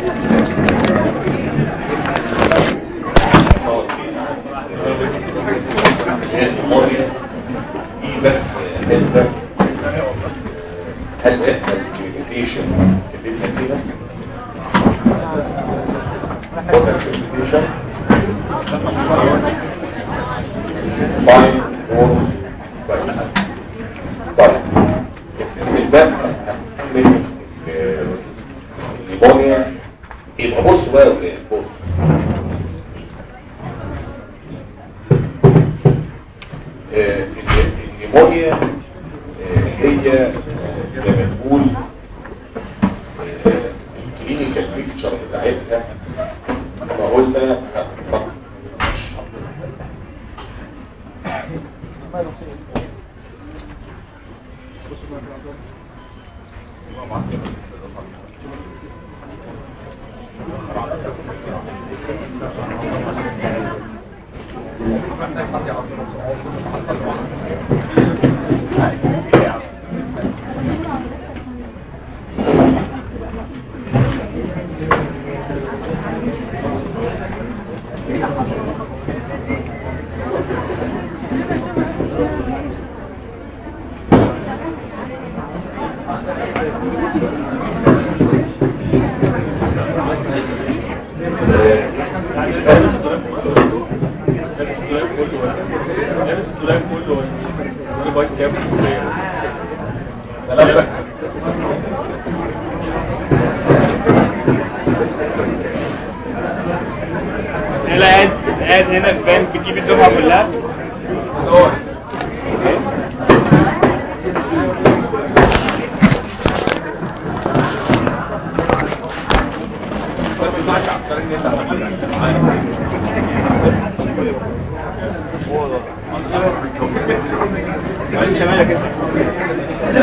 بس هل احنا الكوميونيكيشن كتبنا كده ولا الكوميونيكيشن فاين فور طيب الباب من النيمونيا يبقى بص بقى يا ولاد بص آه، النيمونيا آه، هي آه، زي ما نقول الكلينيكال بيكتشر بتاعتها كما قلنا انا قاعد قاعد هنا في بنك بتجيب الدفعه كلها انت مالك انت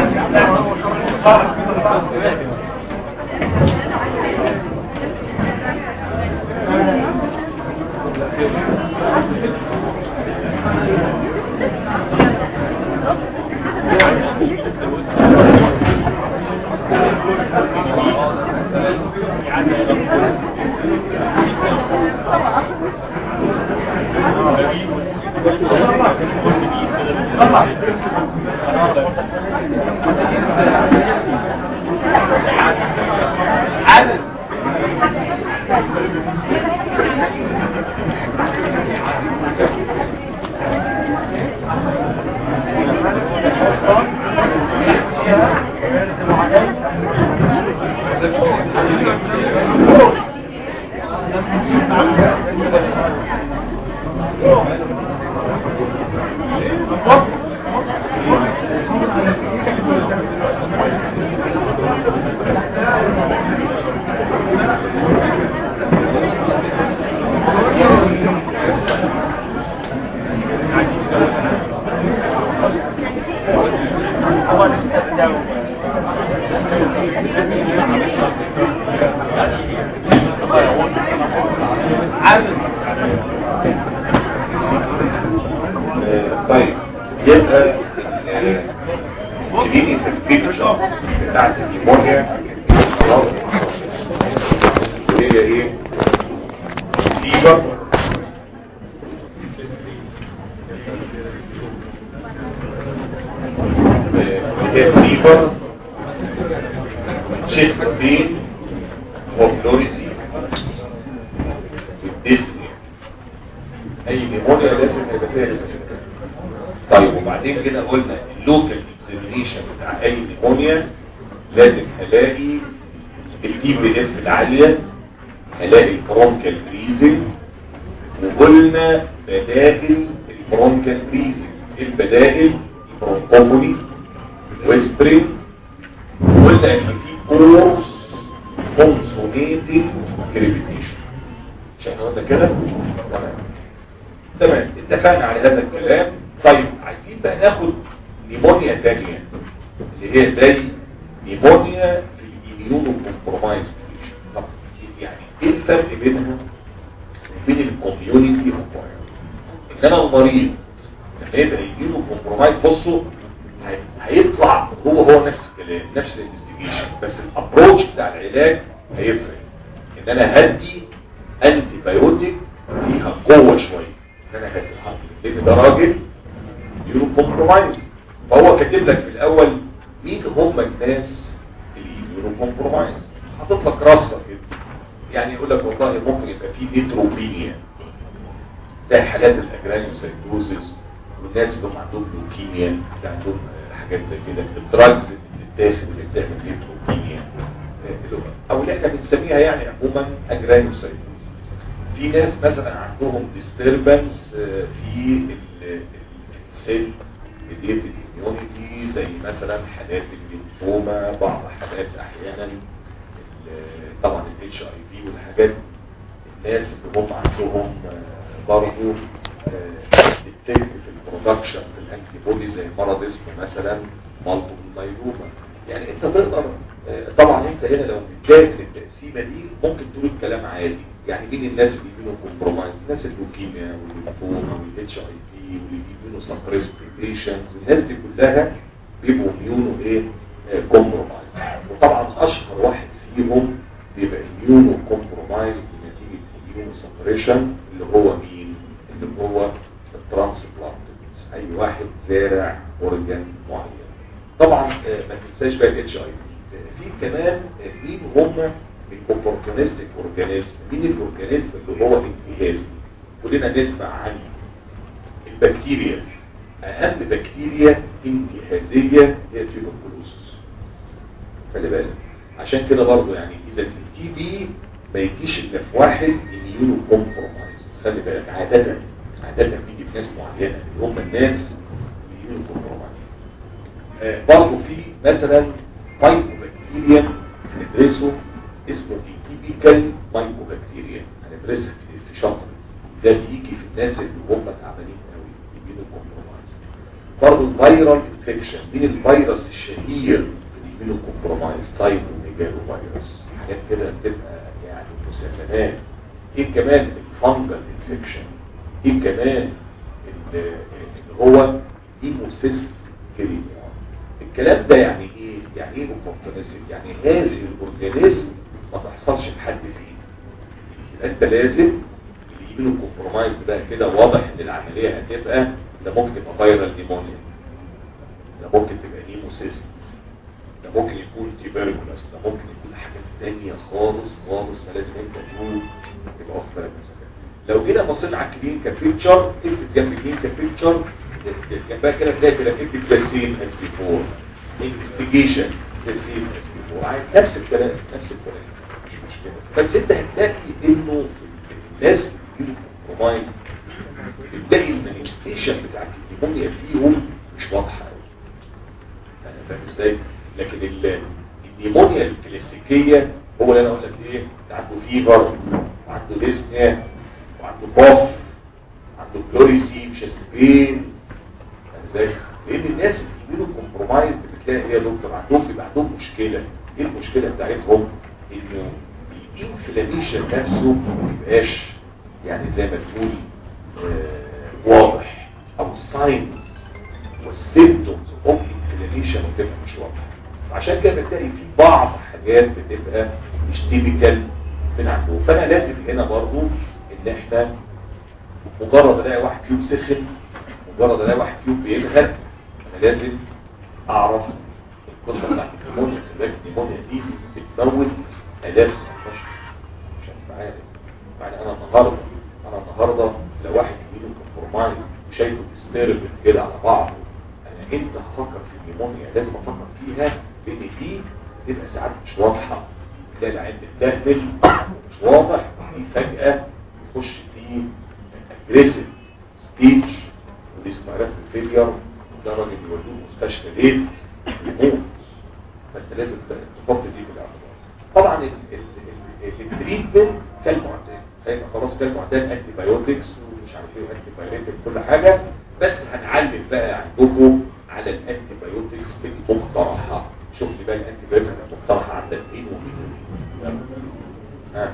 آه، طيب يبقى تديني في البيكتشر بتاعت النيمونيا خلاص وهي ايه فيبر هي فيبر شيست بين وفلوريزي والديسني اي نيمونيا لازم يبقى فيها ريسبيراتوري. طيب وبعدين كده قلنا اللوكال اكزامينيشن بتاع اي نيمونيا لازم الاقي التي بي اف العاليه الاقي البرونكال بريزنج وقلنا بدائل البرونكال بريزنج البدائل البرونكوفوني ويسبرين قلنا ان في كورس كونسونيتنج كريبيتيشن مش احنا قلنا كده تمام تمام اتفقنا على هذا الكلام طيب عايزين بقى ناخد نيمونيا تانية اللي هي زي نيمونيا في الاميونو كومبرومايز طب يعني ايه الفرق بينها وبين الكوميونيتي اكواير انما المريض لما يبقى اميونو كومبرومايز بصوا هي- هيطلع هو هو نفس الكلام نفس الانفستيجيشن بس الابروتش بتاع العلاج هيفرق ان انا هدي انتي بايوتيك فيها قوه شويه ان انا هدي لان ده راجل يورو كومبرومايز فهو كاتب لك في الاول مين هم الناس اللي يورو كومبرومايز حاطط لك رصه كده يعني يقول لك والله ممكن يبقى في نيتروبينيا زي حالات الاجرانيوسايتوزيس والناس اللي هم عندهم لوكيميا اللي عندهم حاجات زي كده الدراجز اللي بتتاخد اللي بتعمل نيتروبينيا او اللي احنا بنسميها يعني عموما اجرانيوسايتوزيس في ناس مثلا عندهم disturbance في السيل mediated immunity زي مثلا حالات الليمفوما بعض حالات احيانا طبعا الاتش اي في والحاجات الناس اللي هم عندهم برضه التك في البرودكشن في الانتي بودي زي مرض اسمه مثلا مالتو مايلوما يعني انت تقدر طبعا انت هنا لو بتذاكر التقسيمه دي ممكن تقول الكلام عادي يعني مين الناس اللي بيجيلهم كومبرومايز الناس اللوكيميا والليمفوما والاتش اي في واللي بيجيلهم سبريست بيشنتس الناس دي كلها بيبقوا ميونو ايه كومبرومايز وطبعا اشهر واحد فيهم بيبقى ميونو كومبرومايز بنتيجه ميونو سبريشن اللي هو مين اللي هو الترانسبلانت اي واحد زارع اورجان معين طبعا ما تنساش بقى الاتش اي في في كمان مين هم الاوبورتونستيك اورجانيزم مين الاورجانيزم اللي هو انتهازي كلنا نسمع عن البكتيريا اهم بكتيريا انتهازيه هي التيوبركلوسس خلي بالك عشان كده برضو يعني اذا التي بي ما يجيش الا في واحد اميونو كومبرومايز خلي بالك عاده عاده بيجي في ناس معينه اللي هم الناس اميونو كومبرومايز آه برضو في مثلا مايكوبكتيريا هندرسه اسمه ايتيبيكال مايكوبكتيريا هندرسها في شهر ده بيجي في الناس اللي هم تعبانين قوي اميونو كومبرومايز برضو الفيرال انفكشن مين الفيروس الشهير الاميونو كومبرومايز تايب ميجالو فيروس حاجات كده بتبقى يعني مسميات ايه كمان الفانجل انفكشن ايه كمان اللي هو ايموسيست كريميا الكلام ده يعني ايه يعني ايه اوبورتونيستيك يعني هذه الاورجانيزم ما تحصلش لحد فيه انت لازم الاميونو كومبرومايز ده كده واضح ان العمليه هتبقى ده ممكن تبقى فيرال نيمونيا ده ممكن تبقى نيموسيست ده ممكن يكون تيبركولاس ده ممكن يكون حاجات تانية خالص خالص فلازم انت تقول يبقى واخد بالك لو جينا بصينا على الكلينيكال بيكتشر اكتب جنب الكلينيكال بيكتشر جنبها كده تلاقي كده اكتب جاسين اس بي 4 انفستيجيشن جاسين اس بي 4 نفس الكلام نفس الكلام مش مشكله بس انت هتلاقي انه الناس اللي كومبرومايز بتلاقي المانيفستيشن بتاعت النيمونيا فيهم مش واضحه قوي فاهم ازاي؟ لكن النيمونيا الكلاسيكية هو اللي انا اقول لك ايه عنده فيفر وعنده ديسنيا وعنده كوف عنده كلوريسي مش اسبين ازاي لان الناس اللي بيجيلوا كومبرومايز بتلاقي هي دكتور عندهم بيبقى عندهم مشكله ايه المشكله بتاعتهم انه الانفلاميشن نفسه ما بيبقاش يعني زي ما تقول آه واضح او الساينز والسيمتومز اوف انفلاميشن بتبقى مش واضحه عشان كده بتلاقي في بعض حاجات بتبقى مش تيبيكال من عندهم فانا لازم هنا برضو ان احنا مجرد الاقي واحد فيهم سخن مجرد الاقي واحد فيهم بينهد انا لازم اعرف القصه بتاعت النيمونيا خلاك النيمونيا دي بتموت الاف 19 مش هتبقى عارف يعني انا النهارده انا النهارده لو واحد يجيله كومبرومايز وشايفه بيستربت كده على بعضه انا امتى هفكر في النيمونيا لازم افكر فيها لان دي بتبقى ساعات مش واضحه تلاقي العين بتدهمل مش واضح دي فجاه يخش في اجريسيف ستيج وديسبيرات فيلير وده راجل يودوه مستشفى ليل يموت فانت لازم تحط دي في الاعتبار طبعا التريتمنت كالمعتاد هيبقى خلاص كالمعتاد انتي بايوتكس ومش عارف ايه وانتي بايوتكس كل حاجه بس هنعلم بقى عندكم على الانتي بايوتكس المقترحه شوف لي بقى الانتي بايوتكس المقترحه عندك مين ومين ها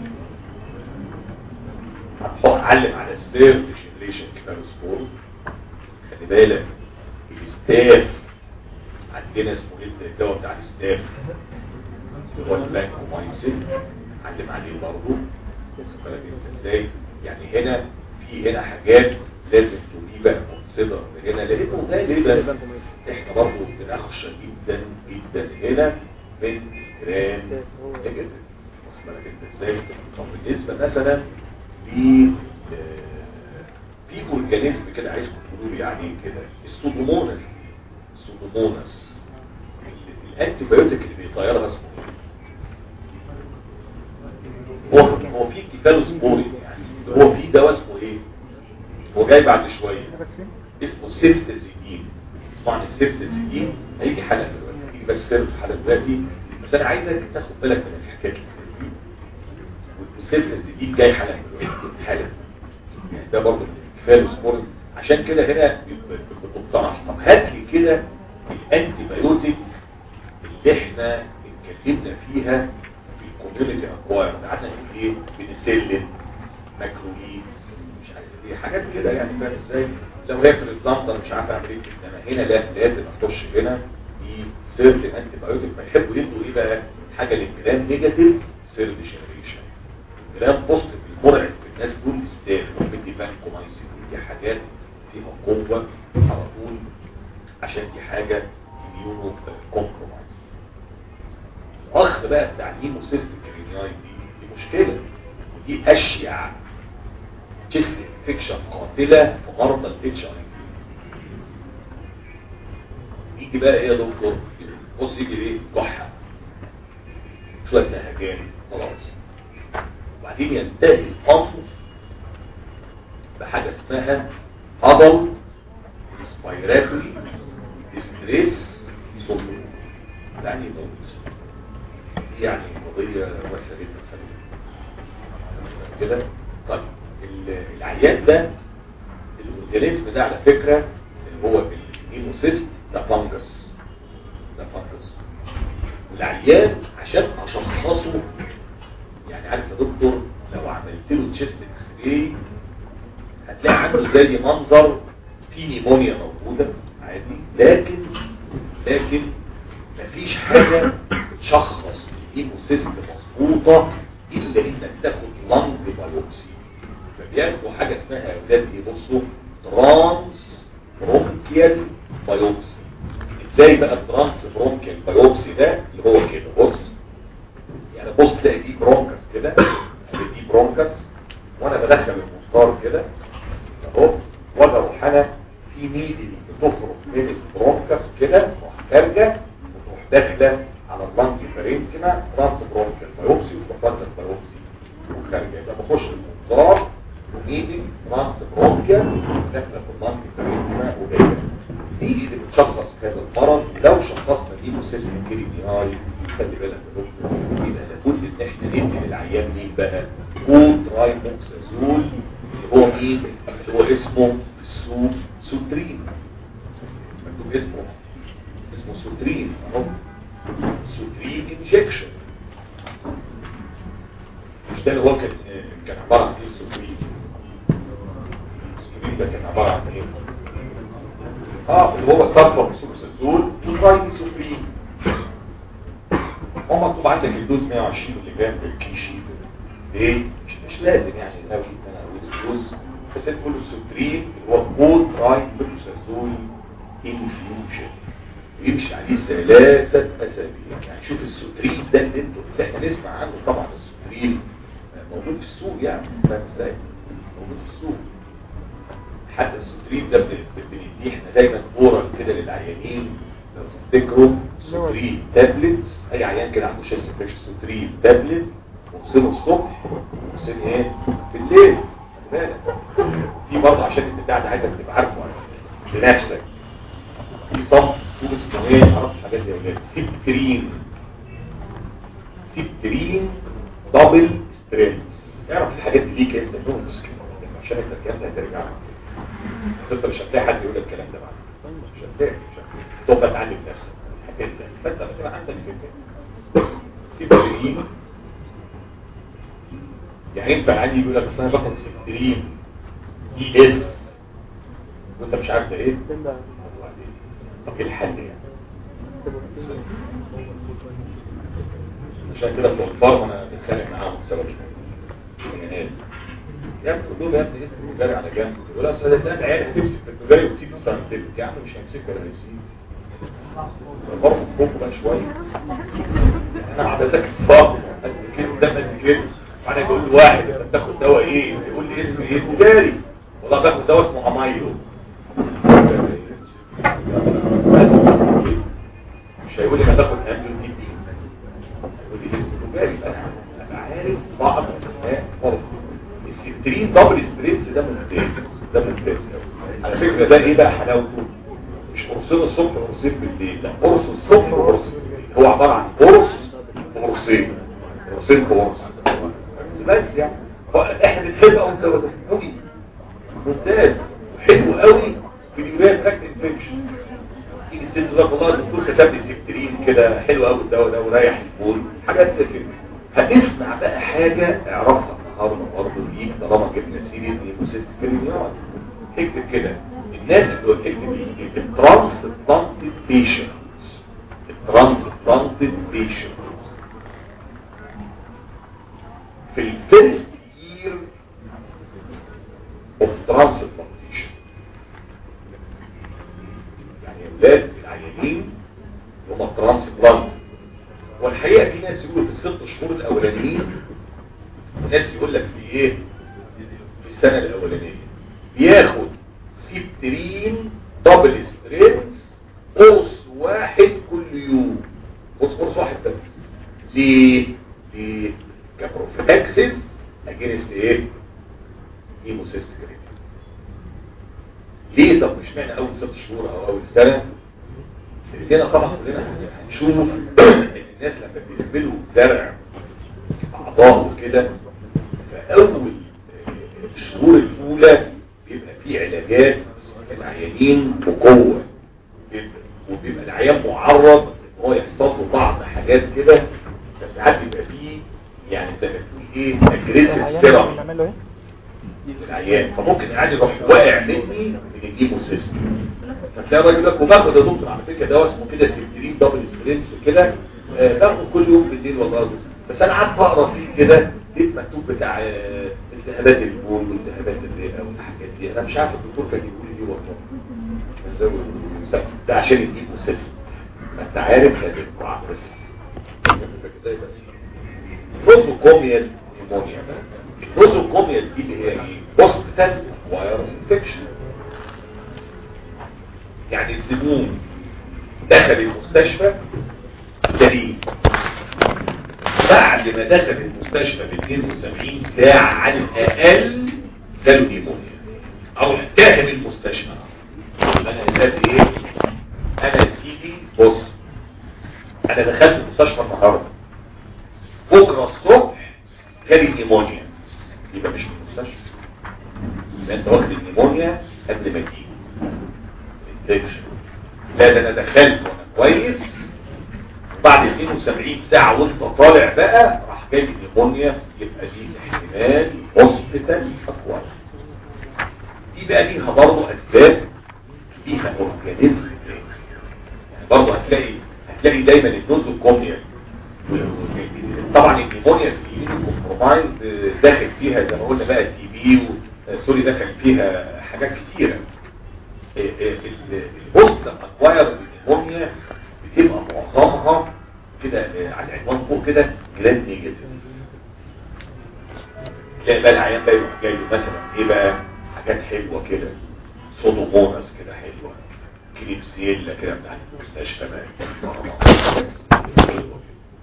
هتعلم على السيرف جنريشن كبارسبور خلي بالك الاستاف عندنا اسمه ايه الدواء بتاع الاستاف اللي هو البانكومايسين علم عليه برضه واخد بالك انت ازاي يعني هنا في هنا حاجات لازم تبقى بقى كونسيدر هنا لانه غالبا احنا برضه بنخشى جدا جدا هنا من الجرام نيجاتيف واخد بالك انت ازاي طب بالنسبه مثلا ل آه، في اورجانيزم كده عايزكم تقولوا لي عليه كده السودوموناس السودوموناس الانتي بايوتيك اللي بيطيرها اسمه ايه؟ هو هو في كيفالوسبورين يعني هو في دواء اسمه ايه هو جاي بعد شويه اسمه سيفتازيدين طبعا السيفتازيدين هيجي حلقه دلوقتي هيجي بس سر في الحلقه دلوقتي بس انا عايزك تاخد بالك من الحكايه دي والسيفتازيدين جاي حلقه دلوقتي حالا يعني ده برضه كيفالوسبورين عشان كده هنا بتقترح طب هات لي كده الانتي بايوتيك اللي احنا اتكلمنا فيها في الكوميونتي اكواير قعدنا نقول ايه بنسلم ماكروليدز مش عارف ايه حاجات كده يعني فاهم ازاي لو هي في البلانت انا مش عارف اعمل ايه انما هنا لا لازم اخش هنا في سيرت انتي بايوتيك فيحبوا يدوا ايه بقى حاجه للجرام نيجاتيف سيرت جنريشن الجرام بوزيتيف المرعب في الناس دول ستاف وبدي بانكومايسين دي حاجات فيها قوه على طول عشان دي حاجه اميونو كومبرومايز الاخ بقى بتاع الهيموسيستيك كرينياي دي دي مشكله ودي اشيع تشست انفكشن قاتله في مرضى الاتش اي في يجي بقى ايه يا دكتور بص يجي ايه كحه شويه نهجان خلاص وبعدين ينتهي الامر بحاجه اسمها عضل اسبيراتوري ستريس سندروم يعني ايه موت يعني قضية وحشة جدا كده طيب ال- العيان ده الاورجانيزم ده على فكرة اللي هو الهيموسيست ده فانجس ده فانجس والعيان عشان اشخصه يعني عارف يا دكتور لو عملت له تشيست اكس راي هتلاقي عنده زي منظر في نيمونيا موجودة عادي لكن لكن مفيش حاجة تشخص الهيموسيست مظبوطة إلا إنك تاخد لانج بايوبسي فبياخدوا حاجة اسمها يا أولاد إيه بصوا ترانس برونكيال بايوبسي إزاي بقى الترانس برونكيال بايوبسي ده اللي هو كده بص يعني بص تلاقي دي برونكس كده دي برونكس وأنا بدخل المسطار كده اهو وانا اروح انا في ميدي بتخرج من البرونكس كده تروح خارجه وتروح داخله على اللانج فرينكما ترانس برونكال بايوبسي وترانس بايوبسي وخارجه يبقى بخش المنظار وميدي ترانس برونكال داخله في اللانج فرينكما وجايه دي اللي بتشخص هذا المرض لو شخصنا دي مسيستم كريمينالي خلي بالك يا دكتور يبقى لابد ان احنا ندي للعيان مين بقى كود رايموكسازول اللي هو مين اللي هو اسمه سو سوترين مكتوب اسمه اسمه سوترين اهو سوترين انجكشن مش ده اللي هو كان كان عباره عن ايه السوترين السوترين ده كان عباره عن ايه اه اللي هو صفر سوكسازول وتراي سوبرين هو مكتوب عندك الدوز 120 ملي جرام بالكيشي ليه؟ مش, مش لازم يعني ناوي ان انا اقول الدوز بس انت تقول السوبرين اللي هو كود تراي سوكسازول انفيوجن ويمشي عليه ثلاثة أسابيع يعني شوف السوترين ده اللي انتوا اللي احنا نسمع عنه طبعا السوترين موجود في السوق يعني فاهم ازاي؟ موجود في السوق حتى السوترين ده بنديه احنا دايما اورال كده للعيانين لو تفتكروا سوترين تابلت اي عيان كده عنده شيست انفكشن سوترين تابلت وقسمه الصبح وقسمه ايه في الليل خلي بالك في برضه عشان البتاع ده عايزك تبقى عارفه لنفسك في صف سوق اسمه ايه معرفش حاجات زي كده سيبترين سيبترين دبل سترينث اعرف الحاجات دي ليك انت نوتس كده عشان انت الكلام ده هترجع بس انت مش هتلاقي حد يقول لك الكلام ده بعد مش هتلاقي مش هتلاقي تبقى تعلم نفسك الحاجات ده فانت بتبقى عندك فكره سيبترين يعني انت عندي يقول لك بس انا باخد سيبترين اي اس وانت مش عارف ده ايه طب ايه الحل يعني عشان كده بتوع الفارما انا بتخانق معاهم بسبب الجنان يا ابني قول لهم يا ابني اسم التجاري على جنب يقول اصل ده العيال هتمسك في التجاري وتسيب الساينتفك يا عم مش هيمسك ولا هيسيب برضه فوقه بقى شويه انا قاعد اذاكر فارما قد كده ده قد كده وانا يقول لي واحد انت بتاخد دواء ايه يقول لي اسم ايه تجاري والله باخد دواء اسمه امايلو بس مش هيقول لي انا باخد اميلو دي بي يقول لي اسم تجاري انا ابقى عارف بعض الاسماء خالص السترين دبل ستريتس ده ممتاز ده ممتاز قوي على فكره ده ايه بقى حلاوته مش قرصين الصبح وقرصين بالليل لا قرص الصبح وقرص بالليل هو عباره عن قرص وقرصين قرصين بقرص بس يعني هو احنا بنحب قوي الدواء ده قوي ممتاز حلو قوي في اليوريا تراكت انفكشن تيجي الست ده والله الدكتور كتب لي سكترين كده حلو قوي الدواء ده وريح البول حاجات زي كده هتسمع بقى حاجه اعرفها النهارده برضه ليك طالما جبنا سيريز ليموسيست كريميون اكتب كده الناس اللي اكتب ايه الترانس بلانتد بيشنتس الترانس بلانتد بيشنتس في الفيرست يير اوف ترانسبلانتيشن يعني اولاد العيانين هم ترانسبلانت والحقيقه في ناس يقولوا في الست شهور الاولانيين وناس يقول لك في ايه في السنه الاولانيه بياخد سيبترين دبل ستريتس قرص واحد كل يوم قرص قرص واحد بس ليه ليه كبروفلاكسس اجينست ايه هيموسيست ليه طب مش معنى اول ست شهور او اول سنه لان طبعا كلنا هنشوف ان الناس لما بيقبلوا زرع اعضاء وكده فاول الشهور الاولى بيبقى فيه علاجات العيانين بقوه جدا وبيبقى العيان معرض ان هو يحصل له بعض حاجات كده بس ساعات بيبقى فيه يعني زي ما تقول ايه اجريسيف سيرم نعمل له ايه العيان فممكن العيان يروح واقع مني من الجيمو سيستم فتلاقي الراجل يقول لك وباخد يا دكتور على فكره دواء اسمه كده سيبترين دبل سبرينس كده آه، باخده كل يوم بالليل والله يا دكتور. بس انا قعدت اقرا فيه كده لقيت مكتوب بتاع آه، التهابات البول والتهابات الرئه والحاجات دي انا مش عارف الدكتور كان يقول لي دي والله زي ما بيقولوا، ده عشان الجيمو سيستم ما انت عارف لازم تقع بس زي بس نوزوكوميال نيمونيا النوزوكوميال دي اللي هي ايه هوسبيتال واير انفكشن يعني الزبون دخل المستشفى سليم بعد ما دخل المستشفى ب 72 ساعة على الأقل جاله نيمونيا أو احتاهم المستشفى أنا ذات إيه؟ أنا سيدي بص أنا دخلت المستشفى النهاردة بكرة الصبح جالي نيمونيا يبقى مش في المستشفى يبقى أنت واخد النيمونيا قبل ما تيجي انفكشن لا ده انا دخلت وانا كويس بعد 72 ساعة وانت طالع بقى راح جاي نيمونيا يبقى دي احتمال هوسبيتال اكوار دي بقى ليها برضه اسباب ليها اورجانيزم يعني برضه هتلاقي هتلاقي دايما النوزوكوميا طبعا النيمونيا في كومبرومايز داخل فيها زي ما قلنا بقى تي بي سوري داخل فيها حاجات كتيره البوست اكواير النيمونيا بتبقى معظمها كده آه، على العنوان فوق كده جراند نيجاتيف تلاقي بقى العيان بقى يروح جاي له مثلا ايه بقى حاجات حلوه كده سودوموناس كده حلوه كليبسيلا كده بتاع المستشفى بقى حلوة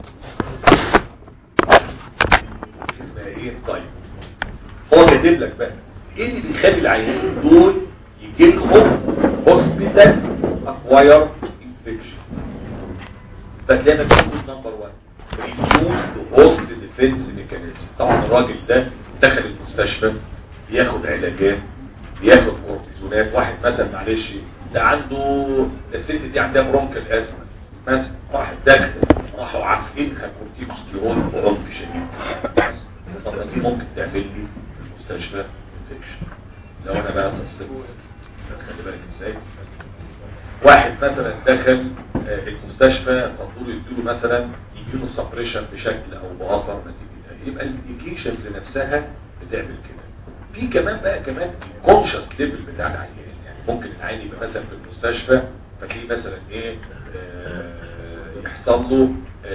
كده. اسمها ايه طيب هو كاتب لك بقى ايه اللي بيخلي العيانين دول يجي لهم هوسبيتال اكواير انفكشن فتلاقي مكتوب نمبر 1 ريديوز هوست ديفنس ميكانيزم طبعا الراجل ده دخل المستشفى بياخد علاجات بياخد كورتيزونات واحد مثلا معلش ده عنده الست دي عندها برونكال ازمه مثلا راح دخل راحوا عافينها كورتيكوستيرون بعنف شديد طب دي ممكن تعمل لي في المستشفى انفكشن لو انا بقى صصت خلي بالك ازاي واحد مثلا دخل آه، المستشفى المفروض يديله مثلا يديله سبريشن بشكل او باخر نتيجه يبقى الانديكيشنز نفسها بتعمل كده في كمان بقى كمان الكونشس ليفل بتاع العيان يعني ممكن العيان يبقى مثلا في المستشفى فتلاقيه مثلا ايه آه، يحصل له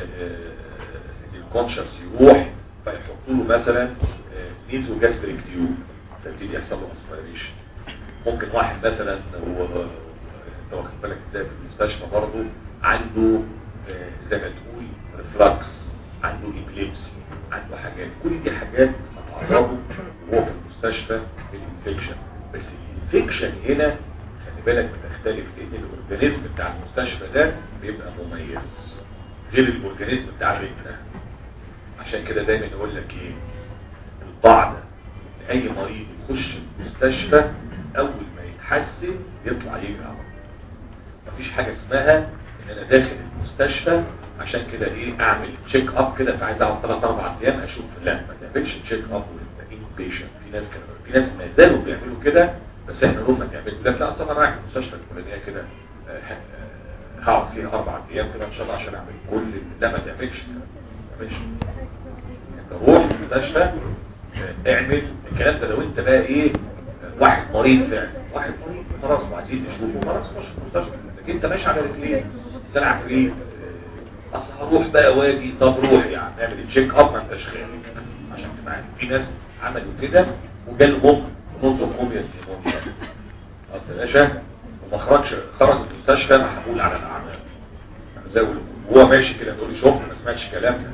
الكونشس يروح فيحطوا له مثلا نيزو جاستريك تيوب فيبتدي يحصل له اسبيريشن ممكن واحد مثلا هو انت واخد بالك ازاي في المستشفى برضه عنده آه، زي ما تقول ريفلكس عنده ايبليبسي عنده حاجات كل دي حاجات هتعرضه وهو في المستشفى بالانفكشن بس الانفكشن هنا خلي بالك بتختلف لان الاورجانيزم بتاع المستشفى ده بيبقى مميز غير الاورجانيزم بتاع بيتنا عشان كده دايما يقول لك ايه القاعده ان اي مريض يخش المستشفى اول ما يتحسن يطلع يجري على طول. مفيش حاجه اسمها ان انا داخل المستشفى عشان كده ايه اعمل تشيك اب كده فعايز اقعد 3 4 ايام اشوف لا ما تعملش تشيك اب وانت انبيشنت في ناس كده في ناس ما زالوا بيعملوا كده بس احنا نقول ما تعملوا لا لا اصل انا رايح المستشفى الفلانيه كده آه، ه- آه، هقعد فيها اربع ايام كده ان شاء الله عشان اعمل كل لا ما تعملش كده. ما تعملش انت روح المستشفى آه، اعمل الكلام ده لو انت بقى ايه آه، واحد مريض فعلا واحد مريض خلاص وعايزين نشوفه خلاص خش المستشفى لكن انت ماشي على رجليك تلعب فريق آه، اصل هروح بقى واجي طب روح يا عم اعمل تشيك اب ما انتش خايف عشان تبقى عارف. في ناس عملوا كده وجالهم نظم قومية النمونيا اصل يا باشا وما خرجش خرج من المستشفى محمول على الاعمال زي ما بيقولوا. وهو ماشي كده تقول لي شوف ما سمعتش كلامنا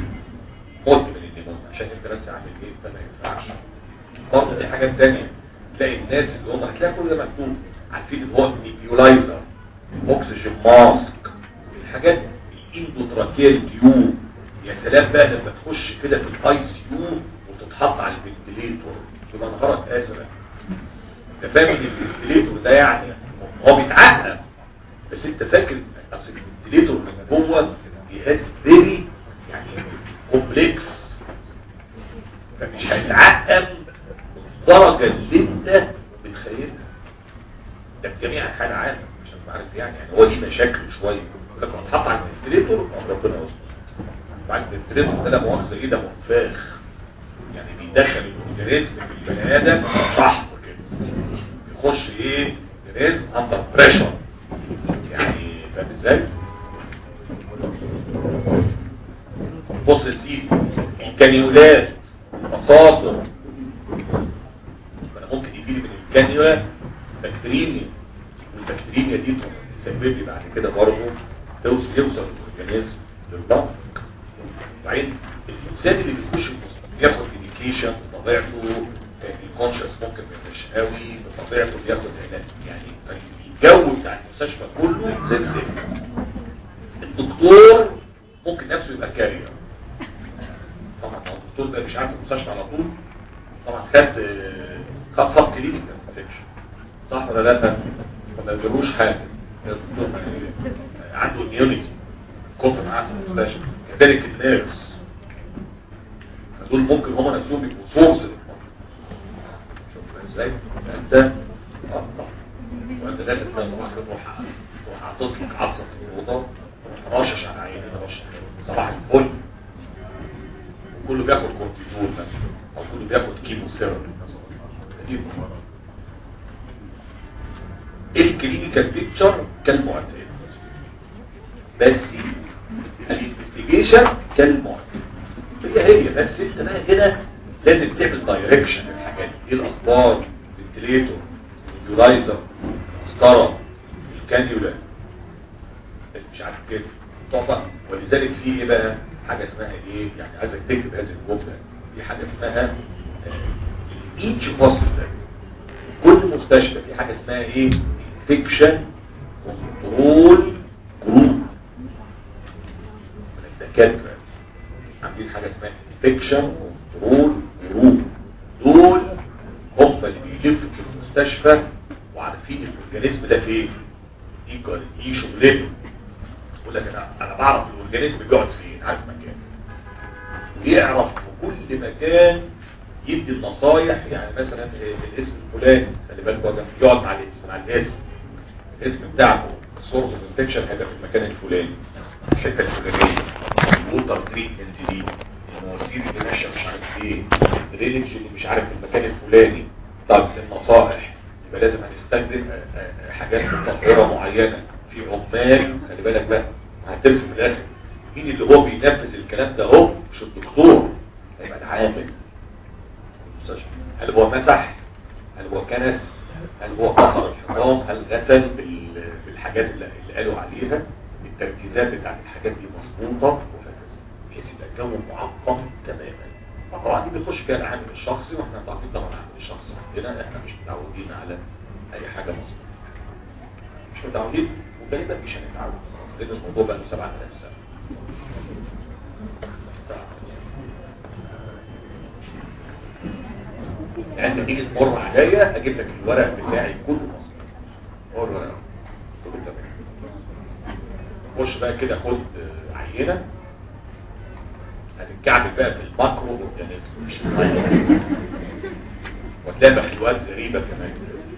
مت من النمونيا عشان انت بس عامل ايه فما ينفعش برضه دي حاجات تانية تلاقي الناس اللي هم هتلاقي كل ده مكتوب عارفين اللي هو النيبيولايزر الاكسجين ماسك الحاجات الاندوتراكيال تيوب يا سلام بقى لما تخش كده في الاي سي يو وتتحط على الفنتليتور تبقى نهارك ازرق انت فاهم ان الفنتليتور ده يعني هو بيتعقم بس انت فاكر اصل الفنتليتور من جوه جهاز فيري يعني كومبلكس فمش هيتعقم بالدرجه اللي انت بتخيلها ده بجميع انحاء العالم عشان تبقى عارف يعني يعني هو دي مشاكل شويه لكن اتحط على الفنتليتور طب ربنا يستر بعد الفنتليتور ده لا مؤاخذه ايه ده منفاخ يعني بيدخل الاورجانيزم في البني ادم شحط كده يخش ايه اورجانيزم اندر بريشر يعني فاهم ازاي؟ بص يا سيدي الكانيولات المساطر انا ممكن يجي لي من الكانيولا بكتيريميا والبكتيريميا دي تسبب لي بعد كده برضه توصل يوصل الاورجانيزم للضغط وبعدين الانسان اللي بيخش المستشفى بياخد ميديكيشن بطبيعته الكونشس ممكن ما يبقاش قوي بطبيعته بياخد علاج يعني الجو بتاع المستشفى كله زي الزفت الدكتور ممكن نفسه يبقى كارير طبعا هو الدكتور ده مش عارف المستشفى على طول طبعا خد خد صف كلينيك انفكشن صح ولا لا ما يجيبوش حاجه الدكتور عنده اميونيتي كفر معاه في المستشفى كذلك النيرس دول ممكن هم نفسهم يبقوا سورس شوف ازاي انت اه وانت داخل في صباح تروح تروح هتصلك عطسه في الاوضه رشش على عيني رشش صباح الفل وكله بياخد كورتيزون مثلا او كله بياخد كيمو ثيرابي مثلا دي المرض. الكلينيكال بيكتشر كالمعتاد بس الانفستيجيشن كالمعتاد هي هي بس انت بقى هنا لازم تعمل دايركشن للحاجات دي ايه الاخبار الفنتليتور اليولايزر القسطره الكانيولا مش عارف كده طبعا ولذلك في ايه بقى حاجه اسمها ايه يعني عايزك تكتب هذه الجمله في حاجه اسمها ايتش هوسبيتال كل مستشفى في حاجه اسمها ايه انفكشن كنترول جروب الدكاتره عاملين حاجه اسمها انفكشن كنترول جروب دول هم اللي بيلفوا في المستشفى وعارفين الاورجانيزم ده فين دي دي شغلته يقول لك انا انا بعرف الاورجانيزم بيقعد فين عارف مكان ويعرف في كل مكان يدي النصايح يعني مثلا الاسم الفلاني خلي بالك هو يقعد مع الاسم مع الاسم الاسم بتاعته السورس انفكشن هيبقى في المكان الفلاني الحته الفلانيه الووتر تريتمنت دي المواسير اللي ماشيه مش عارف ايه الدرينج اللي مش عارف في المكان الفلاني طب النصائح يبقى لازم هنستخدم آه، آه، حاجات مطهره معينه في عمال خلي بالك بقى هترسم في الاخر مين اللي هو بينفذ الكلام ده هو مش الدكتور هيبقى العامل المستشفى. هل هو مسح هل هو كنس هل هو قطر الحمام هل غسل بال- بالحاجات اللي اللي قالوا عليها التركيزات بتاعت الحاجات دي مظبوطه وهكذا بحيث يبقى الجو معقم تماما طبعا دي بيخش فيها العامل الشخصي واحنا متعودين طبعا العامل الشخصي عندنا احنا مش متعودين على اي حاجه مظبوطه مش متعودين وغالبا مش هنتعود خلاص لان الموضوع بقى له 7000 سنه يعني انت تيجي تمر عليا اجيب لك الورق بتاعي كله مظبوط هو الورق كله تمام خش بقى كده خد آه، عينه هتتكعبل بقى في الماكرو اورجانيزم مش المايكرو وتلاقي مخلوقات غريبه كمان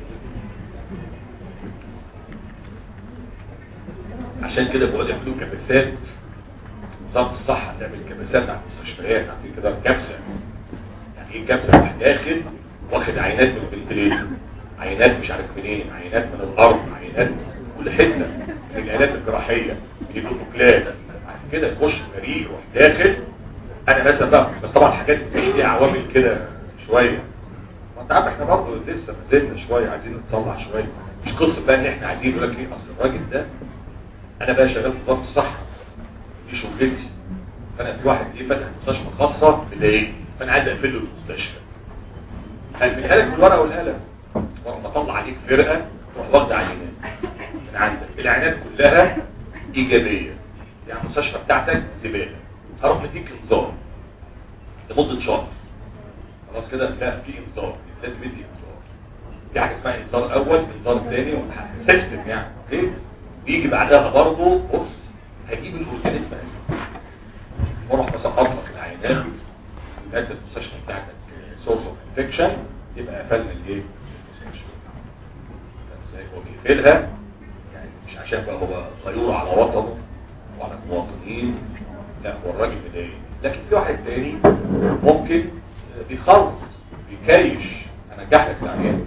عشان كده بقول يعملوا كبسات وزاره الصحه تعمل كبسات على المستشفيات عارفين كده كبسه يعني ايه كبسه واحد داخل واخد عينات من الفنتليتر عينات مش عارف منين عينات من الارض عينات من كل حته من الالات الجراحيه من الاوتوكلات بعد كده يخش فريق يروح داخل انا مثلا بقى بس طبعا الحاجات دي فيها عوامل كده شويه ما انت عارف احنا برضه لسه ما زلنا شويه عايزين نتصلح شويه مش قصه بقى ان احنا عايزين يقول لك ايه اصل الراجل ده انا بقى شغال في وزاره الصحه دي شغلتي فانا في واحد ايه فتح مستشفى خاصه مضايقني فانا عايز اقفل له المستشفى هقفلها لك بالورقه والقلم وانا بطلع عليك فرقه تروح واخده عينات من عندك العينات كلها ايجابيه يعني المستشفى بتاعتك زباله هروح مديك انذار لمده شهر خلاص كده لا في انذار لازم يدي انذار في حاجه اسمها انذار اول انذار ثاني سيستم يعني اوكي بيجي بعدها برضه بص هجيب الاورجانيزم واروح مسقط لك العينات لغايه المستشفى بتاعتك سورس اوف انفكشن يبقى قفلنا الايه المستشفى ازاي هو بيقفلها يعني مش عشان بقى هو غيور على وطنه وعلى المواطنين لا هو الراجل مضايق لكن في واحد تاني ممكن بيخلص بيكيش انجح لك العيان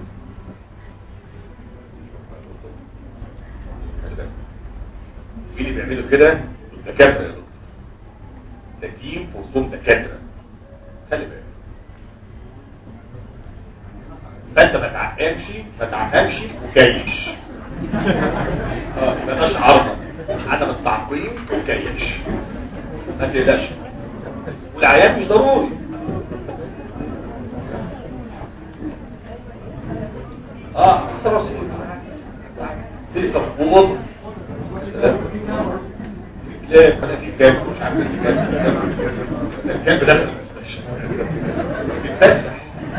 خلي بالك. مين اللي بيعملوا كده الدكاتره يا دكتور ده تيم وسطهم دكاتره خلي بالك فانت ما تعقمش ما تعقمش وكيش اه ما تبقاش عرضه عدم التعقيم وكيش ما تقلقش والعيان مش ضروري اه اكثر رصيد ليه صبوط لا انا في كام مش عارف في كام الكام داخل المستشفى بيتفسح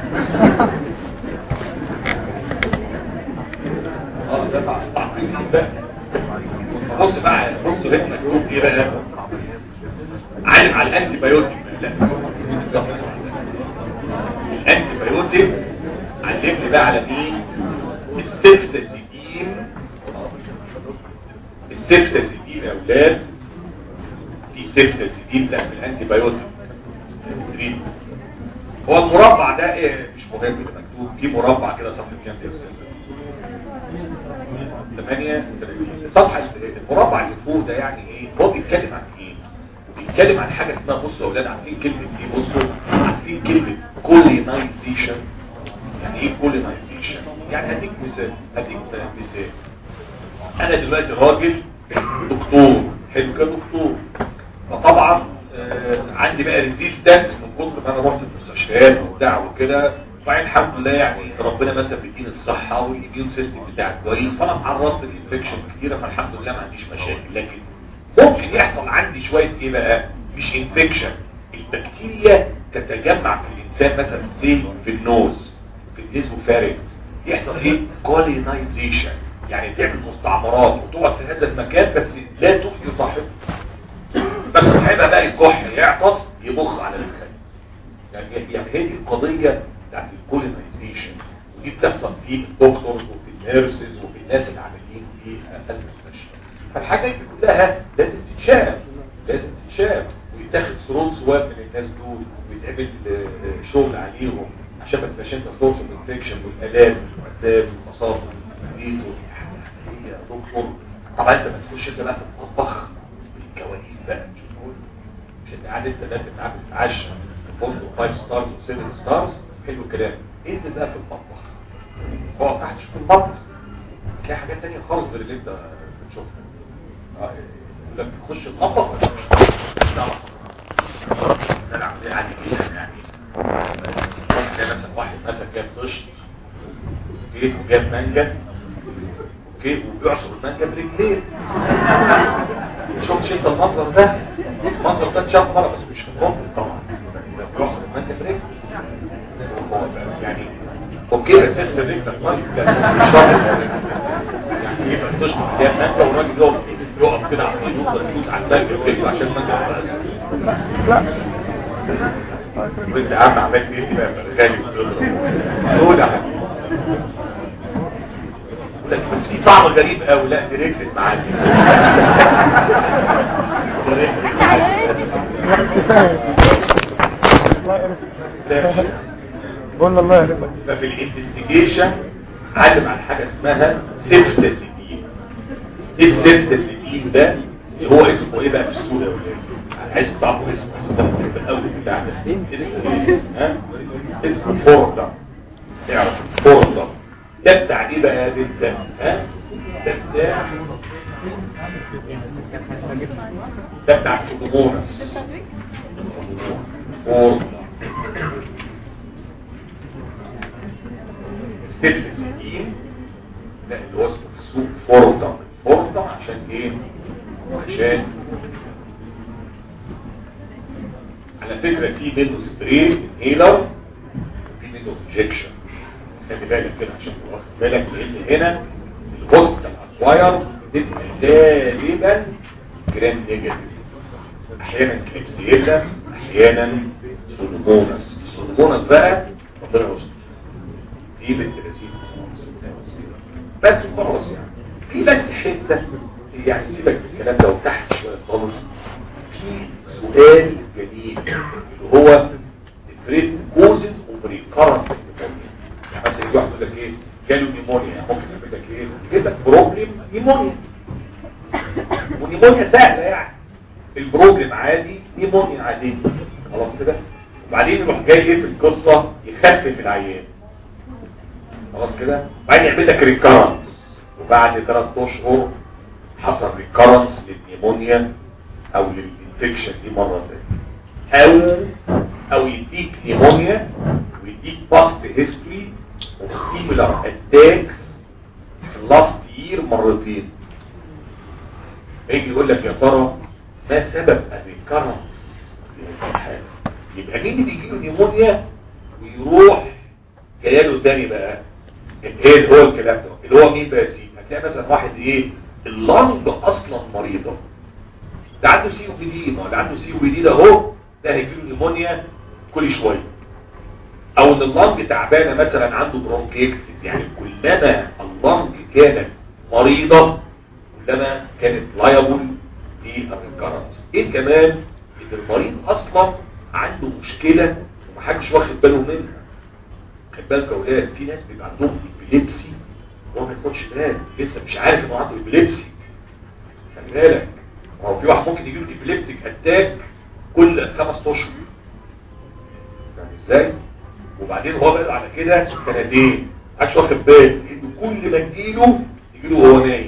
اه ده تعقيم بقى بص بقى بص هنا مكتوب ايه بقى عالم على الانتي بايوتيك لا بالظبط. الانتي بايوتيك علمني بقى على مين السيفتازيدين السيفتازيدين يا اولاد في سيفتازيدين لا في الانتي بايوتيك تريد. هو المربع ده إيه؟ مش مهم اللي مكتوب في مربع كده صفحه كام يا استاذ 38 الصفحه المربع اللي فوق ده يعني ايه هو بيتكلم عن ايه بيتكلم عن حاجه اسمها بصوا يا اولاد عارفين كلمه ايه بصوا عارفين كلمه كولينايزيشن يعني ايه كولينايزيشن يعني هديك مثال هديك مثال انا دلوقتي راجل دكتور حلو كده دكتور فطبعا آه عندي بقى ريزيستنس من كتر ما انا رحت المستشفيات وبتاع وكده وبعدين الحمد لله يعني ربنا مثلا بيديني الصحه والاميون سيستم بتاعي كويس فانا اتعرضت لانفكشن كتيره فالحمد لله ما عنديش مشاكل لكن ممكن يحصل عندي شويه ايه بقى مش انفكشن البكتيريا تتجمع في الانسان مثلا زي في النوز في النيزوفارينج يحصل ايه كولينايزيشن يعني تعمل مستعمرات وتقعد في هذا المكان بس لا تؤذي صاحبه بس صاحبها بقى الكح يعطس يبخ على الخلق يعني يعني هي دي القضيه بتاعت الكولينايزيشن دي بتحصل في الدكتورز وفي النيرسز وفي الناس اللي عاملين في المستشفى فالحاجات دي كلها لازم تتشاف لازم تتشاف ويتاخد سرود سواب من الناس دول ويتعمل آه، شغل عليهم عشان ما تبقاش انت سورس اوف انفكشن والالام والعذاب والمصاب والمريض هي يا دكتور طبعا انت ما تخش انت بقى في المطبخ الكواليس بقى تشوف كل مش انت قاعد انت لازم قاعد تتعشى في فندق 5 ستارز و7 ستارز حلو الكلام انزل بقى في المطبخ اقعد تحت شوف المطبخ تلاقي حاجات تانية خالص غير اللي انت بتشوفها اه يقول لك تخش المطبخ ولا مش لا ده العملية عادي جدا يعني تلاقي مثلا واحد مثلا جاب طشت اوكي وجاب مانجا اوكي وبيعصر المانجا برجليه شفتش انت المنظر ده المنظر ده اتشاف مره بس مش في المنظر طبعا بيعصر المانجا برجليه يعني اوكي بس انت رجلك مانجا مش شرط يعني يبقى تشرب جاب مانجا والراجل يقف يقف كده على الخيوط ويدوس على المانجا برجله عشان المانجا تبقى اسهل وانت يا عم عملت ايه دي بقى غالي وتضرب قول يا حبيبي لكن بس في طعم غريب قوي لا دي رجلت معاك قول الله يهديك ففي الانفستيجيشن علم عن حاجه اسمها سيفتاسيدين ايه السيفتاسيدين ده اللي هو اسمه ايه بقى في السوق يا ولاد عايز تعرفوا اسمه اسمه في الاول بتاع ده اسمه ايه ها اسمه فوردا اعرف فوردا ده بتاع ايه بقى يا بنت ها ده بتاع ده بتاع السودومونس فوردا السيفتاسيدين ده اللي هو اسمه في السوق فوردا فوردا عشان ايه عشان على فكرة في منه سبراي انهيلر وفي منه انجكشن خلي بالك كده عشان تبقى واخد بالك لان هنا الهوست الاكواير بتبقى غالبا جرام نيجاتيف احيانا كليبسيلا احيانا سولومونس السولومونس بقى ربنا يستر دي بنت لذيذ بس خلاص يعني في بس حته يعني سيبك من الكلام ده وتحت شويه خالص في سؤال جديد اللي هو different causes of recurrent pneumonia يعني مثلا يجي واحد يقول لك ايه جاله نيمونيا ممكن يعمل لك ايه يجيب لك بروبلم نيمونيا ونيمونيا سهله يعني البروبلم عادي نيمونيا عاديه خلاص كده وبعدين يروح جاي ايه في القصه يخفف العيان خلاص كده بعدين يعمل لك ريكارنس وبعد ثلاث اشهر حصل ريكارنس للنيمونيا او للانفكشن دي مره ثانيه او او يديك نيمونيا ويديك باست هيستوري وسيميلار اتاكس في اللاست يير مرتين يجي يقول لك يا ترى ما سبب الريكارنس لهذه الحاله يبقى مين اللي بيجي له نيمونيا ويروح جايله تاني بقى ايه اللي هو الكلام ده اللي هو مين بقى يا سيدي هتلاقي مثلا واحد ايه اللنج اصلا مريضه ده عنده سي او بي دي ما هو اللي عنده سي او بي دي ده اهو ده هيجيله نيمونيا كل شويه او ان اللنج تعبانه مثلا عنده برونكيكسس يعني كلما اللنج كانت مريضه كلما كانت لايبل للريكارنس ايه كمان ان المريض اصلا عنده مشكله ومحدش واخد باله منها خد بالك يا اولاد في ناس بيبقى عندهم ابيليبسي وهو ما ياخدش باله لسه مش عارف انه عنده ابيليبسي خلي بالك ما هو في واحد ممكن يجيله ابيليبتيك اتاك كل خمس اشهر يعني ازاي وبعدين هو بقى على كده سنتين محدش واخد باله انه كل ما تجيله يجيله وهو نايم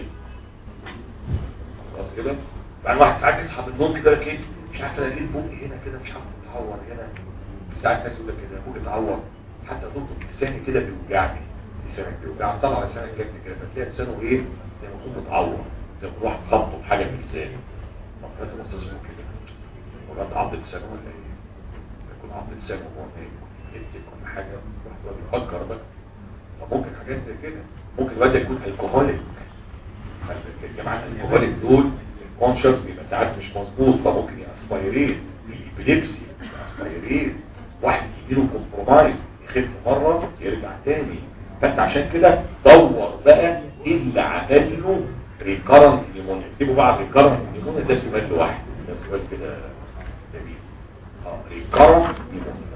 خلاص كده بعدين واحد ساعات يصحى من النوم كده كده مش عارف انا ليه بقي هنا كده مش عارف اتعور هنا في ساعات ناس يقول لك كده بقي اتعور حتى دكتور لساني كده بيوجعني لسانك بيوجعني طلع لسانك جنب كده فتلاقي لسانه ايه زي ما يكون متعور زي ما يكون واحد خبطه بحاجه في لسانه طب فانت بص اسمه كده ولا انت عض لسانه ولا ايه يكون عض لسانه وهو نايم يمسك ولا حاجه واحد هو بيفكر بقى طب ممكن حاجات زي كده ممكن الواد يكون الكحوليك يا جماعه الكحوليك دول كونشس بيبقى ساعات مش مظبوط فممكن ياسبايريت الابيليبسي اسبايريت واحد يجيله كومبرومايز يخف مره يرجع تاني فانت عشان كده دور بقى ايه اللي عمل له ريكارنت نيمونيا اكتبوا بقى ريكارنت نيمونيا ده سؤال لوحده ده سؤال كده جميل اه ريكارنت نيمونيا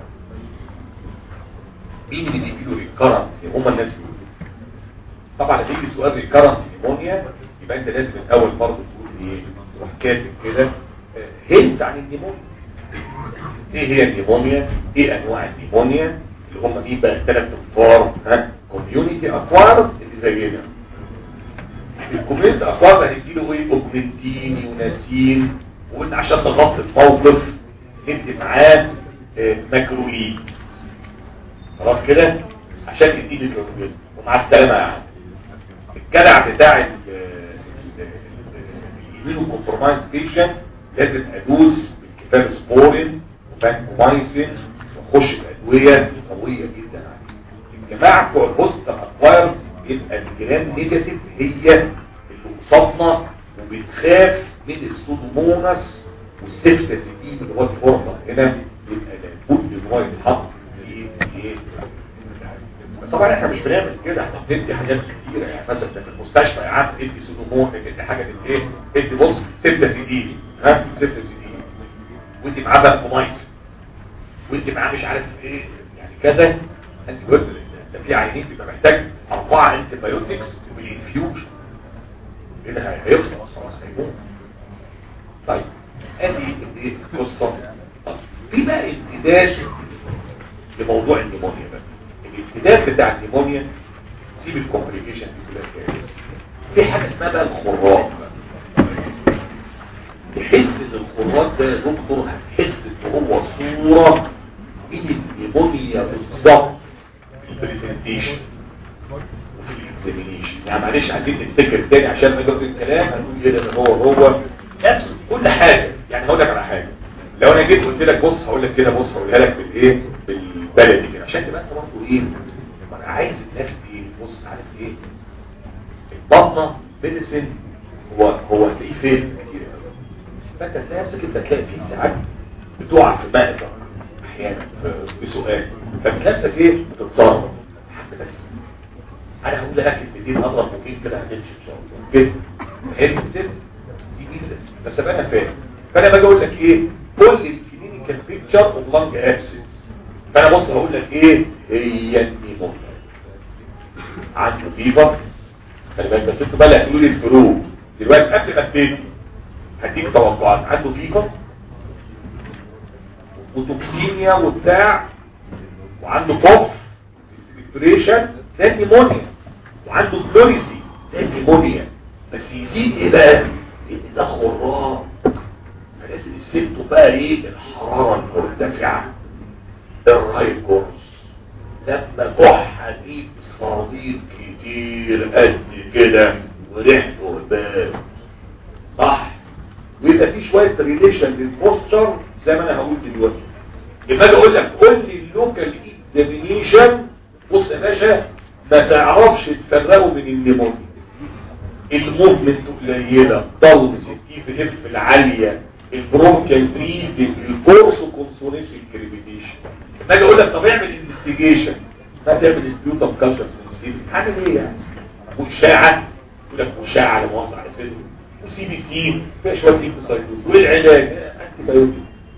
مين اللي بيجيله ريكارنت هم الناس بيقولوا طبعا لما يجي سؤال ريكارنت نيمونيا يبقى انت لازم الاول برضه تقول ايه تروح كاتب كده هنت عن النيمونيا ايه هي النيمونيا ايه انواع النيمونيا اللي هم مين بقى الثلاث انفار ها كوميونيتي اكوار اللي زينا الكوميونيتي اكوار بقى هنديله ايه اوجمنتين يوناسين وقلنا عشان نغطي الموقف ندي معاه آه، ماكروليد خلاص كده عشان نديله الاورجازم ومع السلامه يا عم الجدع بتاع الامينو كومبرومايز بيشنت لازم ادوس بالكتاب سبورين وبانكومايسين واخش بادويه قويه جدا عليه الجماعه بتوع البوست اكواير يبقى الجرام نيجاتيف هي اللي قصادنا وبتخاف من السودوموناس والسيفتاسيتين اللي هو الفورمه هنا يبقى لابد ان هو يتحط في ايه بس طبعا احنا مش بنعمل كده احنا بندي حاجات كتيره يعني مثلا في المستشفى يا عم ادي سودومون ادي حاجه ايه ادي بص سيفتاسيتين ها سيفتاسيتين وادي معاه بانكومايسين وانت معاه مش عارف ايه يعني كذا انت قلت ده في عينين بيبقى محتاج اربعه انتي بايوتكس بالانفيوجن كده هيخلص خلاص هيموت طيب ادي ايه القصه طيب في بقى امتداد لموضوع النيمونيا بقى الامتداد بتاع النيمونيا سيب الكومبليكيشن دي كلها جاهز في حاجه اسمها بقى الخراج تحس ان الخراج ده يا دكتور هتحس ان هو صوره من النيمونيا بالظبط في البرزنتيشن وفي الاكزامينيشن يعني معلش عايزين نفتكر تاني عشان ما اجي الكلام هنقول كده ان هو هو نفس كل حاجه يعني هقول لك على حاجه لو انا جيت قلت لك بص هقول لك كده بص هقولها لك بالايه بالبلدي كده عشان تبقى انت برضه ايه ما انا عايز الناس دي بص عارف ايه البطنه ميديسن هو هو هتلاقيه فين كتير قوي فانت تلاقي نفسك انت تلاقي فيه ساعات بتقع في مأزق احيانا في- في سؤال فبتلاقي نفسك ايه بتتصرف حد بس انا هقول لك كلمتين اضرب ممكن كده هتمشي ان شاء الله كده فهمت ست دي ميزه بس ابقى انا فاهم فانا باجي اقول لك ايه قول لي الكلينيكال بيكتشر اوف لانج ابسس فانا بص هقول لك ايه هي النيمونيا عنده فيفر خلي بالك بس انتوا بقى اللي هتقولوا لي الفروق دلوقتي قبل ما ابتدي هديك توقعات عنده فيفر وتوكسيميا وبتاع وعنده كوف اكسبكتوريشن زي النيمونيا وعنده كلوريسي زي النيمونيا بس يزيد ايه بقى؟ ان ده خراج فلازم الست بقى ايه الحراره المرتفعه الرايكورس لما كح اجيب صديق كتير قد كده وريحته هباب صح ويبقى في شويه ريليشن للبوستشر زي ما انا هقول دلوقتي لما اجي اقول لك قول لي اللوكال اكزامينيشن بص يا باشا ما تعرفش تفرقه من النيمونيا الموفمنت قليله ضل 60 في اف العاليه البرونكيال بريزنج الفورس كونسونيشن كريبيتيشن ما اجي اقول لك طب اعمل انفستيجيشن هتعمل سبيوتم كالتشر سنسيتيف عامل ايه يعني واشاعه يقول لك اشاعه على مؤاخذه على سنه وسي بي سي فيها شويه ليكوسايتوز والعلاج انتي بايوتيك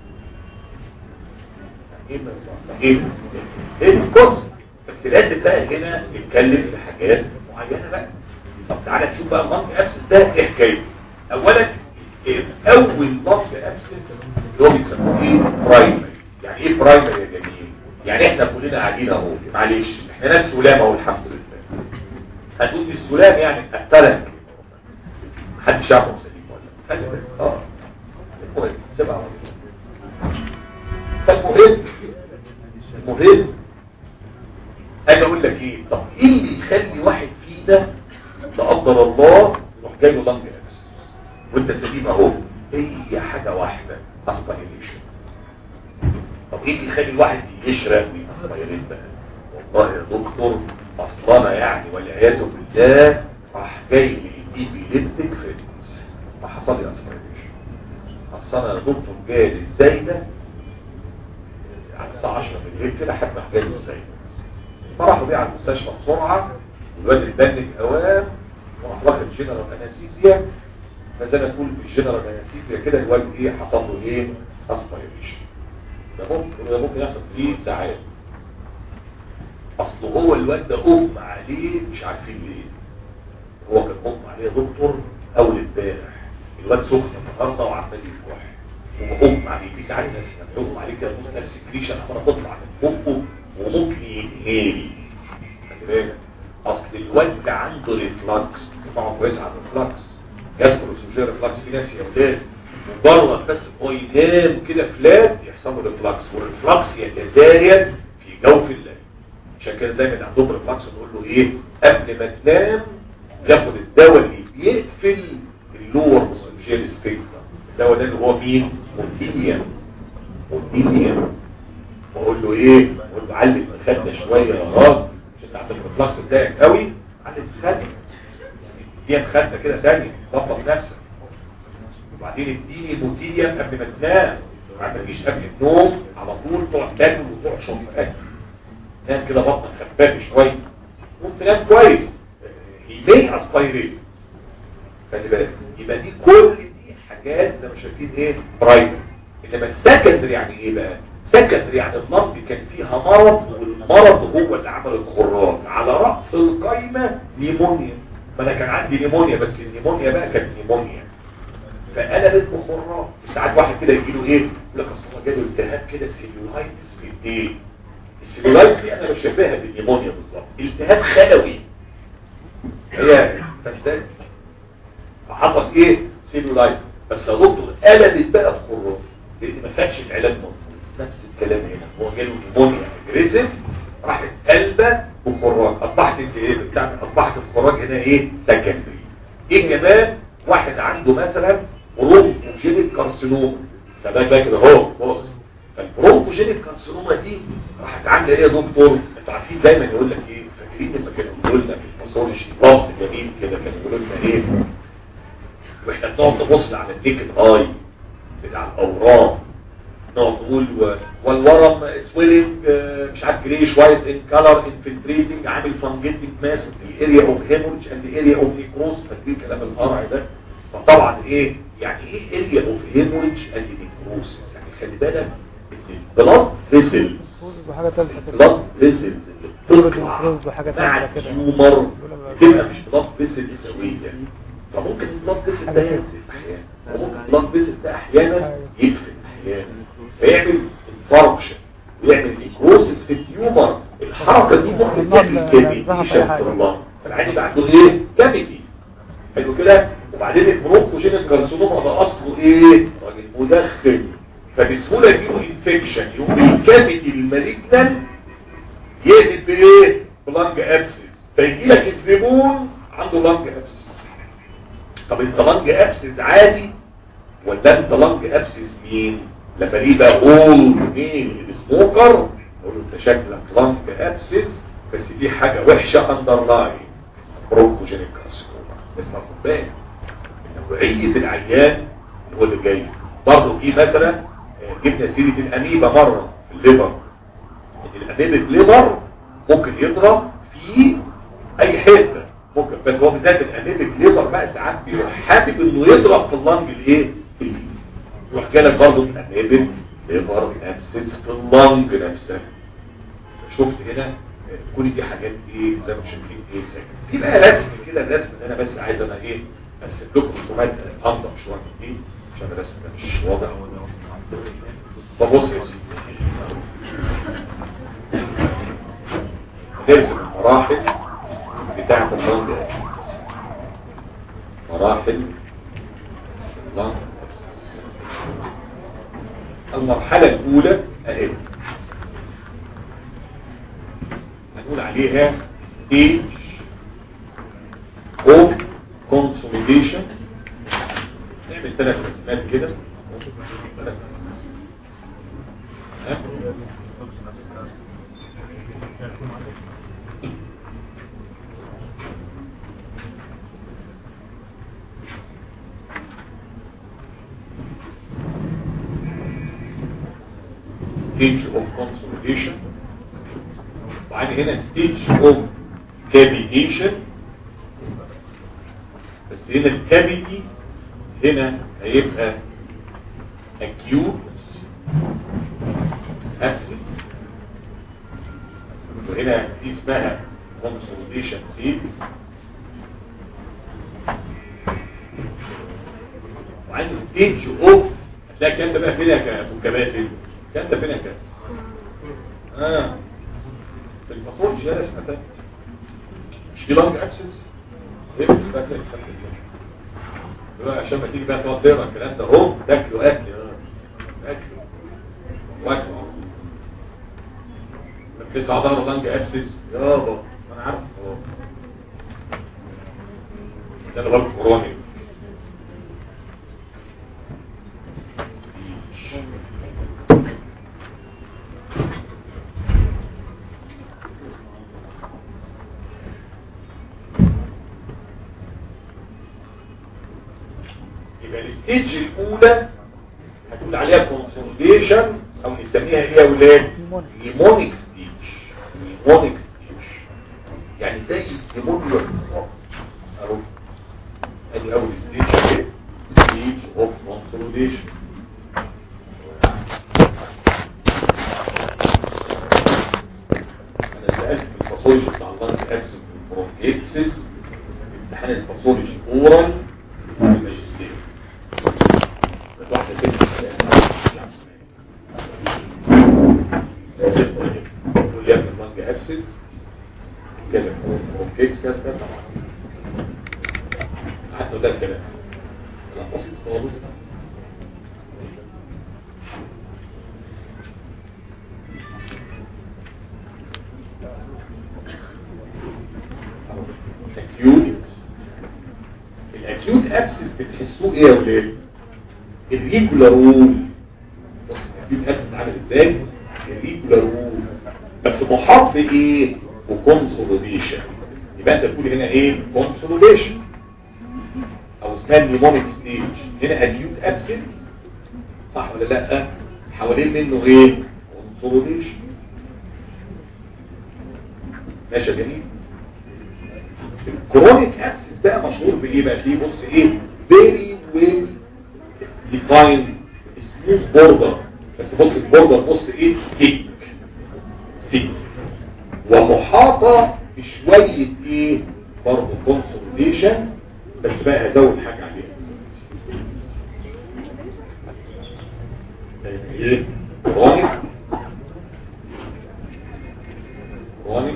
ايه ايه ايه القصه بس لازم بقى هنا نتكلم في حاجات معينه بقى طب تعالى نشوف بقى اللانج ابسس ده ايه حكايته اولا إيه اول لانج ابسس اللي هو بيسموه ايه برايمري يعني ايه برايمري يا جميل يعني احنا كلنا قاعدين اهو معلش احنا ناس سلام اهو الحمد لله هتقول لي السلام يعني التلك محدش يعرف سليم ولا خلي بالك اه المهم سيبها على طول. فالمهم المهم انا اقول لك ايه طب ايه اللي يخلي واحد فينا لا قدر الله يروح جاي له لانج ابس وانت سليم اهو هي حاجه واحده اسبيريشن طب ايه اللي يخلي الواحد يشرب ويسبيريت بقى والله يا دكتور اصل انا يعني والعياذ بالله راح جاي لي ايبيليبتيك فيتنس فحصل لي اسبيريشن اصل انا يا دكتور جالي ازاي ده على الساعه 10 بالليل كده حتى جالي ازاي فراحوا بيه على المستشفى بسرعه والواد اتبنك اوام وراح واخد جنرال انستيزيا فزي ما تقول في الجنرال انستيزيا كده الواد ايه حصل له ايه اسبيريشن ده ممكن ده ممكن يحصل فيه ساعات اصل هو الواد ده اغمى عليه مش عارفين ليه هو كان اغمى عليه يا دكتور اول امبارح الواد سخن النهارده وعمال يكح ومغمى عليه في ساعات ناس لما يغمى عليه كده ممكن السكريشن عماله تطلع من بقه وممكن ينهاري خلي بالك اصل الواد ده عنده ريفلكس طبعا كويس عن الريفلكس جاسترو سوجير ريفلكس في ناس يا ولاد مجرد بس هو ينام كده فلات يحصل له ريفلكس والريفلكس يتزايد في جوف الليل عشان كده دايما عندهم ريفلكس نقول له ايه قبل ما تنام ياخد الدواء اللي بيقفل اللور سوجير سبيكتر الدواء ده اللي هو مين مونتيليان مونتيليان واقول له ايه اقول له علم الخده شويه يا راجل عشان تعمل الريفلكس بتاعك قوي علم الخده دي خدنا كده ثانيه ظبط نفسك وبعدين اديني موتيليا قبل ما تنام ما تجيش قبل النوم على طول تقعد تاكل وتقعد شرب اكل نام كده بطنك خفاف شويه وانت تنام كويس هي اسبايريت خلي بالك يبقى دي كل دي حاجات زي ما شايفين ايه برايمري انما السكندري يعني ايه بقى سكندري يعني اللنج كان فيها مرض والمرض هو اللي عمل الخراج على راس القايمه نيمونيا ما انا كان عندي نيمونيا بس النيمونيا بقى كانت نيمونيا فقلبت بخراج ساعات واحد كده يجي له ايه يقول لك اصل هو جاله التهاب كده سيلولايتس في الايه السيلولايتس دي انا بشبهها بالنيمونيا بالظبط التهاب خلوي هي فهمت فحصل ايه سيلولايتس بس يا دكتور قلبت بقى بخراج لان ما خدش العلاج مظبوط نفس الكلام هنا هو جاله نيمونيا اجريسيف راحت قلبه بخراج اصبحت انت ايه بتعمل اصبحت الخراج هنا ايه سكندري ايه كمان واحد عنده مثلا برونكوجينيك كارسينوما فده ده كده اهو بص فالبرونكوجينيك كارسينوما دي راحت عامله ايه يا دكتور انتوا عارفين دايما يقول لك ايه فاكرين لما كانوا بيقولوا لنا في الباثولوجي لفظ جميل كده كانوا بيقولوا لنا ايه واحنا بنقعد نبص على النيكد اي بتاع الاورام نقعد نقول و... والورم سويلنج مش عارف جريش وايت ان كلر انفلتريتنج عامل فانجيتنج ماس في اريا اوف هيموريج اند اريا اوف نيكروز فاكرين كلام القرع ده فطبعا ايه يعني ايه اريا اوف هيموريج اند نيكروز يعني خلي بالك ان البلاد فيسلز بحاجة تالتة كده البلاد فيسلز اللي بتطلع الفلوس بحاجة مع تالتة كده. التيومر بتبقى مش بلاد فيسلز سويه فممكن البلاد فيسل ده حاجة كده. ينزل احيانا وممكن البلاد فيسل ده احيانا يقفل احيانا فيعمل انفاركشن ويعمل نيكروسيس في التيومر الحركه دي ممكن تعمل كافيتيشن في اللنج فالعين يبقى عنده ايه كافيتي حلو كده وبعدين البرونكوجينيك كارسينوما ده اصله ايه راجل مدخن فبسهوله يجيله انفكشن يقوم الكافيتي المالجنان يقلب بايه بلانج ابسس فيجي لك الزبون عنده لانج ابسس طب انت لانج ابسس عادي ولا انت لانج ابسس مين لما ليه بقى اول مين السموكر اقول له انت شكلك لانج ابسس بس في حاجه وحشه اندرلاين برونكوجينيك كارسينوما اسمع خد بالك نوعيه العيان هو اللي جاي برضه في مثلا آه، جبنا سيره الاميبا مره في الليفر ان الاميبا الليفر ممكن يضرب في اي حته ممكن بس هو بالذات الاميبا الليفر بقى ساعات بيروح حابب انه يضرب في اللنج الايه اليمين. يروح جالك برضه الاميبا ليفر ابسس في اللنج نفسها شفت هنا آه، كل دي حاجات ايه زي ما شايفين ايه ساكن في بقى رسم كده الرسم اللي انا بس عايز انا ايه ارسم لكم رسومات انضف شويه من دي عشان الرسم ده مش واضح فبص يا سيدي نرسم المراحل بتاعة اللنج أكسس. مراحل اللنج أكسس. المرحلة الأولى أهي هنقول عليها stage of consolidation نعمل ثلاث رسمات كده ثلاث ها؟ stage of consolidation وعندي هنا ستيج اوف كافيتيشن بس هنا الكافيتي هنا هيبقى acute abscess وهنا دي اسمها consolidation phase وعندي ستيج اوف هتلاقي الكلام ده بقى فين يا ابو كباتن الكلام ده فين يا كابتن اه في المفروض يا اسمها مش في لانج اكسس ايه بقى كده بقى عشان ما تيجي بقى تقعد تقرا الكلام ده اهو تاكلوا اكل اه اكل واكل بس عضله لانج اكسس يابا انا عارف اه ده اللي هو الكوروني يبقى الستيج الاولى هتقول عليها كونسوليديشن او نسميها ايه يا اولاد نيمونيك ستيج نيمونيك ستيج يعني زي النيمونيا بالظبط اهو ادي اول ستيج اهي ستيج اوف كونسوليديشن انا سالت في الباثولوجي بتاع اللانج ابسنت والبرونكيتسز امتحان الباثولوجي اورال الماجستير كانت واحده ست تقول لي يا ابني اللانج ابسنت كذا برونكيتس كذا كذا حتى ده الكلام لا بسيط خالص acute الاكيوت ابسس بتحسوه ايه يا ولاد الريجولار رول بص الاكيوت ابسس عامل ازاي الريجولار رول بس محاط بايه وكونسوليديشن يبقى انت تقول هنا ايه كونسوليديشن او اسمها نيمونيك ستيج هنا اكيوت ابسس صح ولا لا حوالين منه ايه كونسوليديشن ماشي يا جميل الكرونيك ابسس بقى مشهور بايه بقى تلاقيه بص ايه فيري ويل ديفايند سموث بوردر بس بص البوردر بص ايه ثيك ثيك ومحاطه بشويه ايه برضه كونسوليديشن بس بقى هزود حاجه عليها ايه كرونيك كرونيك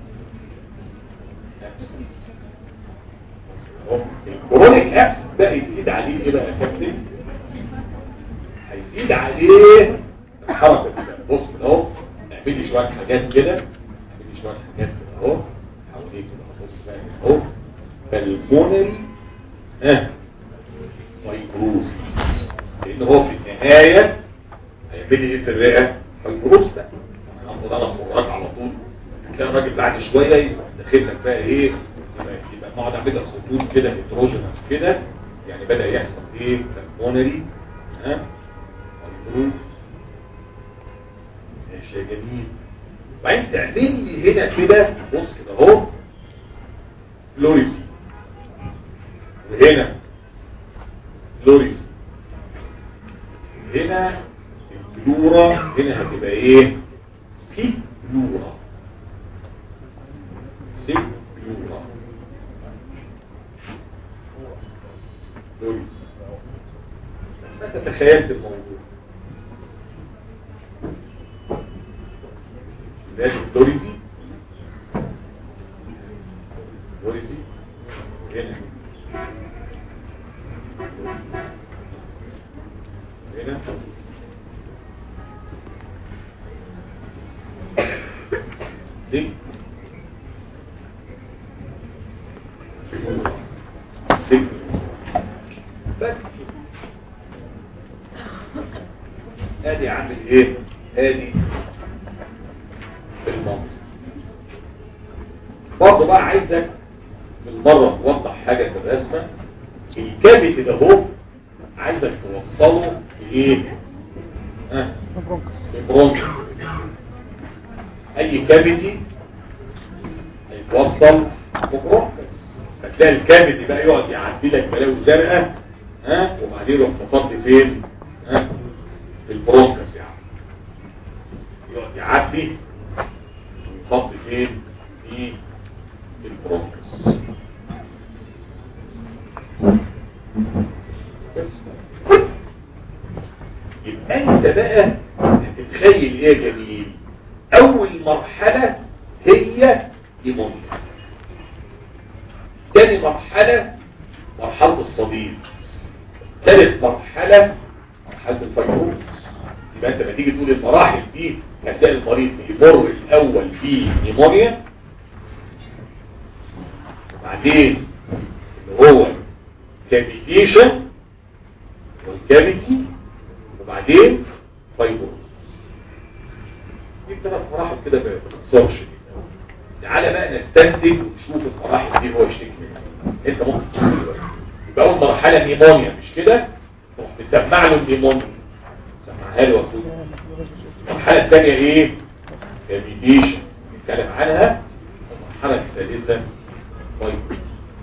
الكرونيك ابس بقى يزيد عليه ايه بقى يا كابتن هيزيد عليه الحركه كده بص كده اهو اعمل لي شويه حاجات كده اعمل لي شويه حاجات كده اهو حواليه كده بص بقى اهو فالمونري ها فايبروز لان هو في النهايه هيعمل لي ايه في الرئه فايبروز بقى هناخد انا خراج على طول تلاقي الراجل بعد شويه يبقى داخل لك بقى ايه يبقى يبقى نقعد نعمل لك خطوط كده هيتروجينس كده يعني بدا يحصل ايه بالمونري ها فايبروز ماشي يا جميل وبعدين تعمل لي هنا كده بص كده اهو فلوريسي وهنا فلوريسي هنا البلورا هنا هتبقى ايه في بلورا سي بلورا فلوريسي بس انت تخيلت الموضوع ماشي فلوريسي فلوريسي هنا هنا سي سي بس ادي عامل ايه ادي المنظر برضه بقى عايزك بالمرة توضح حاجة في الرسمة الكابت ده هو عايزك توصله لايه ها البرونكس اي كابتي توصل ببرونكس فتلاقي الكبد يبقى يقعد يعدي لك بلاوي زرقاء ها وبعدين يروح مفضي فين ها في البرونكس يعني يقعد يعدي ويفضي فين في البرونكس بس يبقى انت بقى تتخيل ايه يا جميل اول مرحلة هي نيمونيا تاني مرحلة مرحلة الصديد ثالث مرحلة مرحلة الفيروس يبقى انت لما تيجي تقول المراحل دي هتلاقي المريض بيمر الاول في نيمونيا وبعدين اللي هو كافيتيشن والكافيتي وبعدين فيبروز دي ثلاث مراحل كده ما بتخسرش تعالى بقى نستنتج ونشوف المراحل دي هو يشتكي منها انت ممكن تقول دلوقتي يبقى اول مرحله نيمونيا مش كده تروح مسمع له النيمونيا سمعها له واخويا المرحله الثانيه ايه كافيتيشن نتكلم عنها المرحله الثالثه فيبروز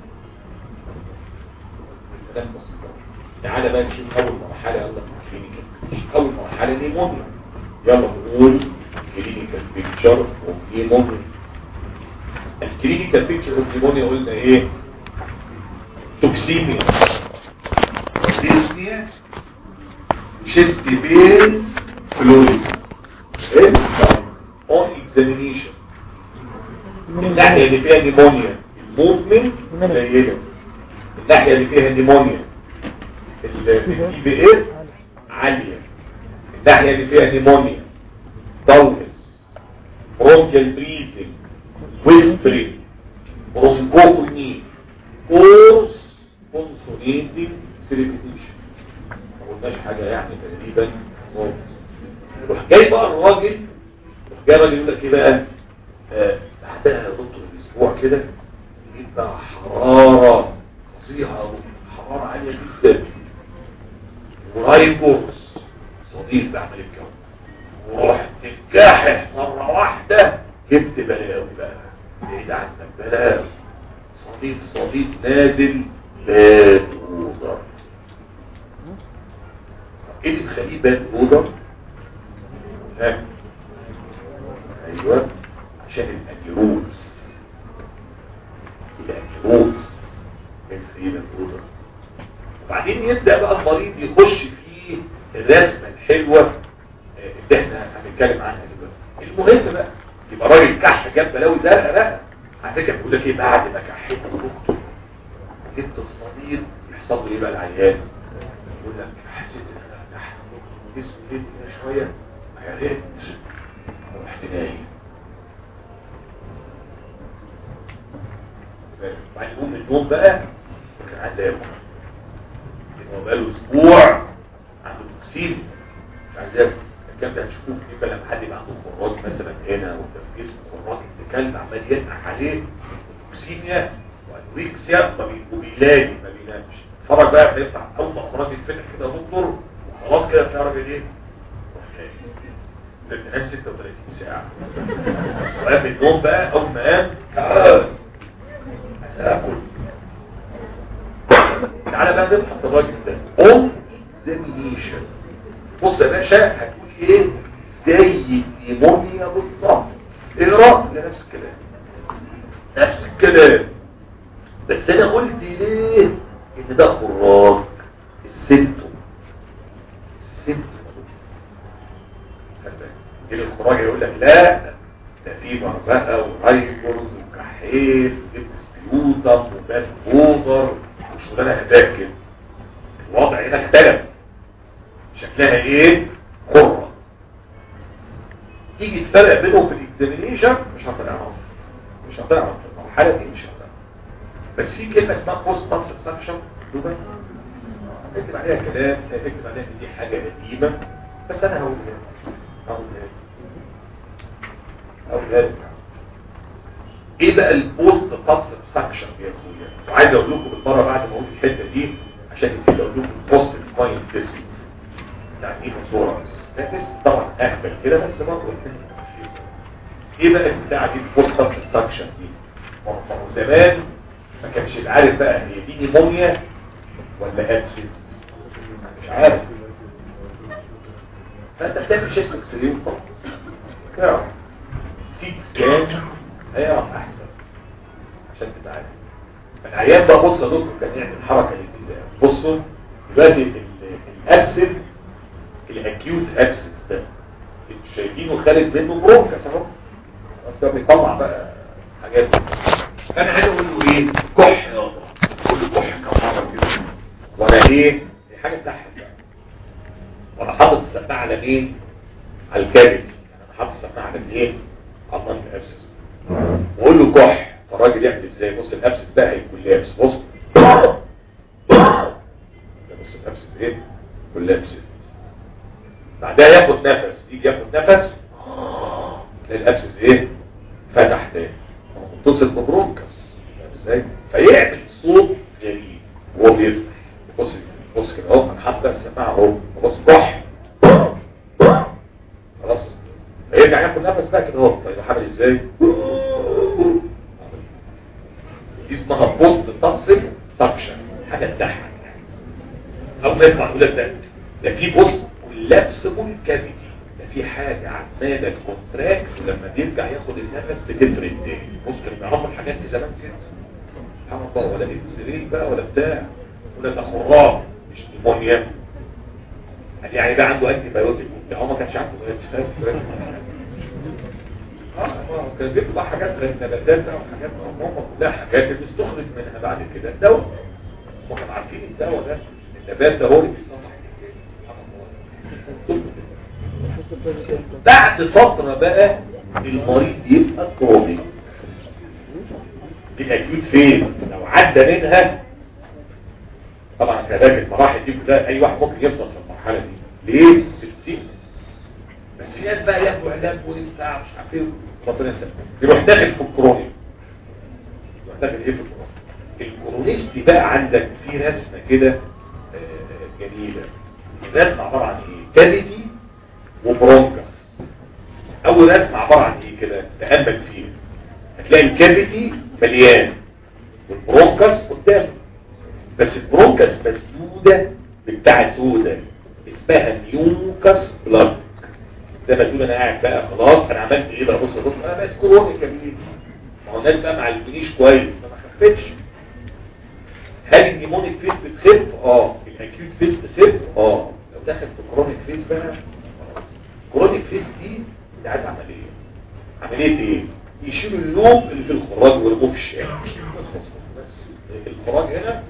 كلام بسيط تعالى بقى نشوف اول مرحله يلا في الكلينيكال اول مرحله نيمونيا يلا نقول كلينيكال بيكتشر اوف نيمونيا الكلينيكال بيكتشر اوف نيمونيا قلنا ايه توكسيميا ديسنيا شيست بين فلويد ايه اون اكزامينيشن الناحيه اللي فيها نيمونيا الموفمنت قليله الناحيه اللي فيها نيمونيا الدي بي اف عاليه الناحيه اللي فيها نيمونيا دولس برونكيال بريزنج ويسبرينج برونكوفوني كورس كونسونيتنج سيريفيزيشن ما قلناش حاجه يعني تقريبا خالص. يروح جاي بقى الراجل يروح جاي الراجل يقول لك ايه بقى آه، بعدها يا دكتور الاسبوع كده يجيب بقى حراره فظيعه حراره عاليه جدا ورايبوس صديق بعمل الكون ورحت تتكاحف مرة واحدة جبت بلاوي بقى بعيد عنك بلاوي صديق صديق نازل باد اوضر ايه اللي مخليه باد اوضر؟ ها ايوه عشان الانيروز الانيروز مخليه باد اوضر وبعدين يبدأ بقى المريض يخش في الرسمة الحلوة آه، اللي احنا هنتكلم عنها دلوقتي المهم بقى يبقى راجل كح جاب بلاوي زرقاء بقى على فكره بيقول لك ايه بعد ما كحيت دكتور جبت الصديد يحصل له ايه بقى العيان يقول لك حسيت ان انا تحت دكتور جسمي جدا شويه يا ريت رحت نايم بعد يقوم من النوم بقى كان عايز ياكل هو بقاله اسبوع عنده توكسين مش عايز ياكل الكلام ده هتشوفوه كتير بقى لما حد يبقى عنده خراج مثلا هنا ولا في جسمه خراج ابن كلب عمال ينقح عليه توكسيميا وانوريكسيا ما بي- وبيلاقي ما بينامش اتفرج بقى بيفتح اول ما الخراج يتفتح كده يا دكتور وخلاص كده بتعرف ايه روح نايم بتنام 36 ساعه وقام من النوم بقى اول ما قام تعال عايز اكل تعالى بقى نبحث الراجل ده اون اكزامينيشن بص يا باشا هتقول ايه زي النيمونيا بالظبط اقرا لنفس الكلام نفس الكلام بس انا قلت ليه ان ده خراج السيمتوم السيمتوم يجي الخراج يقول لك لا ده في مربقه وهايبرز وكحيل وسبيوتم وبات اوفر وشغلانه هداك كده الوضع هنا اختلف شكلها ايه خرة تيجي تفرق بينهم في الاكزامينيشن مش هتعرف مش هتعرف في المرحله دي مش هتعرف بس في كلمه اسمها بوست ماسل سكشن دبي اكتب عليها كلام اكتب عليها ان دي حاجه قديمه بس انا هقولها لك. هقولها لك. هقولها لك. ايه بقى البوست ماسل سكشن يا اخويا وعايز اقول لكم بالمره بعد ما اقول الحته دي عشان نسيت اقول لكم البوست مايند تيست يعني ايه مصورة ده تيست طبعا اهبل كده بس برضه ايه بقى البتاعه دي البوست ماسل سكشن دي ما هو زمان ما كانش عارف بقى هي دي نيمونيا ولا ابسس مش عارف فانت بتعمل شيست اكسري وخلاص تعرف سيت سكان هيعرف احسن عشان تبقى عارف العيان بقى بص يا دكتور كان يعمل حركه لذيذه قوي. بصوا دلوقتي ال- الابسس الاكيوت ابسس ده انتوا شايفينه خارج منه برونكس اهو بس ده بيطلع بقى حاجات انا عايز اقول له ايه كح يا الله اقول له كح كم مره كده وانا ايه دي حاجه تضحك بقى وانا حاطط السماعه على مين على الكابل انا حاطط السماعه على الايه على المنطقه الابسس واقول له كح فالراجل يعمل ازاي بص الابسس ده هيكون لابس بص ده بص الابسس ايه يكون لابس بعدها ياخد نفس يجي ياخد نفس تلاقي الابسس ايه فتح تاني متصل ببرونكس فاهم ازاي فيعمل صوت غريب وهو بيفتح بص بص كده اهو انا حاطط السماعه اهو بص كح خلاص هيرجع ياخد نفس بقى كده اهو طيب عامل ازاي دي اسمها بوست تصل سكشن حاجه تضحك او ما يسمع يقول لك ده ده في بوست كولابسبل كافيتي ده في حاجه عماله كونتراكت ولما بيرجع ياخد النفس بتفرد تاني بص كانوا بيعرفوا الحاجات دي زمان كده سبحان الله ولا اكسرين بقى ولا بتاع ولا ده خراج مش نيمونيا قال يعني ده عنده انتي بايوتيك وبتاع هو ما كانش عنده انتي اه ما هو كان بيطلع حاجات غير نباتات بقى وحاجات هم كلها حاجات اللي بيستخرج منها بعد كده الدواء هم كانوا عارفين الدواء ده النبات ده هو اللي بيصنع بعد فترة بقى المريض يبقى كرونيك الاكيوت فين لو عدى منها طبعا كذلك المراحل دي كلها اي واحد ممكن يفضل في المرحلة دي ليه؟ ستين بس في ناس بقى ياخدوا علاج وبتاع مش عارف ايه ربنا يسلمك يروح داخل في الكرونيك يروح داخل ايه في الكرونيك الكرونيستي بقى عندك في رسمة كده آه، جميلة الرسمة عبارة عن ايه؟ كافيتي وبرونكس اول رسمة عبارة عن ايه كده تأمل فيه هتلاقي الكافيتي مليان والبرونكس قدامه بس البرونكس مسدودة بتاع سودة اسمها نيوكس بلاد زي ما تقول انا قاعد بقى خلاص انا عملت ايه بقى بص بص انا بقيت كورونا كبير ما هو الناس بقى ما علمنيش كويس فما خفتش هل النيمونيك فيس بتخف اه الاكيوت فيس بتخف اه لو دخل في كرونيك فيس بقى خلاص كرونيك فيس دي انت عايز عمليه عمليه ايه يشيلوا اللوب اللي في الخراج ويرموه في الشارع بس الخراج هنا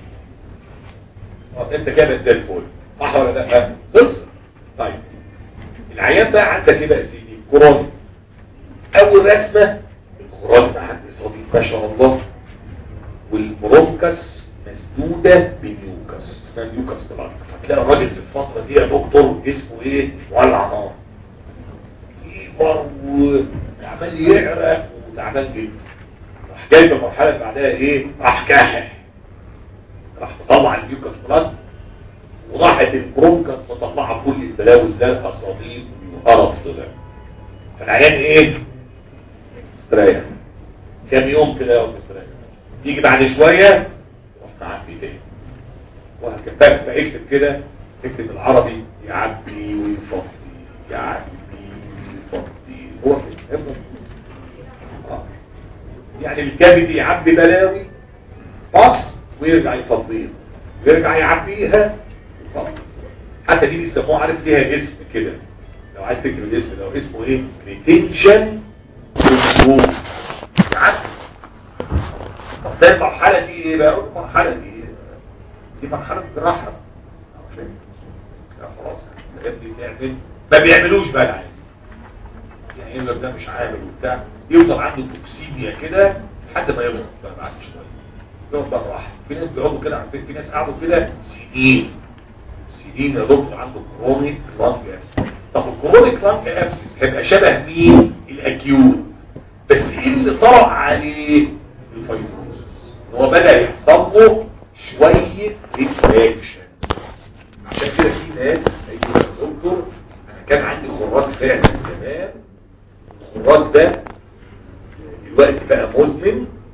اه انت كده زي الفل صح ولا لا خلص طيب العيان بقى عندك ايه بقى يا سيدي كرونيك اول رسمه الخراج ده عندي صديق ما شاء الله والبرونكس مسدودة بنيوكس اسمها نيوكس بلانك هتلاقي الراجل في الفترة دي يا دكتور جسمه ايه ولع نار يكبر وعمال يعرق وتعبان جدا راح جايب المرحلة اللي بعدها ايه راح كاحح راح مطلع النيوكس بلانك وراحت البرونكس مطلعة كل البلاوز ده الأصابيب والقرف ده فالعيان ايه استريح كام يوم كده يقعد استريح يجي بعد شوية روح معبي تاني وهكذا فاكتب كده اكتب العربي يعبي ويفضي يعبي ويفضي هو كده افضل. آه. يعني الكبد يعبي بلاوي فص ويرجع يفضيها ويرجع يعبيها ويفضي حتى دي بيسموها عارف ليها اسم كده لو عايز تكتب الاسم لو اسمه ايه ريتنشن كنترول يعبي طب ده المرحلة دي ايه بقى المرحلة دي إيه؟ دي مرحلة جراحة عارفين؟ لا خلاص الحاجات دي تعمل ما بيعملوش بقى العين يعني يقول لك ده مش عامل وبتاع يفضل عنده توكسيميا كده لحد ما يغلط بقى بعد شوية يقعد بقى راحة في ناس بيقعدوا كده عارفين في ناس قعدوا كده سنين سنين يا دكتور عنده كرونيك لانج ابسس طب الكرونيك لانج ابسس هيبقى شبه مين الاكيوت بس ايه اللي طرأ عليه الفيبروزس هو بدأ يحصل له شوية ريفراكشن عشان كده في ناس ايوه يا دكتور انا كان عندي خراج فعلا زمان الخراج ده دلوقتي بقى مزمن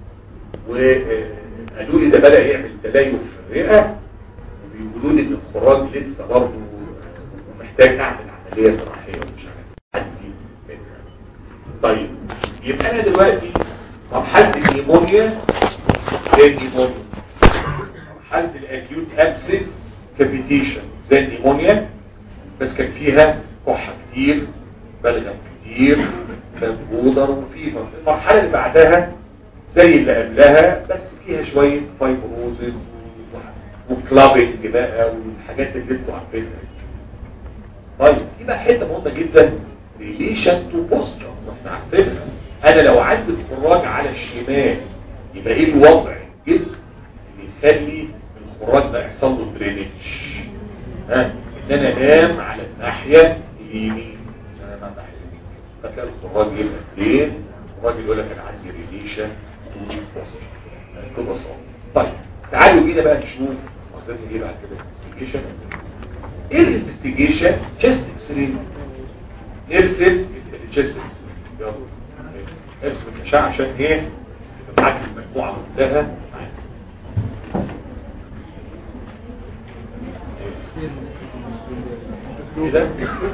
وقالوا لي ده بدأ يعمل تليف في الرئة وبيقولوا لي ان الخراج لسه برضه محتاج اعمل عملية جراحية ومش عارف عندي منها. طيب يبقى انا دلوقتي مرحلة النيمونيا زي النيمونيا مرحلة الاكيوت ابسس كافيتيشن زي النيمونيا بس كان فيها كحة كتير بلغم كتير بودر وفيفر المرحلة اللي بعدها زي اللي قبلها بس فيها شوية فايبروزز وكلابنج بقى والحاجات اللي انتوا عارفينها طيب دي بقى حته مهمه جدا ريليشن تو بوستر احنا عارفينها انا لو عندي الخراج على الشمال يبقى ايه الوضع الجسم اللي يخلي الخراج ده يحصل له درينج ها ان انا انام على الناحيه اليمين انا انام على الناحيه اليمين فتلاقي الخراج يبقى فين الراجل يقول لك انا عندي ريليشن تو بوستر ببساطه طيب تعالوا بينا بقى نشوف مقصدنا ايه بعد كده انفستيجيشن ايه الانفستيجيشن تشست اكس راي ارسم التشست اكس راي يلا ارسم الاشعه عشان ايه يبقى معاك المجموعه كلها كده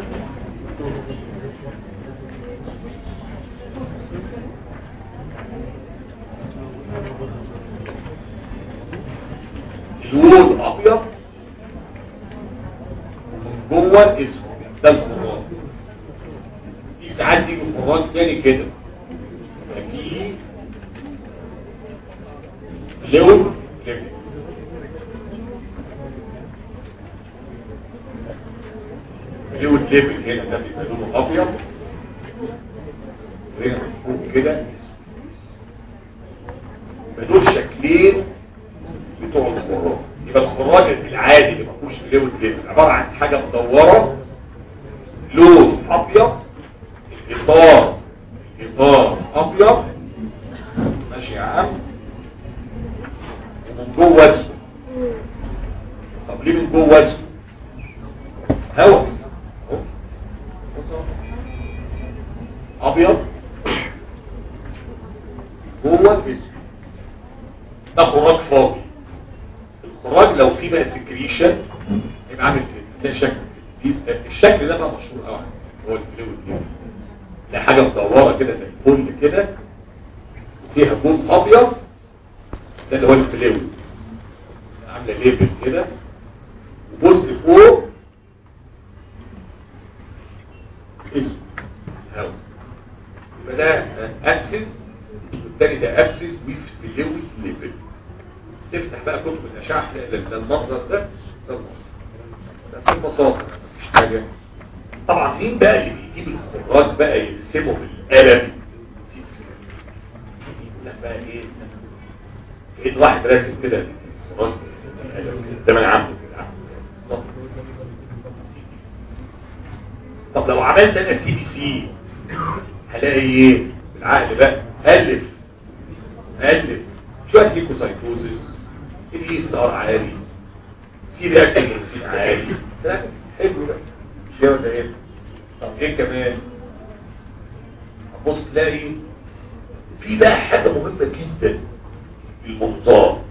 لون ابيض ومن جوه اسمه ده الخراج في ساعات تيجي خراج تاني كده يبقى فيه لون ليفل لون ليفل هنا ده بيبقى لونه ابيض وهنا من فوق كده يبقى دول شكلين بتوع الخراج يبقى الخراج العادي اللي ما فيهوش لون ليفل عباره عن حاجه مدوره لون ابيض الاطار الاطار ابيض ماشي يا عم ومن جوه اسود طب ليه من جوه اسود هوا أهو. ابيض جوه اسود ده خراج فاضي الخراج لو فيه بقى سكريشن يبقى عامل كده ده شكل دي- الشكل ده بقى مشهور قوي هو الفلويد كده ده حاجه مدوره كده زي الفل كده وفيها جزء ابيض ده اللي هو الفلويد عامله ليبل كده وجزء فوق اسمه هوا يبقى ده ابسس والتاني ده ابسس ويس فلويد ليبل تفتح بقى كتب الاشعه تلاقي ده المنظر ده ده المنظر بس ببساطه مفيش حاجه طبعا مين بقى اللي بيجيب الخراج بقى يرسمه بالقلم لا بقى ايه لقيت واحد راسم كده خراج بالقلم كده، زمان عامله كده عامله كده. طب لو عملت انا سي بي سي هلاقي ايه بالعقل بقى الف الف شويه ليكوسايتوزيس الاي اس ار عالي سي رياكتيف عالي كلام حلو ده مش هو ده ايه طب ايه كمان هتبص تلاقي في بقى حاجه مهمه جدا المنظار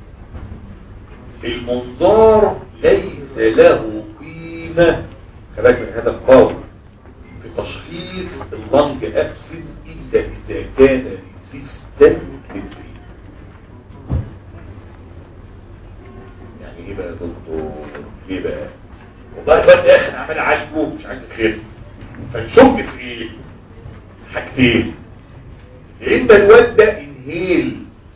المنظار ليس له قيمه خلاك من هذا القول في تشخيص اللنج ابسس الا اذا كان ريسيستنت للتريد يعني ايه بقى يا دكتور ليه بقى والله الواد ده اخر عمال عالجه مش عايز خير فنشك في ايه حاجتين يا اما الواد ده انهيل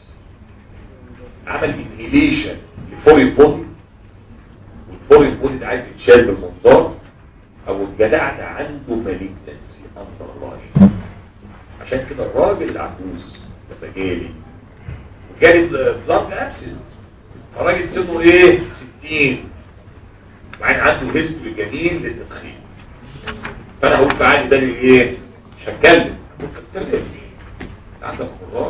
عمل انهيليشن لفورين بودي والفورين بودي ده عايز يتشال بالمنظار او الجدع ده عنده مالجنسي اندر الله عشان كده الراجل العجوز ده جالي وجالي بلانك ابسس الراجل سنه ايه 60 وبعدين عنده هيستوري جميل للتدخين فانا هقول تعالي ده ايه مش هتكلم ما تتكلمش عندك خراج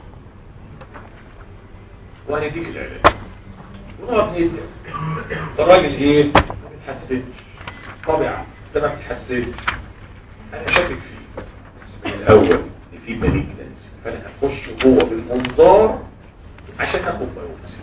وهنديك العلاج ونقعد ندي الراجل ايه ما بيتحسنش طبيعة انت ما بتحسنش انا شاكك فيه بس من الاول ان في مالجنس فانا هخش جوه بالمنظار عشان اخد بايوبسي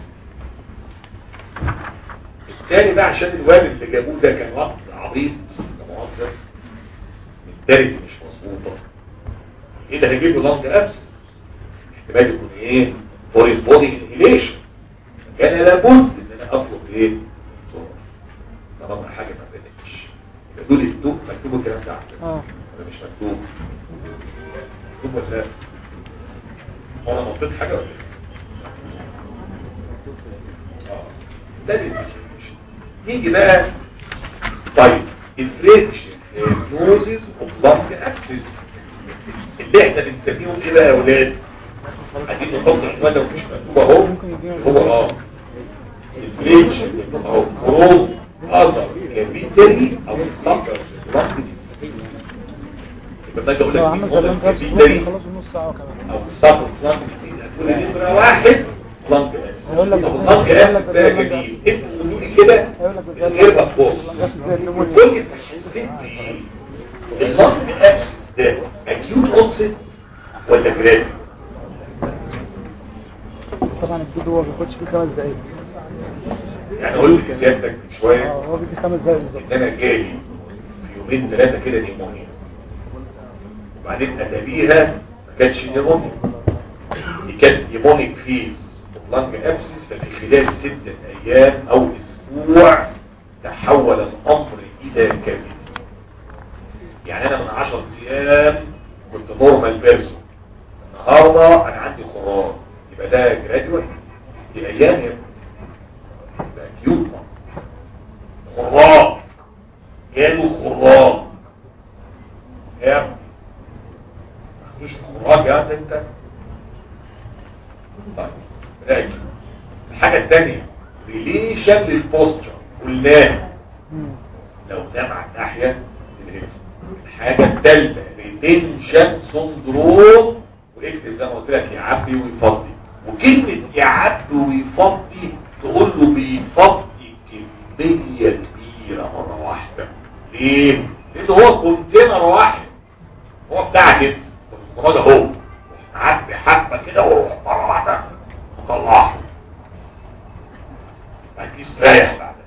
التاني بقى عشان الواد اللي جابوه ده كان وقت عبيط لا مؤاخذة التالت مش مظبوطة ايه ده هجيب له لانج ابسس احتمال يكون ايه فورين بودي انهيليشن كان لابد ان انا اطلب ايه بسرعة طالما حاجة ما بنتش يبقى دول الدوق مكتوب الكلام ده عندنا اه ولا مش مكتوب مكتوب ولا لا هو انا نطيت حاجة ولا ايه اه ده الانفستيجيشن نيجي بقى طيب الفريكشن نوزز اوف لانج ابسس اللي احنا بنسميهم ايه بقى يا اولاد عايزين نحط عنوان لو مش مكتوب اهو هو اه الفريكشن اهو فروم اذر كابيتري او السكر لانج ديزيز يبقى باجي اقول لك لو مين عمل هو زمان كابس الكابيتري ممكن خلاص نص ساعة كمان او الصبر بلانك ديزيز هتقول لي نمرة واحد بلانك هيقول لك- طب بلانك هيقول لك ابس ده بلانك جميل انتوا قولوا لي كده هيقول لك من غير ما تبص بس زي النمونيا قول انت حسيت بايه البلانك ابس ده اكيوت اونست ولا جراد طبعا الجدول هو ما بياخدش فيه خمس دقايق يعني قلت لسيادتك من اه شويه هو بيجي خمس دقايق بالظبط ان انا جالي في يومين ثلاثه كده نيمونيا وبعدين اتابيها ما كانتش نيمونيا دي كانت نيمونيك فيز لانج ابسس ففي خلال ستة ايام او اسبوع تحول الامر الى كبد يعني انا من عشر ايام كنت نورمال بيرسون النهارده انا عندي خراج يبقى ده جراديوال دي ايام يا ابني. ده اكيوت خراج جاله خراج يا ابني مش خراج يا ابني انت طيب راجع الحاجة الثانية ريليشن للبوستر قلناها مم. لو نام على الناحية الهيكس الحاجة الثالثة ريتنشن سندروم واكتب زي ما قلت لك يعبي ويفضي وكلمة يعبي ويفضي تقول له بيفضي كمية كبيرة مرة واحدة ليه؟ لأن هو كونتينر واحد هو بتاع كده هو ده هو عبي حبة كده وروح مرة واحدة وطلعه بعد كده استريح بعدها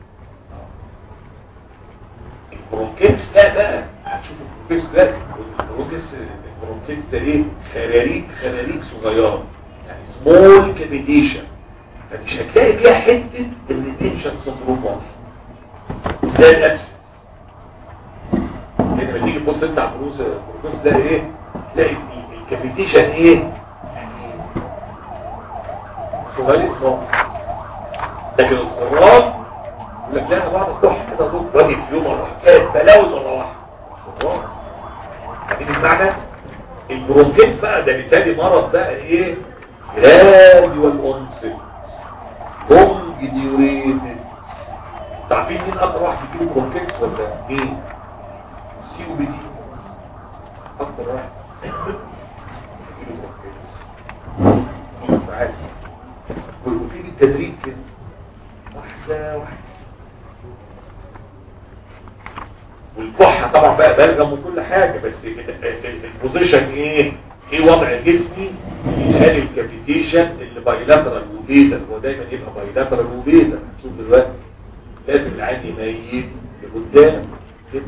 البرونكيتس ده بقى هتشوف البرونكيتس ده البرونكيتس البرونكيتس ده ايه خلاليك خلاليك صغيره يعني سمول كابيتيشن فمش هتلاقي فيها حته الريتنشن سندروم واضح زي الابس لما تيجي تبص انت على البروس البرونكيتس ده ايه تلاقي الكابيتيشن ايه يعني صغير خالص لكن الخراج يقول لك لا انا بعد الضحك كده ضوء واجي في يوم اروح كانت بلاوي مره واحده خراج فاهمين المعنى البرونكيتس بقى ده بالتالي مرض بقى ايه جراديوال اونست لونج ديوريتد عارفين مين اكتر واحد بيجيله برونكيتس ولا مين سي او بي دي اكتر واحد بيجيله برونكيتس عادي وفي التدريب كده واحدة واحدة والكحة طبعا بقى بلغم وكل حاجة بس ال- ال- البوزيشن ايه ايه وضع جسمي يخلي الكافيتيشن اللي بايلاترال وبيزل هو دايما يبقى بايلاترال وبيزل هنشوف دلوقتي لازم العين يميل لقدام كده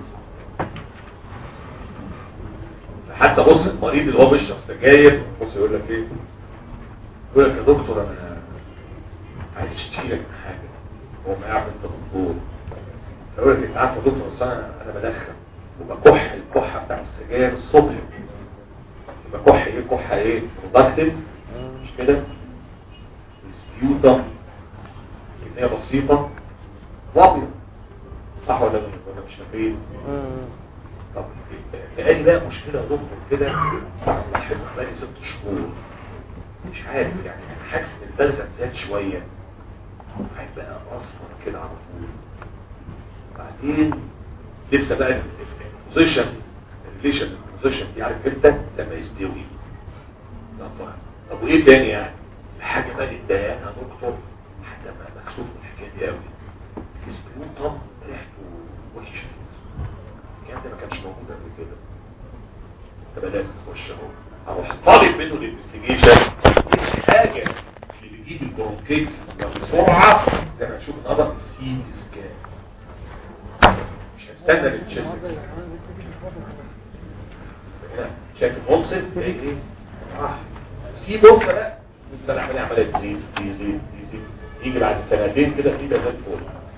حتى بص المريض اللي هو بيشرب سجاير بص يقول لك ايه يقول لك يا دكتور انا عايز اشتكي لك من حاجه هو ما يعرف انت دكتور فيقول لك انت عارف يا دكتور بس انا انا بدخن وبكح الكحه بتاع السجاير الصبح يبقى كح ايه كحه ايه برودكتيف مش كده سبيوتم كميه بسيطه وابيض صح ولا ولا مش فاكرين طب تلاقي بقى مشكله يا دكتور كده لاحظها بقالي ست شهور مش عارف يعني حاسس ان البلغم زاد شويه هيبقى اصفر كده على طول بعدين لسه بقى البوزيشن الريليشن البوزيشن دي عارف امتى لما يستوي لا طبعا طب وايه تاني يعني الحاجه بقى اللي تضايقنا يا دكتور حتى ما مكسوف من الحكايه دي قوي السبيوتم ريحته وحشه الكلام ده ما كانش موجود قبل كده انت بدات تخش اهو اروح طالب منه الانفستيجيشن الحاجه اللي بتجيب ريفلكس بسرعه زي ما تشوف النهارده في السي سكان مش هستنى للتشيست هنا شايف الاوبسيت ايه ايه راح سي بوك بقى يفضل عمال عماله تزيد تزيد تزيد يجي بعد سنتين كده في بنات فوق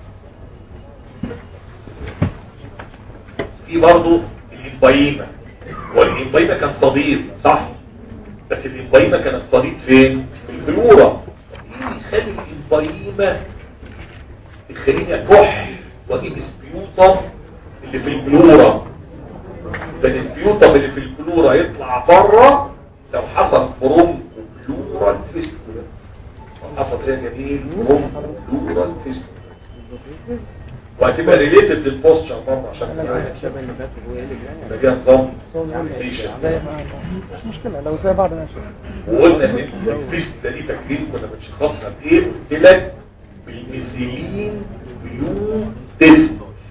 في برضه الإمبايمة والإمبايمة كان صديق صح بس الإمبايمة كان الصديق فين في البلورة ايه يخلي الإمبايمة تخليني أكح وأجيب سبيوطة اللي في البلورة فالسبيوطة اللي في البلورة يطلع بره لو حصل برونكو بلورال فيستولا لو حصل ايه يا جميل برونكو بلورال فيستولا وهتبقى ريليتد للبوستشر برضه عشان يبقى فيها نظام عمليشن. زي ما مش مشكلة لو زي بعض ماشي وقلنا ان الفيستولا دي فاكرين كنا بنشخصها بايه قلت لك بالميثيلين بلو تيست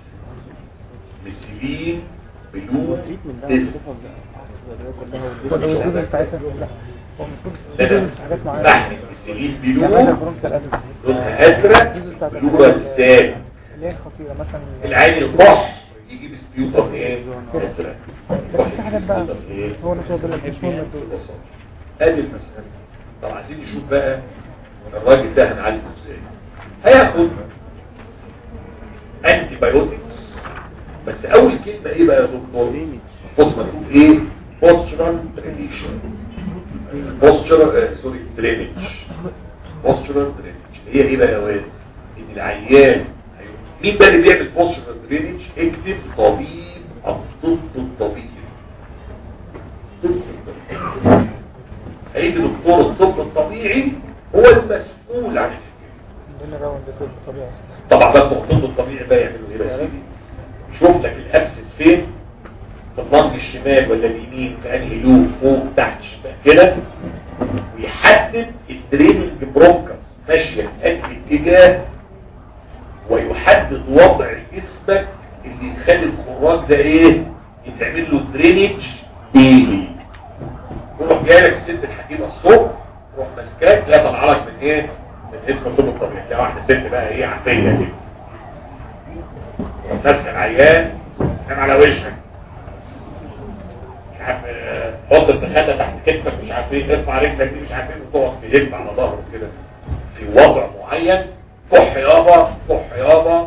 ميثيلين بلو تيست ولا الجزء بتاعتها لا هو المفروض لا في لا جزء حاجات معينة بحث ميثيلين يعني بلو برونكال أزمة لونها ازرق بلورا ازاي اللي هي خطيرة مثلا العين الكح يجيب سبيوتر ايه ازرق بس في حاجات بقى هو نفسه يقول لك مش مهم الدول ادي المسألة طب عايزين نشوف بقى الراجل ده هنعالجه ازاي هياخد انتي بايوتكس بس اول كلمة ايه بقى يا دكتور بص مكتوب ايه postural relation postural سوري drainage postural drainage هي ايه بقى يا واد ان العيان مين بقى اللي بيعمل postural drainage اكتب طبيب الطب الطبيعي طب الطبيعي هيجي دكتور الطب الطبيعي هو المسؤول عن الحكايه عندنا راوند طب طبيعي طبعا بقى بتوع الطب الطبيعي بقى يعملوا ايه بقى يا سيدي شوف لك الابسس فين في الضنج الشمال ولا اليمين في انهي لوب فوق تحت شمال كده ويحدد الدريننج برونكس ماشيه في انهي اتجاه ويحدد وضع جسمك اللي يخلي الخراج ده ايه يتعمل له درينج ديلي يروح جاي لك الست الحكيمه الصبح يروح ماسكاك لا طلع لك من ايه من اسم الطب الطبيعي تلاقي واحده ست بقى ايه عافيه كده تروح ماسكه العيان نام على وشك مش عارف آه، حط الدخانه تحت كتفك مش عارف ايه ارفع رجلك دي مش عارف ايه وتقعد تهب على ظهره كده في وضع معين كح يابا كح يابا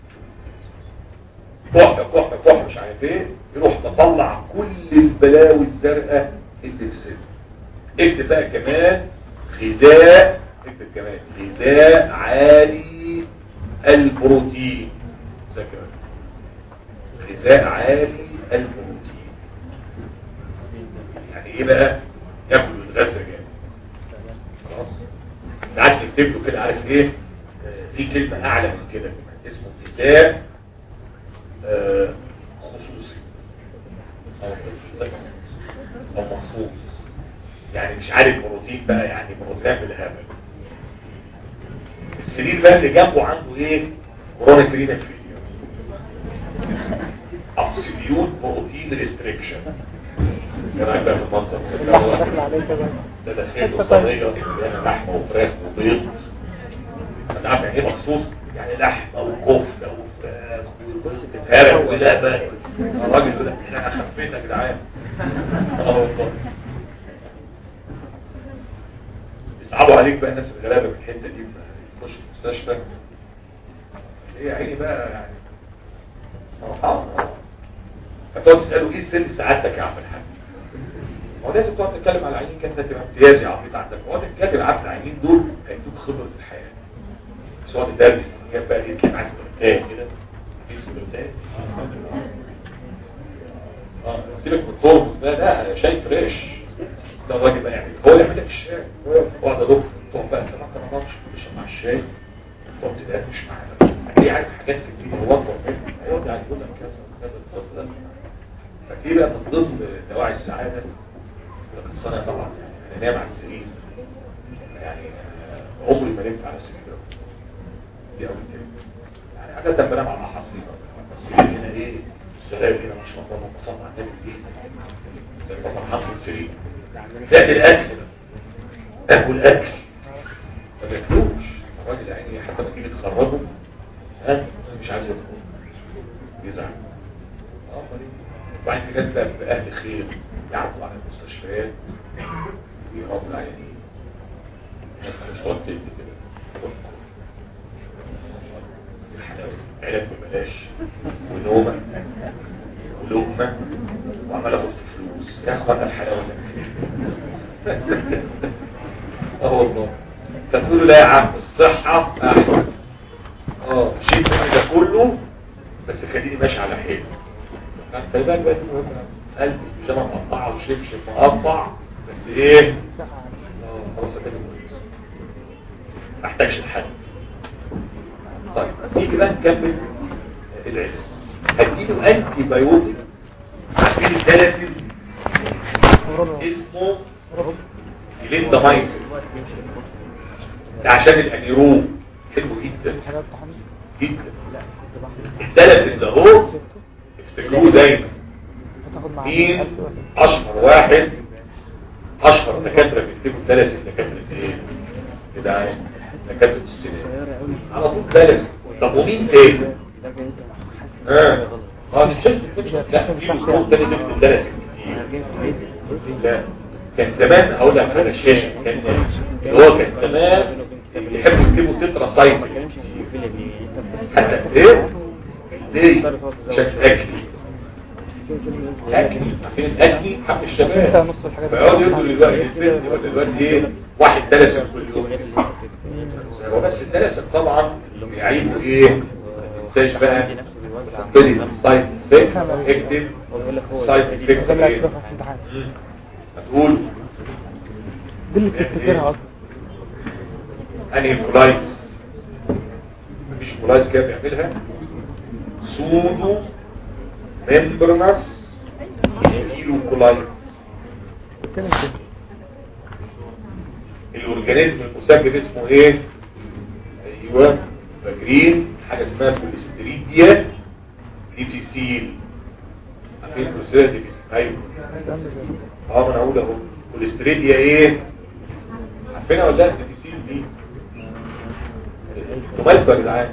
كح كح كح مش عارف ايه يروح مطلع كل البلاوي الزرقاء اللي في صدره اكتب بقى كمان غذاء اكتب كمان غذاء عالي البروتين ذاكر غذاء عالي البروتين يعني ايه بقى ياكل ويتغذى جامد خلاص ساعات نكتب له كده عارف ايه آه، في كلمه اعلى من كده كمان اسمه غذاء آه، خصوصي او او مخصوص يعني مش عارف بروتين بقى يعني بروتين بالهبل السرير بقى اللي جنبه عنده ايه كورونا كرينك فيديو ابسوليوت بروتين ريستريكشن ايه رايك بقى في المنظر داخل عليه كده ده داخله صينيه يعني لحمه وفراخ وبيض انت عارف يعني ايه مخصوص يعني لحمه وكفته وفراخ وتتهرق ولا بقى الراجل يقول لك انا خفيت يا جدعان اه والله يصعبوا عليك بقى الناس الغلابه في الحته دي تخش المستشفى ايه يا عيني بقى يعني فرحان فتقعد تساله ايه سن سعادتك يا عم الحاج هو لازم تقعد تتكلم على العينين كانت تبقى امتياز يا عبيط عندك هو تتكلم على العينين دول هيدوك خبره الحياه بس هو تدرس هي بقى ايه تلاقي معاك سبرتات كده في سبرتات اه سيبك من الطرق ده لا شاي فريش ده الراجل بقى يعمل هو يعمل لك الشاي اقعد يا دكتور تقعد بقى كمان ما ماتش تشرب مع الشاي تقعد تدردش معاه هتلاقيه عارف حاجات في الدنيا هو اكبر منك هيقعد يعني يقول لك كذا وكذا وكذا فدي بقى من ضمن دواعي السعاده لكن الصنع طبعا يعني انام على السرير يعني آه، عمري ما نمت على السرير ده. دي اول كلمه يعني عاده بنام على حصيره السرير هنا ايه السراير هنا ما شاء الله ما صنع النبي فيه زي ما فرحان في السرير زائد الاكل بقى. اكل اكل ما باكلوش الراجل يعني حتى ما تيجي تخرجه ها مش عايز يخرج يزعل اه أمال إيه؟ وبعدين في ناس بقى بتبقى اهل خير يعرفوا على المستشفيات ويربوا العيانين ناس مش تقعد تدي كده الحلاوة علاج ببلاش ونومة ولقمة وعمال اخد في فلوس يا اخوانا الحلاوة ده اه والله فتقولوا لا يا عم الصحة احسن اه شيء ده كله بس خليني ماشي على حيل انت بقى دلوقتي البس بيجامه مقطعه وشبشب مقطع بس ايه اه خلاص كده كويس ما احتاجش لحد طيب نيجي بقى نكمل العلاج هديله انتي بايوتيك عشان الدلاسل اسمه كليندامايسين ده عشان الانيروم حلو جدا حاجات تحمل جدا الدلاسل ده هو افتكروه دايما هتاخد معاك مين ألف ولا اشهر واحد اشهر دكاتره بيكتبوا الدلاسل دكاتره ايه كده دكاتره السنان على طول دلاسل طب ومين تاني اه اه مش شفت كده لا في دكتور تاني بيكتب الدلاسل كتير لا كان زمان هقول لك على الشاشه كان اللي هو كان زمان يحبوا يكتبوا تترا سايكل حتى ايه ليه عشان اكلي اكلي عارفين الاكلي حق انت الشباب نص الحاجات فيقعد يقول للوقت البنت ولا الوقت ايه واحد دلس كل يوم هو بس الدلس طبعا اللي بيعيبوا ايه ما تنساش بقى تبتدي السايد افكت اكتب السايد افكت ده اللي ايه هتدخل في امتحان مم. هتقول دي اللي بتفتكرها اصلا انهي كولايتس مفيش كولايتس كده بيعملها سودو ممبرنس كيلو كولايتس كده كده الاورجانيزم المسبب اسمه ايه ايوه فاكرين حاجه اسمها كوليستريديا ديفيسيل عارفين كوليستريديا ديفيسيل ايوه ده اللي بي- اه ما انا هقول اهو كوليستريديا ايه عارفينها ولا لا الديفيسيل دي ممالكه يا جدعان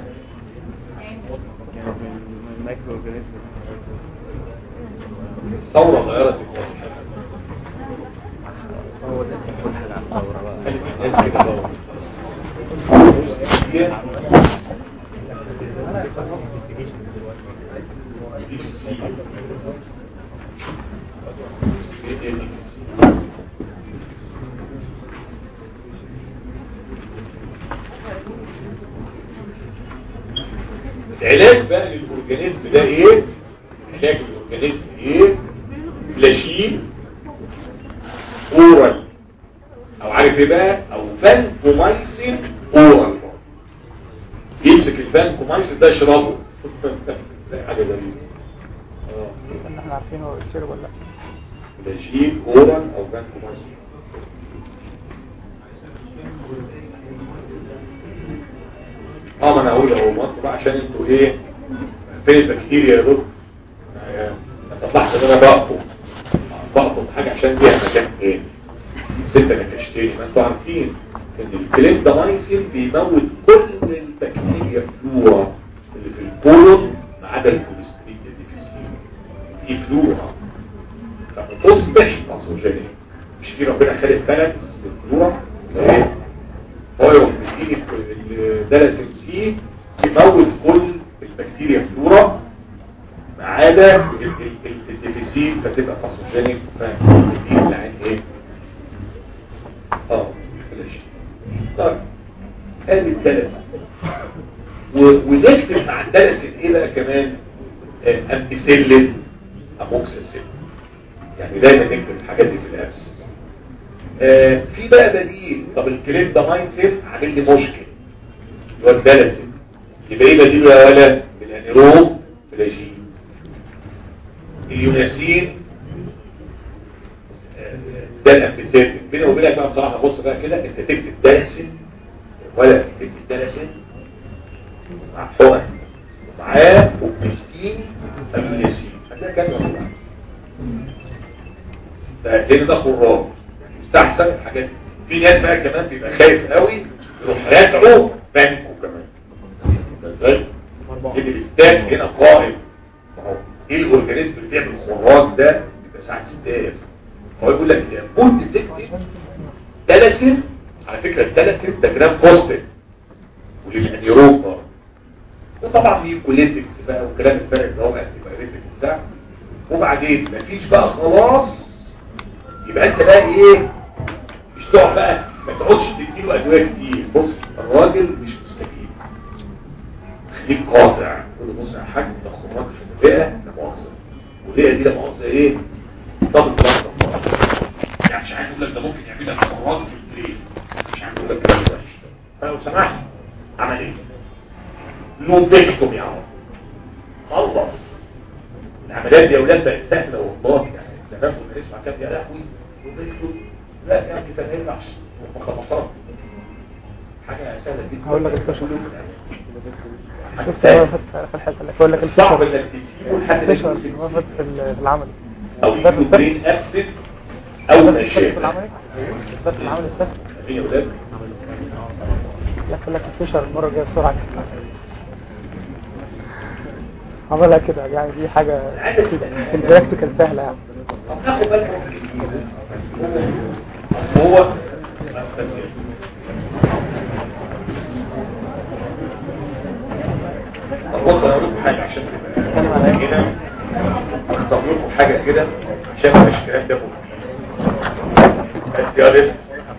الثوره غيرت الناس خلت الناس كده بقى. كوليستريديا ديفيسيل. كوليستريديا ديفيسيل. العلاج بقى للاورجانيزم ده ايه علاج الاورجانيزم ايه فلاشين اورال او عارف ايه بقى او فانكومايسين اورال يمسك الفانكومايسين ده يشربه ازاي حاجه غريبه اه ان احنا عارفين هو الشرب ولا لا فلاشين اورال او فانكومايسين اه ما انا هقول اهو ما انتوا بقى عشان انتوا ايه فين البكتيريا يا دكتور آه، ما تطلعش ان انا بقطم بقطم حاجه عشان ليها مكان تاني ستة نكشتين ما انتوا عارفين ان الكليندامايسين بيموت كل البكتيريا فلورا اللي في الكولون ما عدا الكوليستريديا ديفيسيل دي فلورا فبتصبح باثوجينيك مش في ربنا خالق ثلاث للفلورا ايه هو يروح مديني الدلسم سي يموت كل البكتيريا فلورا ما عدا ال- ال- ال- الديفيسيل فتبقى باثوجينيك فدي العين ايه اه بلاش طيب ادي الدلسم و- ونكتب مع الدلسم ايه بقى كمان آه، امبيسيلين اموكسيسيلين يعني دايما نكتب الحاجات دي في الابس آه، في بقى بديل طب الكليب ده ماينسيت عامل لي مشكل اللي هو الدلسم يبقى ايه بديله يا ولا الانيروم فلاجين اليوناسين آه، زي الامبيسيت بيني وبينك بقى بصراحه بص بقى كده انت تكتب دلسم ولا تكتب دلسم مع حقن معاه اوبستين اليوناسين هتلاقي كام يوم لان ده خراب يستحسن الحاجات دي. في ناس بقى كمان بيبقى خايف قوي يروح راسعه بانكو كمان ازاي اللي بالذات هنا قائم ما هو ايه الاورجانيزم اللي بيعمل خراج ده بيبقى ساعات ستاف هو يقول لك كنت بتكتب تلاسين على فكره التلاسين ده جرام بوستيف وللانيروب برضه وطبعا في كوليتكس بقى وكلام الفرق ده هو انتي بايريتك وبتاع وبعدين مفيش بقى خلاص يبقى انت بقى ايه مش تقعد بقى ما تقعدش تديله ادويه كتير بص الراجل مش مستفيد خليك قاطع قول له بص يا حاج ده خراج في الرئه لا مؤاخذه والرئه دي لا مؤاخذه ايه ضغط ضغط يعني مش عايز اقول لك ده ممكن يعمل لك خراج في البرين مش عايز اقول لك كلام وحش فلو سمحت عمل ايه لوبيكتوم يا عم خلص العمليات دي يا اولاد بقت سهله والله يعني زمان كنا نسمع كام يا لهوي لوبيكتوم لا يا ابني ده ما ينفعش مخلصات حاجه سهله جدا هقول لك الفشل. حاجة بص سهلة. هو في في الحته اللي بقول لك صعب الفشل انك تسيبه لحد ما الفشل يكون هو سكسي. في ال- في العمل او ده في يكون السفر برين ابسد او ده في نشاف العمل ده في العمل السفر ايه يا اولاد لا يقول لك الفشل المره الجايه بسرعه عملها كده يعني دي حاجه في البراكتيكال سهله يعني طب ناخد بالك من الجديد. أصل هو بس طب بص انا اقول لكم حاجه عشان تبقى هنا اختار لكم حاجه كده عشان ما يبقاش الكلام ده فوق بس يا ريت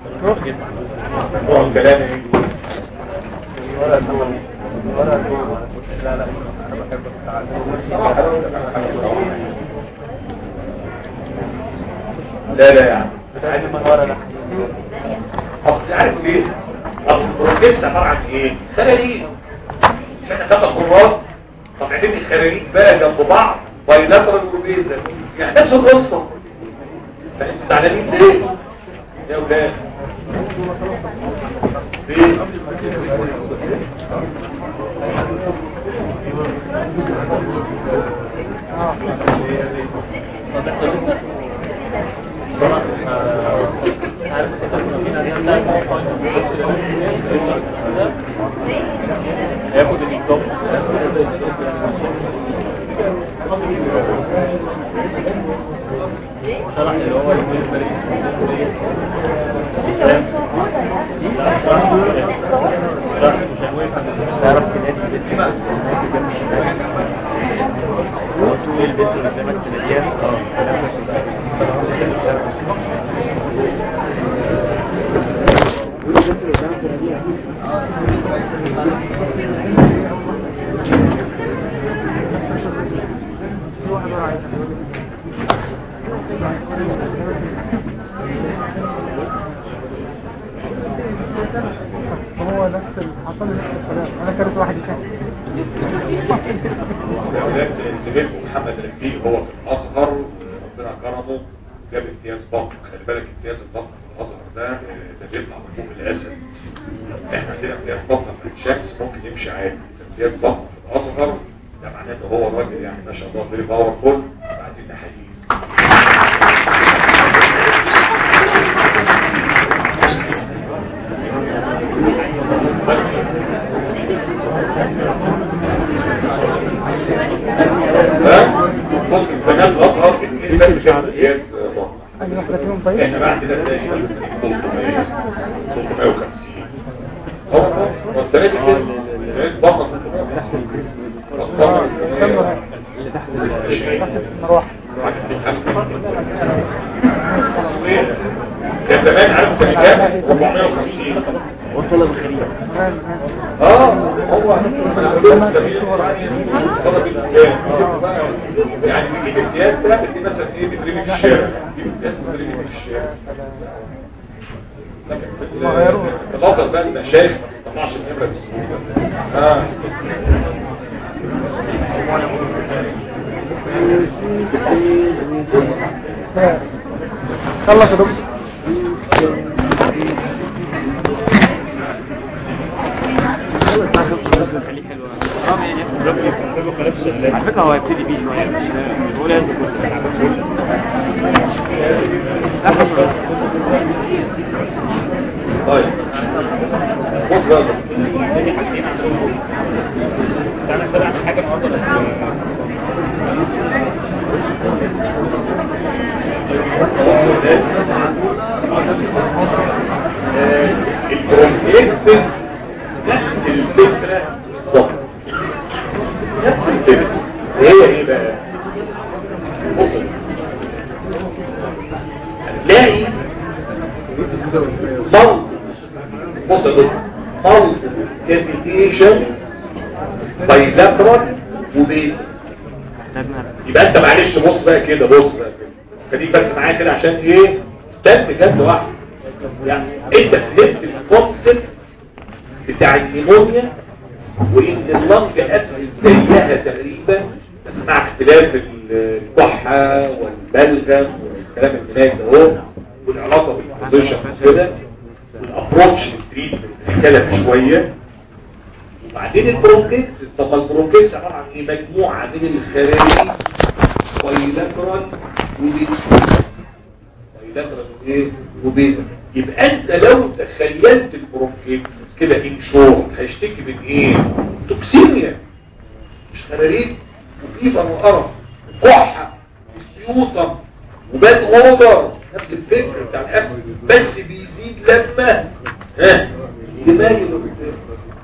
نوع الكلام ايه لا لا يا عم عايز من ورا لا اصل عارف ليه اصل البروتيست عباره عن ايه خلاليق مش احنا خدنا قرارات طب اعتبر الخلاليق بقى جنب بعض بايلاترال وبيزل يعني نفس القصه فانتوا زعلانين ليه يا اولاد ليه هياخد الإيقاف شرح اللي هو يقول الفريق شرح مش هنوقف عند تعرف تنادي البنت ايه البنت اللي قدامك تناديها هو نفس ال- حصل لي نفس الكلام انا كانت واحد يشك يا اولاد زميلكم محمد رفيق هو في الازهر ربنا كرمه جاب امتياز بطن خلي بالك امتياز البطن في الازهر ده آه، ده بيطلع من فوق الاسد احنا عندنا امتياز بطن في الشمس ممكن يمشي عادي امتياز بطن في الازهر ده معناه ان هو راجل يعني ما شاء الله فيري باورفول عايزين نحييه ها؟ ممكن كمان الازهر اثنين بس كان امتياز بطن اي واحده فيهم طيب احنا بقى عندنا تلاقي 300 350 هو هو السنة دي كده السنة دي بطل 350 كم واحد؟ مروح كان زمان عارف كان كام 450 وطلب الخليل اه هو من عندهم طلب الامتياز يعني بيجيب امتياز ده بتجي مثلا ايه بترمي في الشارع بتجيب امتياز بترمي في الشارع لكن في ال- في الأفضل بقى المشايخ ما تطلعش النمرة بسهولة اه خلص يا دكتور على فكرة هو هيبتدي بيه شوية مش بقول انت طيب بص بقى دي حاجتين عندهم انا كده اعمل حاجه النهارده البروميكسن نفس الفكرة بالظبط نفس الفكرة وهي ايه بقى بص هتلاقي مرض بص يا دكتور مرض كافيتيشن بايلاترال وبيزل يبقى انت معلش بص بقى كده بص بقى كده خليك بس معايا كده عشان ايه استنى جد واحد يعني انت فهمت الكونسبت بتاع النيمونيا وان اللنج ابسس زيها تقريبا بس مع اختلاف الكحه والبلغم والكلام اللي هناك ده اهو والعلاقه بالبوزيشن كده والابروتش للتريتمنت اختلف شويه وبعدين البرونكيتس طب البرونكيتس عباره عن ايه مجموعه من الخلايا بايلاترال وبيزل بايلاترال وايه وبيزل يبقى انت لو تخيلت البرونكيتس كده ان شور هيشتكي من ايه توكسيميا مش خلاليك وفيبر وقرف كحه وسبيوتر وباد اوفر نفس الفكر بتاع الابس بس بيزيد لما ها يميل قدام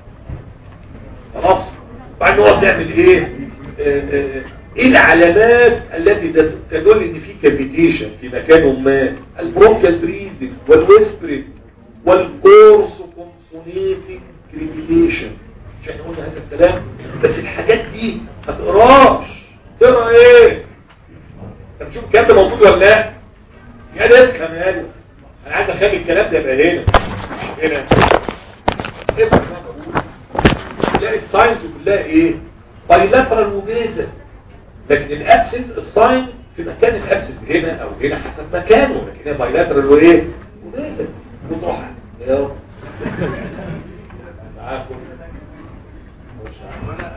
خلاص بعد هو بنعمل ايه آه، آه، ايه العلامات التي تد- تدل ان في كافيتيشن في مكان ما البرونكيال بريزنج والويسبرينج والكورس كونسونيتنج كريميليشن مش احنا قلنا هذا الكلام بس الحاجات دي ما تقراش تقرا ايه انت بتشوف الكلام ده موجود ولا لا يا ده كمان انا عايز اخلي الكلام ده يبقى هنا مش هنا افهم انا بقول تلاقي الساينس كلها ايه بايلاترال وبيزل لكن الابسس الساينس في مكان الابسس هنا او هنا حسب مكانه لكن هنا بايلاترال وايه وبيزل وتروح يلا معاكم مش عارف.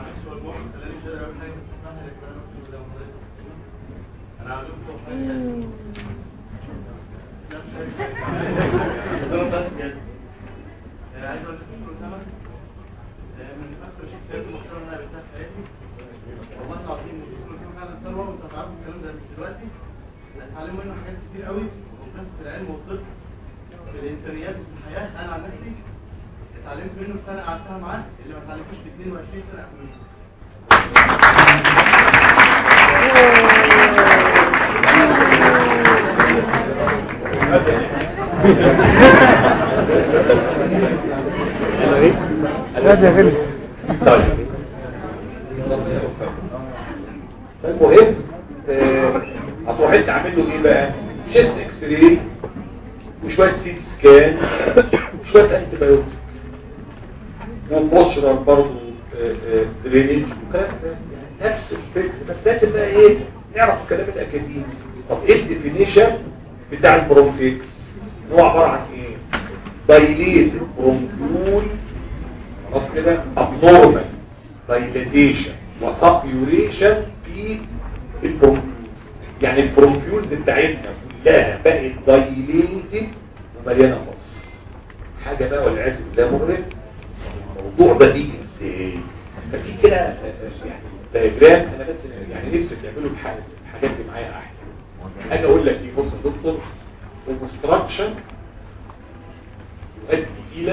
اتعلموا منه حاجات كتير قوي وفي نفس العلم والطب في الانسانيات في الحياه انا عن نفسي اتعلمت منه سنه قعدتها معاه اللي ما اتعلمتوش في 22 سنه قبل هذا غلس طيب المهم آه، هتروح انت عامل له ايه بقى شيست اكس راي وشويه سيت سكان وشويه انتي بايوتيك وبشرة برضه درينج وكلام ده. يعني نفس الفكر بس لازم بقى ايه نعرف الكلام الاكاديمي طب ايه الديفينيشن بتاع البرونكيتس هو عباره عن ايه دايليت برونكيول خلاص كده abnormal dilatation وسبيوريشن في البرونكيول يعني البرونكيولز بتاعتنا كلها بقت دايليتد ومليانه مص حاجه بقى والعياذ بالله مغرب الموضوع ده بيجي ازاي ففي كده آه، آه، يعني دايجرام انا بس يعني نفسي تعملوا الحاجات الحاجات دي معايا احلى اجي اقول لك ايه بص يا دكتور الكونستراكشن يؤدي الى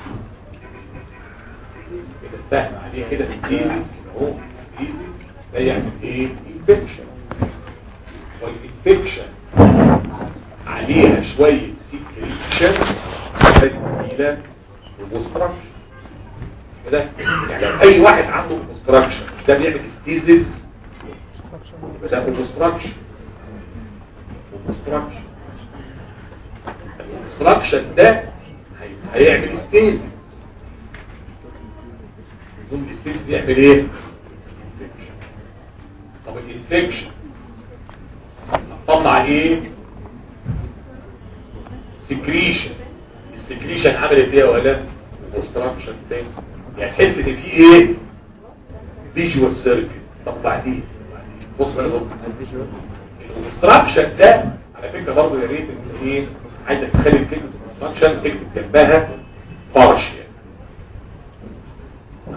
كده سهم عليه كده في التيزيس كده اهو التيزيس ده يعمل ايه انفكشن والانفكشن عليها شوية سيكريشن تؤدي الى الكونستراكشن كده يعني لو اي واحد عنده كونستراكشن ده بيعمل ستيزيس يبقى ده كونستراكشن كونستراكشن الكونستراكشن ده هي- هيعمل ستيزيس بدون الستيزيس بيعمل ايه انفكشن طب الانفكشن هتطلع ايه سكريشن السكريشن عملت ايه ولا كونستراكشن تاني يعني تحس ان في ايه فيجوال سيركل طب بعدين بص بقى الكونستراكشن ده على فكره برضه يا ريت انت ايه عايزك تخلي كلمه كونستراكشن تكتب جنبها بارشيال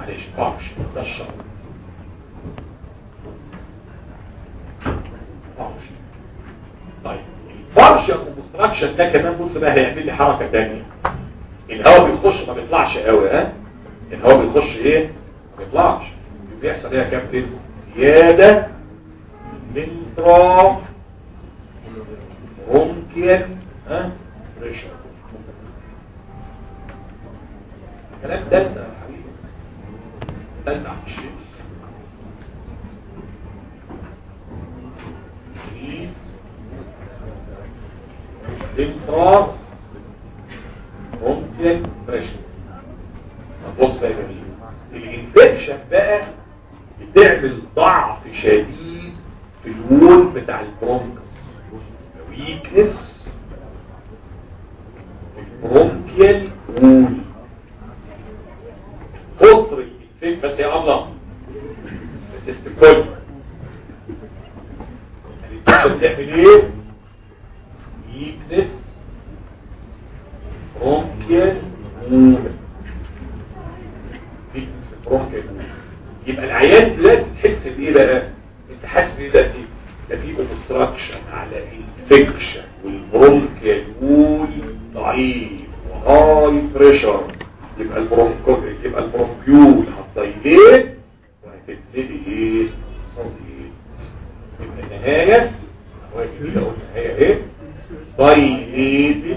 معلش فارش ده الشرط فارش طيب الفارش كونستراكشن ده كمان بص بقى هيعمل لي حركه ثانيه الهواء بيخش ما بيطلعش قوي ها الهواء بيخش ايه ما بيطلعش بيحصل ايه يا كابتن زياده من تراب ممكن ها بريشر كلام ده يا حبيبي ده عم الشيخ انتراف ممكن بريشر بص بقى يا جميل الانفكشن بقى بتعمل ضعف شديد في الوول بتاع البرونكس ويكنس البرونكيال وول كتر الانفكشن بس يا الله السيستم كله الانفكشن بتعمل ايه؟ weakness bronchial movement weakness في bronchial movement يبقى العيان دلوقتي تحس بايه بقى انت حاسس بايه دلوقتي ده في obstruction على infection والبرونكيال وول ضعيف وهاي بريشر يبقى البرونكو يبقى البرونكيول هتضيليه وهتبتدي ايه صديق يبقى النهايه هو كده النهايه ايه dilated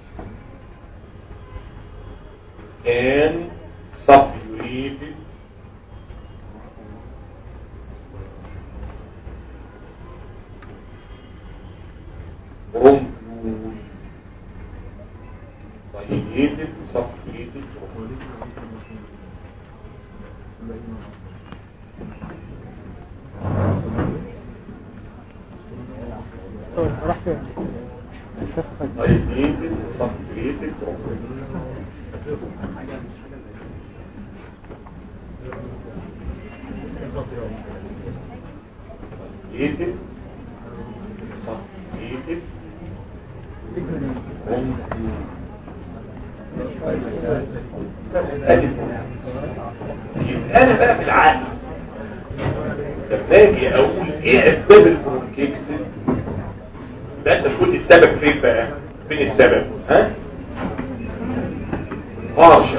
and suppurated bronchiole dilated suppurated طيب، راح فين dilated suppurated bronchiole dilated suppurated يبقى انا بقى بالعقل لما اجي اقول ايه اسباب البرونكيكسس ده انت تقول لي السبب فين بقى فين السبب ها هارشة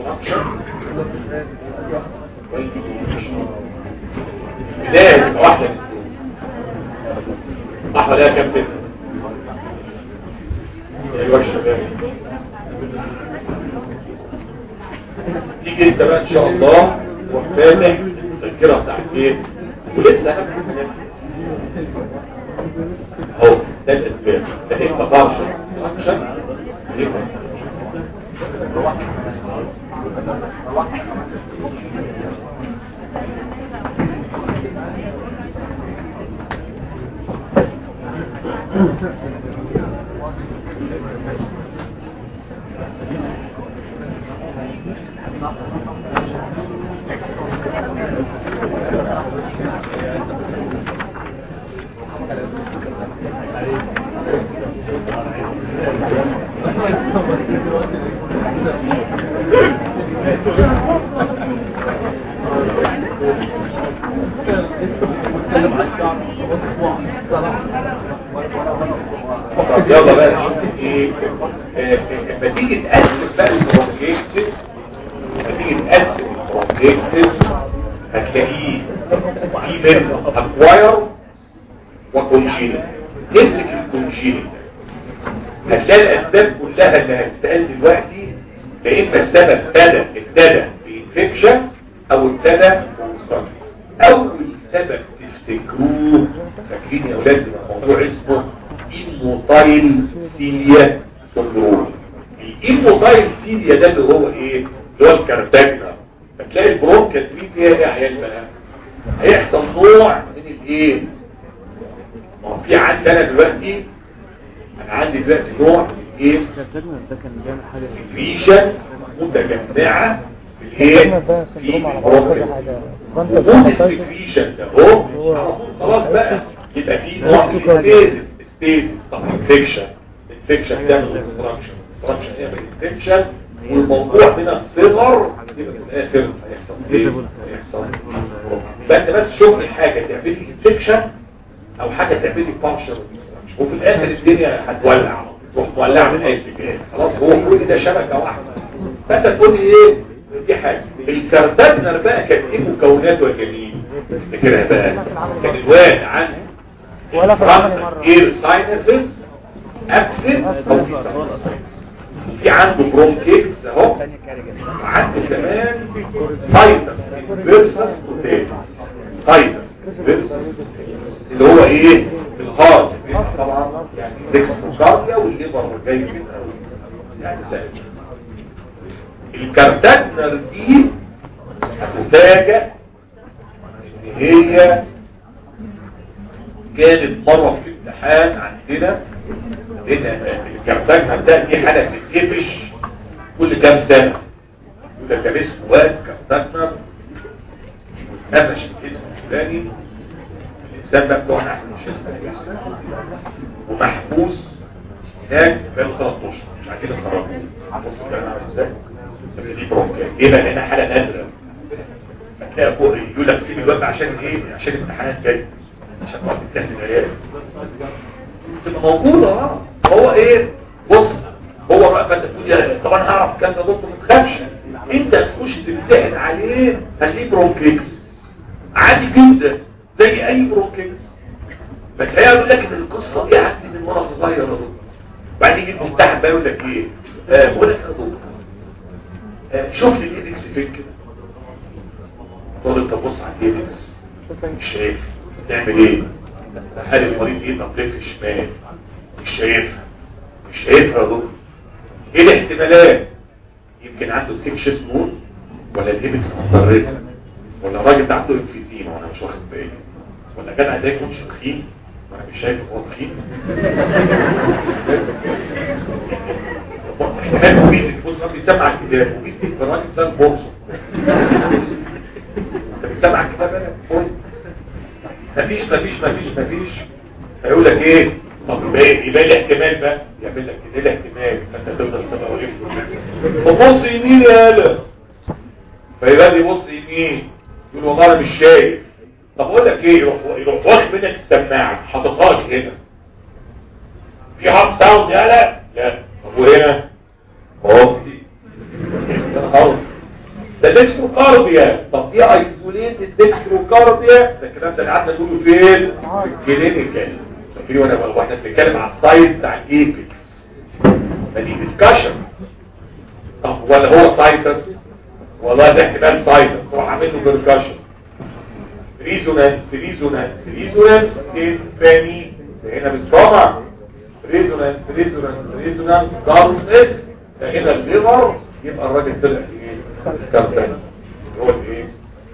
بداية واحدة من دول. صح ولا يا كابتن ايوه الشباب تيجي انت بقى ان شاء الله وفاتح الذاكره بتاعت ايه ولسه اهم حاجة. اهو ده الاسباب ده انت بارشل اكشن طب يلا بقى نشوف ايه آه، آه، لما تيجي تقسم بقى البرونكيكتس لما تيجي تقسم البرونكيكتس هتلاقيه في منه اكواير وكونجينيت نمسك الكونجينيت هتلاقي الاسباب كلها اللي هتتقال دلوقتي يا اما السبب ابتدى ابتدى بانفكشن او ابتدى بوصول اول سبب تفتكروه فاكرين يا اولاد الموضوع اسمه ايموتايل سيليا سندروم الايموتايل سيليا ده اللي هو ايه اللي هو الكارتاجنا فتلاقي البرونكال دي فيها ايه يا عيال بقى هيحصل نوع من الايه ما هو في عندي انا دلوقتي انا عندي دلوقتي نوع من الايه ده كان بيعمل حاجه ريشة متجمعة في الايه ده ده في سندروم على بعض كذا البرونكال حاجه وجود فانت السكريشن ده اهو على طول خلاص بقى يبقى في نوع من ستيزس ستيزس طب انفكشن انفكشن تعمل انستراكشن انستراكشن يعمل انفكشن والموضوع من الصغر يبقى في الاخر هيحصل ايه هيحصل يبقى انت بس شوف حاجه تعمل لي انفكشن او حاجه تعمل لي بانشر وفي الاخر الدنيا هتولع تروح مولعه من اي اتجاه خلاص هو كل ده شبكه واحده فانت تقول لي ايه دي حاجه الكارتاتنر بقى كانت ايه مكوناته يا جميل فاكرها بقى كان الواد عن ولا في العمل مرة اير ساينسز اكسد او في في عنده برونكيتس اهو وعنده كمان سايتس فيرسس وتيتس سايتس فيرسس اللي هو ايه الهارت طبعا يعني ديكستروكارديا والليبر جاي منها يعني سهل الكارتاتنر دي هتفاجئ ان هي كانت مرة في الامتحان عندنا لان الكارتاتنر ده دي حالة تتقفش كل كام سنة يقول لك ده اسمه واد كارتاتنر قفش الاسم الفلاني الانسان ده بتوعنا احنا مش اسمه ومحبوس هناك بقاله ثلاث اشهر مش عارفين الخراب بص الكلام عامل ازاي بس دي برونكات ايه بقى لانها حاله نادره هتلاقي فوق يقول لك سيب الوقت عشان ايه عشان الامتحانات جايه عشان تقعد تمتحن العيال تبقى موجوده اه هو ايه بص هو بقى فانت تقول يا طبعا هعرف الكلام ده دكتور ما تخافش انت تخش تمتحن عليه هتلاقيه برونكيتس عادي جدا زي اي برونكيتس بس هيقول لك ان القصه دي عندي من وانا صغير يا دكتور بعدين يجي الممتحن بقى يقول لك ايه آه، بقول لك يا دكتور آه، شوف لي الايدكس فين كده تقول انت بص على الايدكس مش شايف تعمل ايه هل المريض ايه طب ليه في الشمال مش شايفها مش شايفها يا دكتور ايه الاحتمالات يمكن عنده سيكشس مول ولا الايدكس مضرته ولا الراجل ده عنده انفيزيما وانا مش واخد بالي ولا جدع ده يكونش تخين وانا مش شايف هو تخين احتمال اوبيسيتي بص ما بيسمع الكتاب اوبيسيتي في الراجل ده البورصه انت بتسمع الكتاب انا مفيش مفيش مفيش مفيش هيقول لك ايه طب يبقى يبقى لي احتمال بقى يعمل لك كده لي احتمال فانت تفضل تبقى واقف فبص يمين يا قلق فيبقى لي بص يمين يقول والله انا مش شايف طب اقول لك ايه يروح يروح واخد منك السماعه حاططها لك هنا في هارد ساوند يا لا لا طب وهنا اهو اهو ده ديكستروكارديا طب دي ايزوليتد ديكستروكارديا ده الكلام ده اللي قعدنا نقوله فين كلينيكال فاكرين وانا واحنا بنتكلم على السايت بتاع الايبكس ما دي ديسكشن طب ولا هو سايتس والله ده احتمال سايتس تروح عامل له بيركشن ريزونانس ريزونانس ريزونانس الثاني هنا بالصبع ريزونانس ريزونانس ريزونانس دارس اس هنا الليفر يبقى الراجل طلع ايه كابتن هو الايه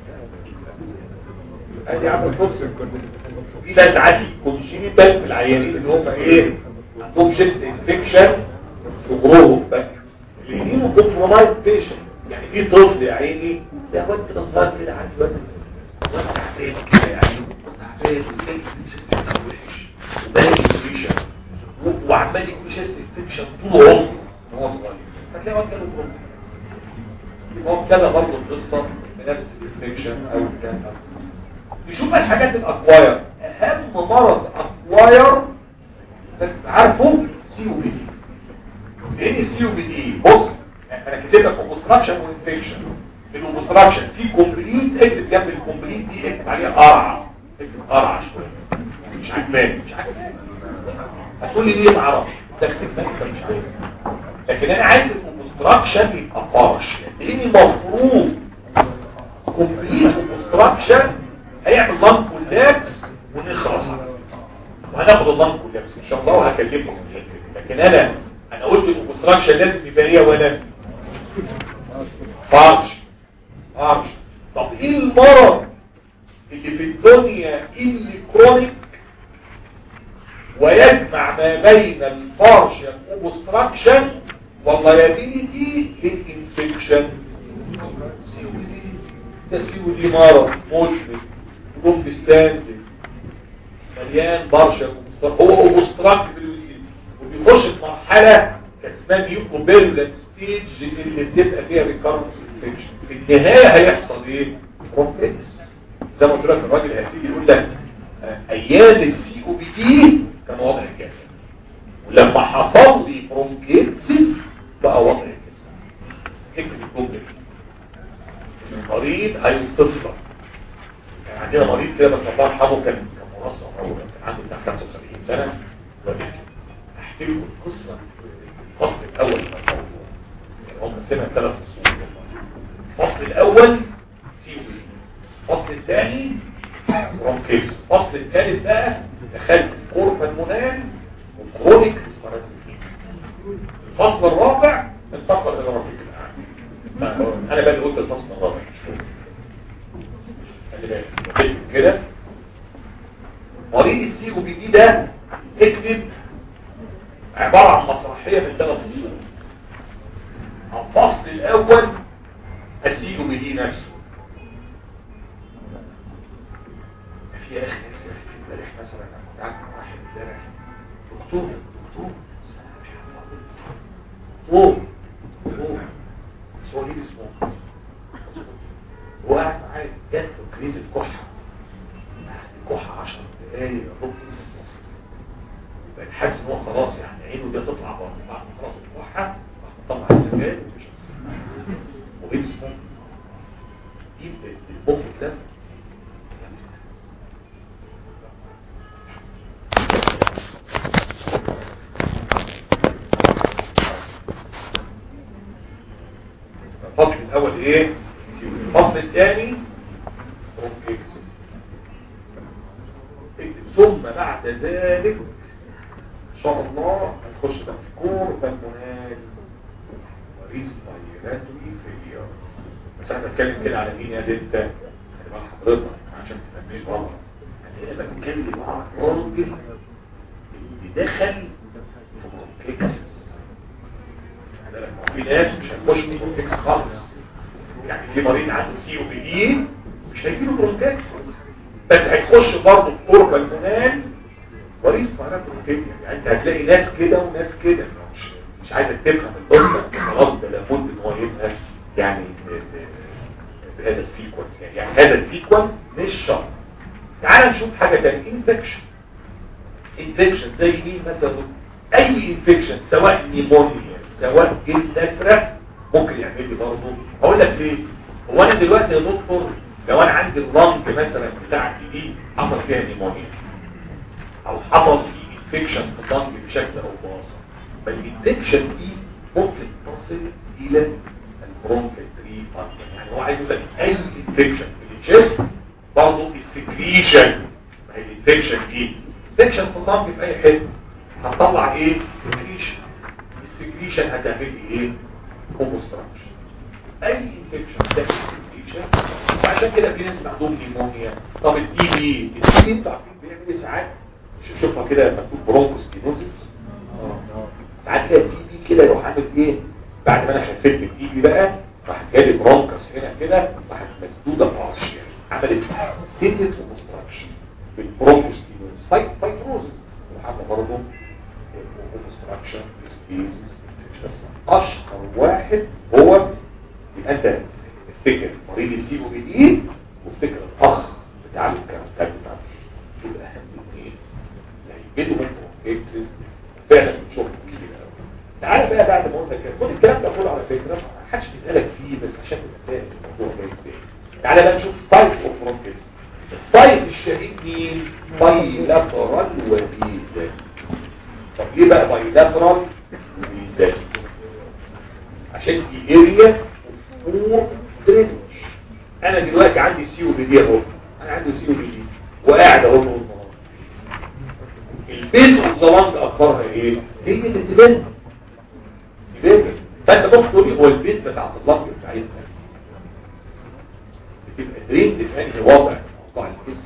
ادي عامل بص في ناس عادي كونجينيتال في العيانين اللي هم ايه عندهم شيست انفكشن في غروهم بقى اللي يجيبوا كومبرومايز بيشن يعني في طفل يا عيني يا واد كده صغير كده عندي واد واد تعبان كده يعني تعبان وحش وباقي انفكشن وعمال يكون شيست انفكشن طول عمره وهو صغير فتلاقي واد جاله بروبلم هو كده برضه القصه بنفس الانفكشن او كان نشوف الحاجات الاكواير اهم مرض اكواير بس عارفه سي او بي دي ايه سي او بي دي بص انا كاتب لك اوبستراكشن وانفكشن الاوبستراكشن في كومبليت اكتب جنب الكومبليت دي اكتب عليها قرعه اكتب قرعه شويه مش عجباني مش عجباني هتقول لي ليه ما اعرفش ده اكتب انت مش عايز لكن انا عايز الاوبستراكشن يبقى بارش لان المفروض كومبليت اوبستراكشن هيعمل لانك كولابس ونخلص على وهناخد اللانك كولابس ان شاء الله وهكلمكم في الحته دي لكن انا انا قلت الاوبستراكشن لازم يبقى ايه ولا فارش فارش طب ايه المرض اللي في الدنيا اللي كرونيك ويجمع ما بين الفارشن اوبستراكشن واللايبيليتي للانفكشن سي او دي ده سي او دي مرض مشرك يكون في ستاند مليان برشا هو اوبستراكت بالوزين وبيخش في مرحله كان اسمها ميوكوبيرولانس ستيج اللي بتبقى فيها ريكارنت انفكشن في النهايه هيحصل ايه برونكيتس زي ما قلت لك الراجل هيبتدي يقول لك آه، ايام السي او بي دي كان وضع كذا ولما حصل لي برونكيتس بقى وضع كذا اكتب الجمله دي المريض هيوصف لك كان عندنا مريض كده بس الله يرحمه كان كان منصف هو كان عنده بتاع 75 سنه وبيحكي احكي لكم القصه الفصل الاول من الموضوع يعني هم سمع ثلاث فصول الفصل الاول سي او بي الفصل الثاني برونكيتس الفصل الثالث بقى دخلت كورفا المنال وكرونيك اسبراتوفين الفصل الرابع انتقل الى رفيق الاعلى انا بقى اللي قلت الفصل الرابع مش هو. خلي بالك اكتب كده مريض السي او بي دي ده اكتب عبارة عن مسرحية من ثلاث فصول الفصل الاول السي او بي دي نفسه في يا اخي ناس يا اخي في امبارح مثلا انا كنت قاعد مع واحد امبارح دكتور دكتور دكتور دكتور بس هو ليه اسمه هو قاعد معايا جات له كريز الكحه الكحه 10 دقايق ربع نص يبقى حاسس ان هو خلاص يعني عينه دي تطلع بره بعد ما خلاص الكحه راح طلع السجاير ومش وايه اسمه دي المخ ده الفصل الاول ايه الفصل الثاني برونكيتس ثم بعد ذلك ان شاء الله هنخش بقى في كور بالمونال وريسبيراتوري فيلير بس انا بتكلم كده على مين يا دنت هتبقى حضرتك عشان تفهمنيش بره انا بتكلم على الراجل اللي دخل في برونكيتس في ناس مش هتخش في برونكيتس خالص يعني في مريض عنده سي او بي دي مش هيجيله برونكيتس بس هيخش برضه في قرب المنال مريض معناه برونكيتس يعني انت هتلاقي ناس كده وناس كده مش مش عايزك تفهم القصه خلاص ده لابد ان هو يبقى يعني بهذا السيكونس يعني, يعني هذا السيكونس مش شرط تعال نشوف حاجه ثانيه انفكشن انفكشن زي مين مثلا اي انفكشن سواء نيمونيا سواء جلد ازرق ممكن يعمل لي برضه اقول لك ليه هو انا دلوقتي يا دكتور لو انا عندي اللنج مثلا بتاعتي دي حصل فيها نيمونيا او حصل في انفكشن في اللنج بشكل او باخر فالانفكشن دي ممكن تصل الى البرونكيتري يعني هو عايز يقول لك اي انفكشن في الجسم برضه السكريشن ما هي الانفكشن دي انفكشن في اللنج في اي حته هتطلع ايه سكريشن السكريشن هتعمل لي ايه كومبوستراكشن اي انفكشن ده سكريشن وعشان كده في ناس عندهم نيمونيا طب التي بي التي بي انتوا عارفين بيعمل ايه ساعات شوفها كده مكتوب برونكوستينوزيس ساعات تلاقي التي بي كده يروح عامل ايه بعد ما انا خفيت من التي بي بقى راح جالي برونكس هنا كده راحت مسدوده في عرش عملت سيتت كومبوستراكشن بالبرونكوستينوزيس فايت فايتروزيس وحتى برضه كومبوستراكشن سبيس بس اشهر واحد هو يبقى انت تفتكر مريض السي او بي دي وافتكر الاخ بتاع الكاركتر بتاع دول اهم اثنين اللي هيجيبوا برونكيتس فعلا بنشوف كتير قوي تعالى بقى بعد ما قلنا كده كل الكلام ده كله على فكره ما حدش بيسالك فيه بس عشان تبقى فاهم الموضوع جاي ازاي تعالى بقى نشوف تايب اوف برونكيتس التايب الشديد مين بايلاترال وبيزال طب ليه بقى بايلاترال وبيزال عشان دي اريا فور درينج انا دلوقتي عندي سي او بي دي اهو انا عندي سي او بي دي وقاعد اهو طول النهار البيز اوف ذا لانج اخبارها ايه هي اللي تبان تبان فانت ممكن تقول لي هو البيز بتاعت اللانج بتاعتنا بتبقى درين في انهي وضع موضوع البيز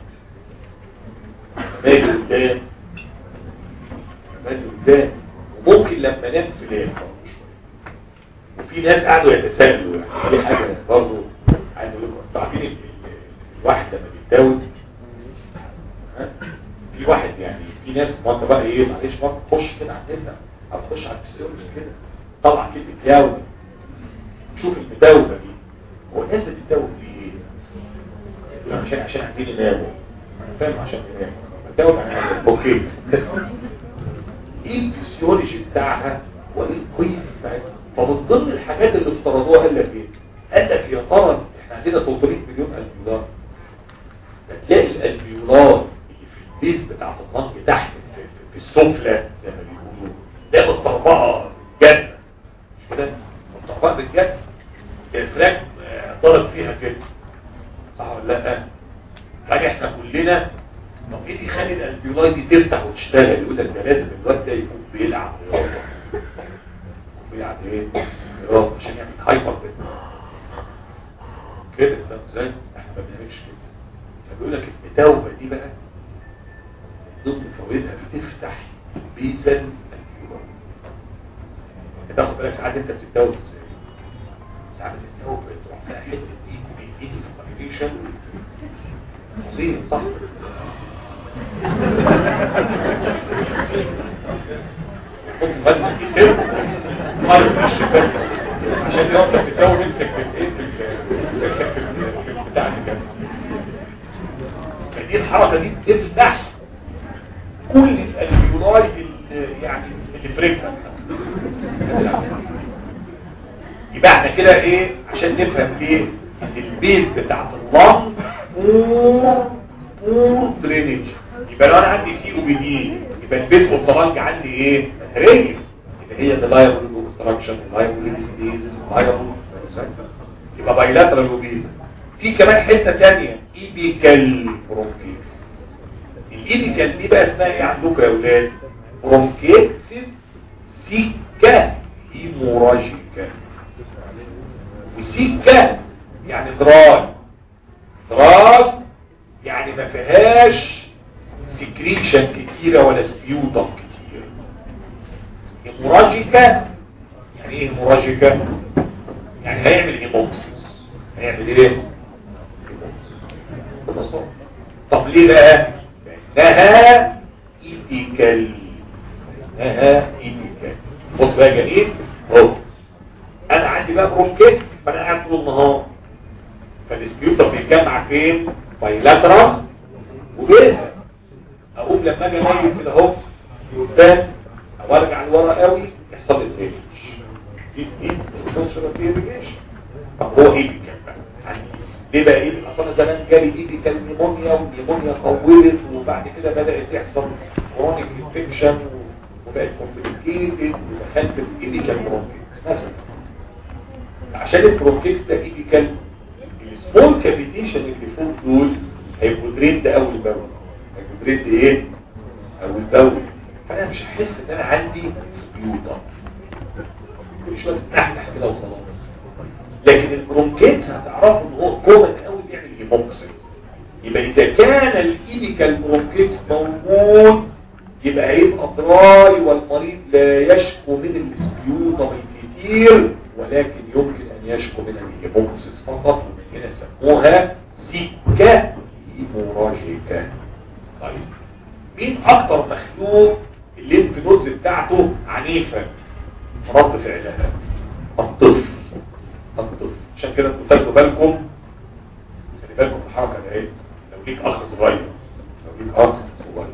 ماشي قدام ماشي قدام وممكن لما انام في ليل وفي ناس قعدوا يتسلوا يعني دي حاجه برضه عايز اقول لكم انتوا عارفين ال- ال- الواحد لما بيتجوز ها؟ في واحد يعني في ناس ما انت بقى ايه معلش ما تخش كده على النت او تخش على التلفزيون كده طبعا كلمه يوم شوف المتوبه دي هو الناس بتتوب في ايه؟ عشان عشان عايزين يناموا انا فاهم عشان يناموا بتتوب يعني اوكي بس ايه الفسيولوجي بتاعها وايه القيم بتاعتها فمن ضمن الحاجات اللي افترضوها قال لك ايه قال لك يا ترى احنا عندنا 300 مليون الفيولار هتلاقي الالفيولار اللي في البيز بتاعت النمط تحت في, في, في السفلى زي ما بيقولوا ده متطربقه جنه مش كده متطربقه بالجنه الفراك ضرب فيها كده صح ولا لا حاجه احنا كلنا طب ايه اللي يخلي الالفيولاي دي تفتح وتشتغل يقول لك ده لازم الواد ده يكون بيلعب رياضه بيلعب ايه رياضه عشان يعمل هايبر كده كده فاهم ازاي احنا ما بنعملش كده فبيقول لك التوبه دي بقى ضمن فوائدها بتفتح بيزن الالفيولاي انت تاخد بالك ساعات انت بتتوب ازاي ساعات التوبه تروح فيها حته دي دي انسبيريشن عظيم صح عشان يقدر تتاول يمسك في ايه في البتاع اللي كان فدي الحركه دي بتفتح كل الالفيولاي يعني اللي في رجلك يبقى احنا كده ايه عشان نفهم ايه البيز بتاعت اللنج بور بور درينج يبقى لو انا عندي سي او بي دي يبقى البيز والطرنج عندي ايه ريجل يبقى هي اللايبل اوبستراكشن اللايبل ديزيز اللايبل يبقى بايلاترال اوبيز في كمان حته ثانيه ايبيكال برونكيتس الايبيكال دي بقى اسمها ايه عندكم يا اولاد برونكيتس سيكا هيموراجيكا وسيكا يعني دراي دراي يعني ما فيهاش سكريشن كتيرة ولا سبيوتم كتير هيموراجيكا يعني ايه هيموراجيكا يعني هيعمل هيموكسيس هيعمل ايه هيموكسيس طب ليه بقى لانها ايديكال لها ايديكال بص بقى يا جميل اهو انا عندي بقى برونكيت فانا قاعد طول النهار فالسبيوتر بيتجمع فين بايلاترال وبيرها اقوم لما اجي انام كده اهو قدام او ارجع لورا قوي يحصل لي درينج دي دي الفانكشن في irrigation. طب هو ايه بيكمل بقى ليه بقى ايه اصلا زمان جالي ايدي كان نيمونيا والنيمونيا طولت وبعد كده بدات تحصل كرونيك انفكشن وبقت كومبليكيتد ودخلت في ايدي كان برونكيتس مثلا عشان البرونكيتس ده ايدي كان السمول كافيتيشن اللي فوق دول هيبقوا دريد اول باول هيبقوا دريد ايه اول باول فانا مش هحس ان انا عندي سبيوتا كل شويه تفتح كده وخلاص لكن البرونكيتس هتعرفوا ان هو كومن قوي بيعمل هيموكسيس يبقى اذا كان الايديكال برونكيتس موجود يبقى هيبقى دراي والمريض لا يشكو من السبيوتم الكتير ولكن يمكن ان يشكو من الهيموكسيس فقط ومن هنا سموها سكة هيموراجيكا طيب مين اكتر مخلوق الليمف نودز بتاعته عنيفة رد فعلها الطفل الطفل عشان كده انتوا تاخدوا بالكم خلي بالكم من الحركه دي ايه لو ليك اخ صغير لو ليك اخ صغير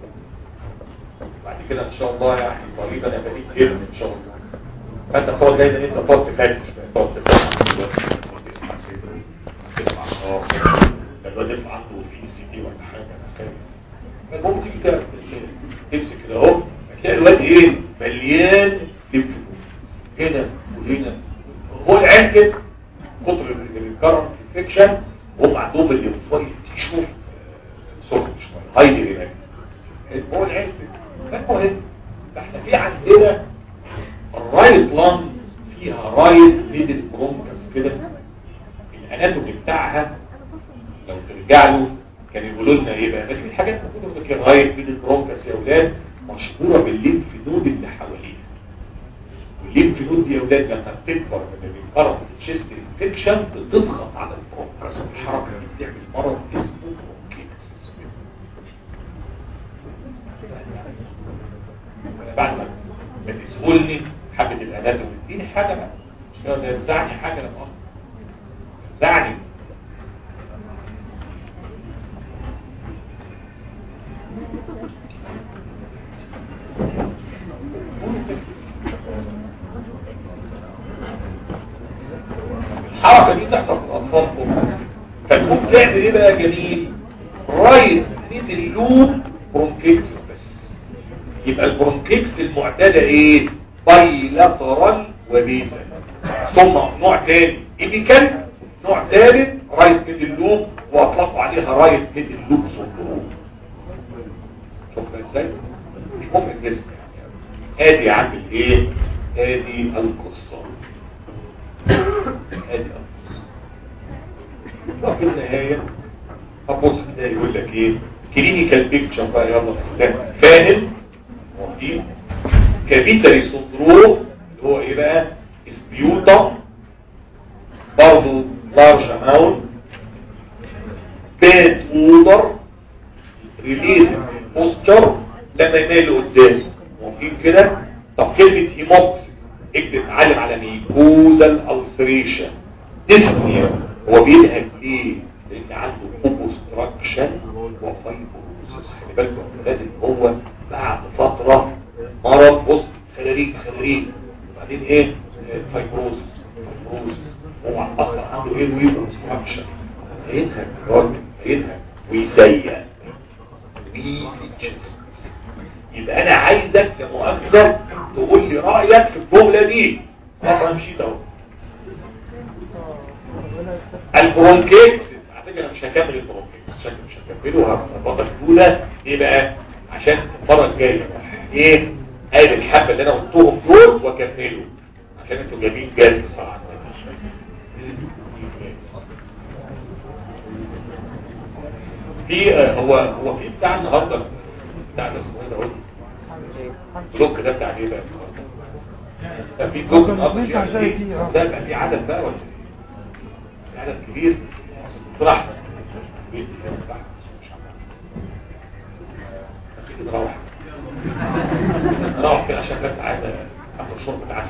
بعد كده ان شاء الله يعني قريبا يبقى ليك ابن ان شاء الله فانت تقعد دايما انت تقعد تفتش تقعد تفتش تسمع صدره تسمع خاص الواد يبقى عنده في سي دي ولا حاجه انا فاهم المهم تيجي كده تمسك كده اهو هتلاقي الواد ايه مليان لف هنا وهنا هو العين كده كتر الكرم انفكشن وهم عندهم الليمفويد تيشو سوري شويه هايلي ريلاكس هو العين كده المهم احنا في عندنا الرايت لانج فيها رايت ميدل برونكس كده الاناتومي بتاعها لو ترجع له كان يقولوا لنا ايه بقى في حاجات موجوده في الرايت ميدل برونكس يا اولاد مشهوره بالليمف نود اللي حواليها والليمف نود دي يا اولاد لما بتكبر من الكرم الشيست انفكشن بتضغط على البرونكس الحركه دي بتعمل مرض اسمه برونكيتس بعد ما تسألني حبه الاناتومي اديني حاجه بقى مش كده ده يفزعني حاجه لما اقف يفزعني الحركه دي تحصل في الاطفال كلها فتقوم تعمل ايه بقى يا جميل رايت ميدل لوب برونكيكس بس يبقى البرونكيكس المعتاده ايه بايلاترال وبيزل ثم نوع تاني ايبيكال نوع ثالث رايت ميدل لوب واطلقوا عليها رايت ميدل لوب سندروم شوفنا ازاي مش مهم الجسم يعني ادي عامل ايه ادي القصه ادي القصه وفي النهايه هبص كده يقول لك ايه كلينيكال بيكتشر بقى يلا فاهم وفي كافيتري سندروم اللي هو ايه بقى اسبيوتا برضه لارج اماونت باد اودر ريليت بوستر لما يميل لقدام ممكن كده طب كلمه هيموكس اكتب علم على ميكوزال السريشن ديسنيا هو بينهج ليه لان عنده اوبستراكشن وفايبروزس خلي بالكم يا اولاد ان هو بعد فتره مرض بص خلاريك خلاريك وبعدين ايه فايبروزس فايبروزس هو اصلا عنده ايه ويب اوبستراكشن هينهج الراجل هينهج ويزيق ويزيد يبقى انا عايزك كمؤثر تقول لي رايك في الجمله دي اصلا مشيت اهو البرونكيتس على فكره انا مش هكمل البرونكيتس شكل مش هكمله هبطل الاولى ايه بقى عشان المره الجايه ايه قايل الحبه اللي انا قلتهم دول واكمله عشان انتوا جايبين جاز بصراحه في آه، هو هو في بتاع النهارده بتاع ده اسمه ايه ده قول بلوك ده بتاع ايه بقى النهارده ده في بلوك النهارده بتاع فيه شاي قد فيه، إيه؟ آه. ده بقى في عدد بقى ولا ايه؟ في عدد كبير براحتك بيدي كده براحتك. مش عارف. خلينا نروح نروح كده عشان بس عايز اخد شرب العكس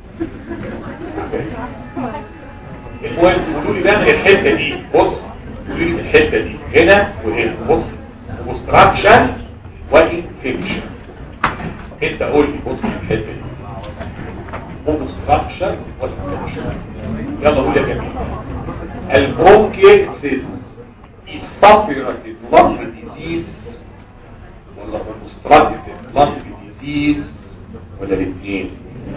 المهم قولوا لي بقى من الحته دي بص قولوا لي من الحته دي هنا وهنا بص اوبستراكشن وانفكشن انت قول لي بص من الحته دي اوبستراكشن وانفكشن يلا قول يا جميل البرونكيتس is lung disease ولا obstructive lung disease ولا الاثنين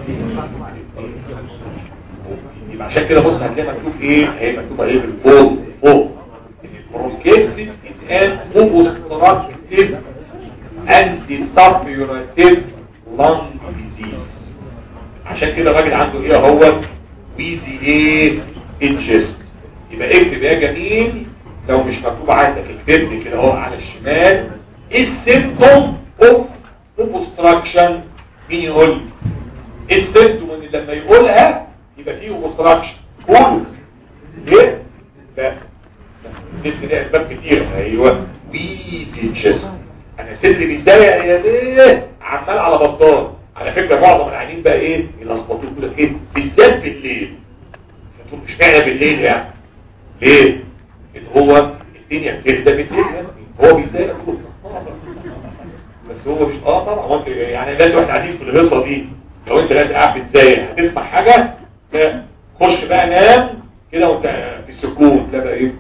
يبقى عشان كده بص هتلاقي مكتوب ايه هي مكتوبه ايه بالفوق فوق البرونكيتس is an obstructive anti-suppurative lung disease عشان كده الراجل عنده ايه هو ويزي ايه انجست يبقى اكتب يا جميل لو مش مكتوب عندك اكتب لي كده اهو على الشمال السيمتوم اوف اوبستراكشن مين يقول لي السيمتوم اللي لما يقولها يبقى فيه اوبستراكشن قول ليه لا مثل دي اسباب كتير ايوه ويزي انجست انا صدري بيضايق يا ليه عمال على بطال على فكره معظم العيانين بقى ايه يلخبطوا يقول لك ايه بالذات بالليل فتقول مش معنى بالليل يعني ليه ان هو الدنيا بتهدى بالليل هو بيضايق طول بس هو مش اه طبعا هو انت يعني لازم واحنا قاعدين في الهيصه دي لو انت لازم قاعد بتضايق هتسمع حاجه لا خش بقى نام كده وانت في السكون تلاقي ايه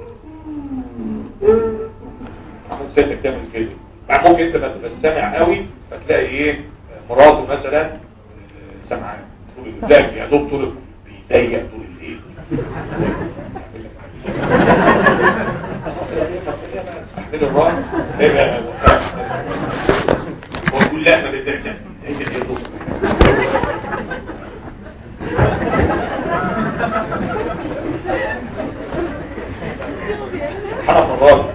احمد سيدك تعمل كده بعد ممكن انت ما تبقاش سامع قوي فتلاقي ايه مراته مثلا سامعه تقول ازاي يا دكتور بيضايق طول الليل استحمل الراحه يبقى هو يقول لا ما بيزعجش هيك يا دكتور حرف الراجل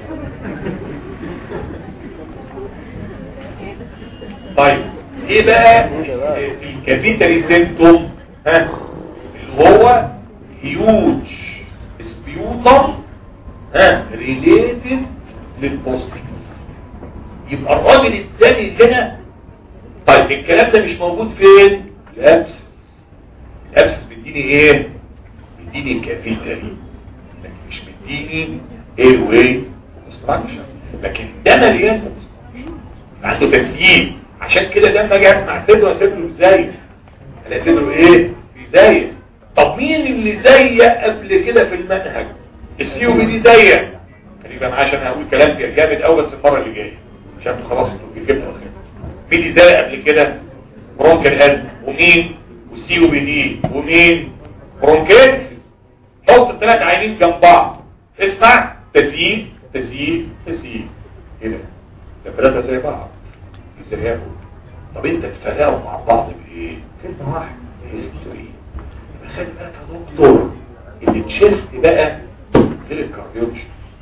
طيب ايه بقى الكابيتالي سيمتوم ها اللي هو هيوج سبيوتم ها ريليتد للبوستيك يبقى الراجل الثاني هنا طيب الكلام ده مش موجود فين الابس الابس بيديني ايه بيديني كافيتري لكن مش بيديني ايه واي اوبستراكشن لكن ده مليان عنده تسييل عشان كده لما اجي اسمع صدره صدره ازاي الاقي صدره ايه بيزيق طب مين اللي زيق قبل كده في المنهج السي او بي دي زيق خليك بقى معايا عشان هقول كلام جامد قوي بس المره اللي جايه عشان انتوا خلاص انتوا جبتوا الخير مين اللي زيق قبل كده برونكال قلب ومين والسي او بي دي ومين برونكيتس حط الثلاث عينين جنب بعض اسمع تزييد تزييد تزييد كده ده ثلاثه زي بعض يزيقوا طب انت تفرقوا مع بعض بايه كلمه واحده هيستوري يبقى خلي بالك يا دكتور ان التشيست بقى غير الكارديولوجي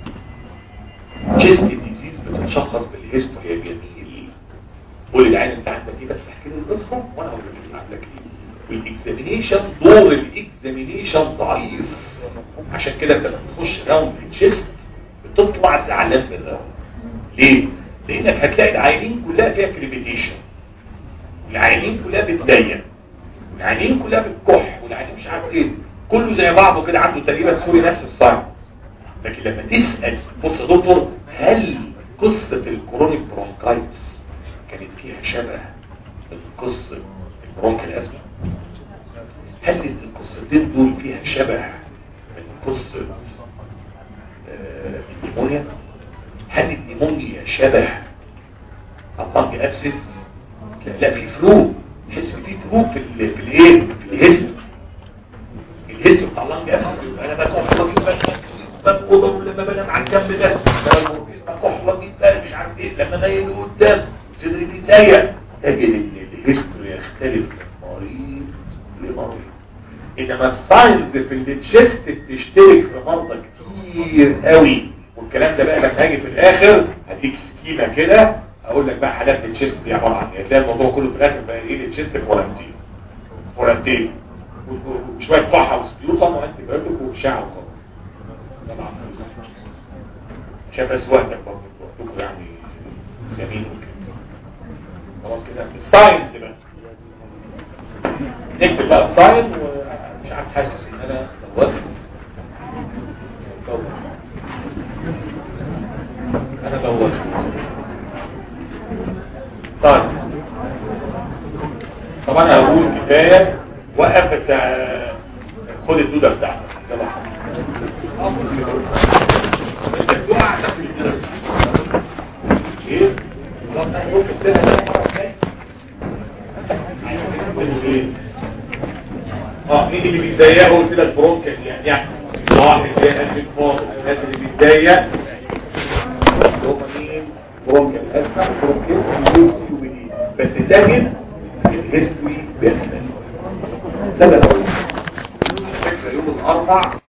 تشيست ديزيز بتتشخص بالهيستوري يا جميل قول العين انت عندك ايه بس احكي لي القصه وانا هقول لك عندك ايه والاكزامينيشن دور الاكزامينيشن ضعيف عشان كده انت لما تخش راوند في التشيست بتطلع زعلان من الراوند ليه؟ لانك هتلاقي العينين كلها فيها كريبيتيشن العينين كلها بتضيق العينين كلها بتكح والعينين مش عارف ايه كله زي بعضه كده عنده تقريبا سوري نفس الصعب لكن لما تسأل بص يا دكتور هل قصة الكرونيك برونكايتس كانت فيها شبه القصة البرونك الأزمة هل القصتين دول فيها شبه من قصة آه، النيمونيا هل النيمونيا شبه اللنج ابسس لا, لا في فلو تحس في فلو في ال في الايه في الهيستو الهيستو بتاع اللنج ابسس انا بكح بنقض لما بنام على الجنب ده بكح جدا مش عارف ايه لما مايل قدام صدري بيزيق تجد ان الهيستو يختلف من مريض لمريض انما الساينز في التشيست بتشترك في مرضى كتير قوي والكلام ده بقى لما هاجي في الاخر هديك سكيمه كده اقول لك بقى حالات التشيست دي عباره عن ايه هتلاقي الموضوع كله في الاخر بقى ايه التشيست فورانتين فورانتين وشويه فحه وسبيوطه وانت بايوتيك واشعه وخلاص طبعا عشان بس وقتك برضه وقتكم يعني جميل وكده خلاص كده الساينس بقى نكتب بقى الساين ومش عارف حاسس ان انا دوت انا دوت طيب طبعا انا هقول كفايه وقف بس آه، خد الدوده بتاعتك يلا ايه؟ ممكن السنه ده مرة تانية؟ اه مين اللي بيتضايقوا قلت لك برونكل يعني يعني واحد زي قلب الفاضل الناس اللي بيتضايق اللي هم مين برونكل اسمع برونكل وبيدي بس تجد الهيستوري بيختلف ده ده فكره يوم الاربع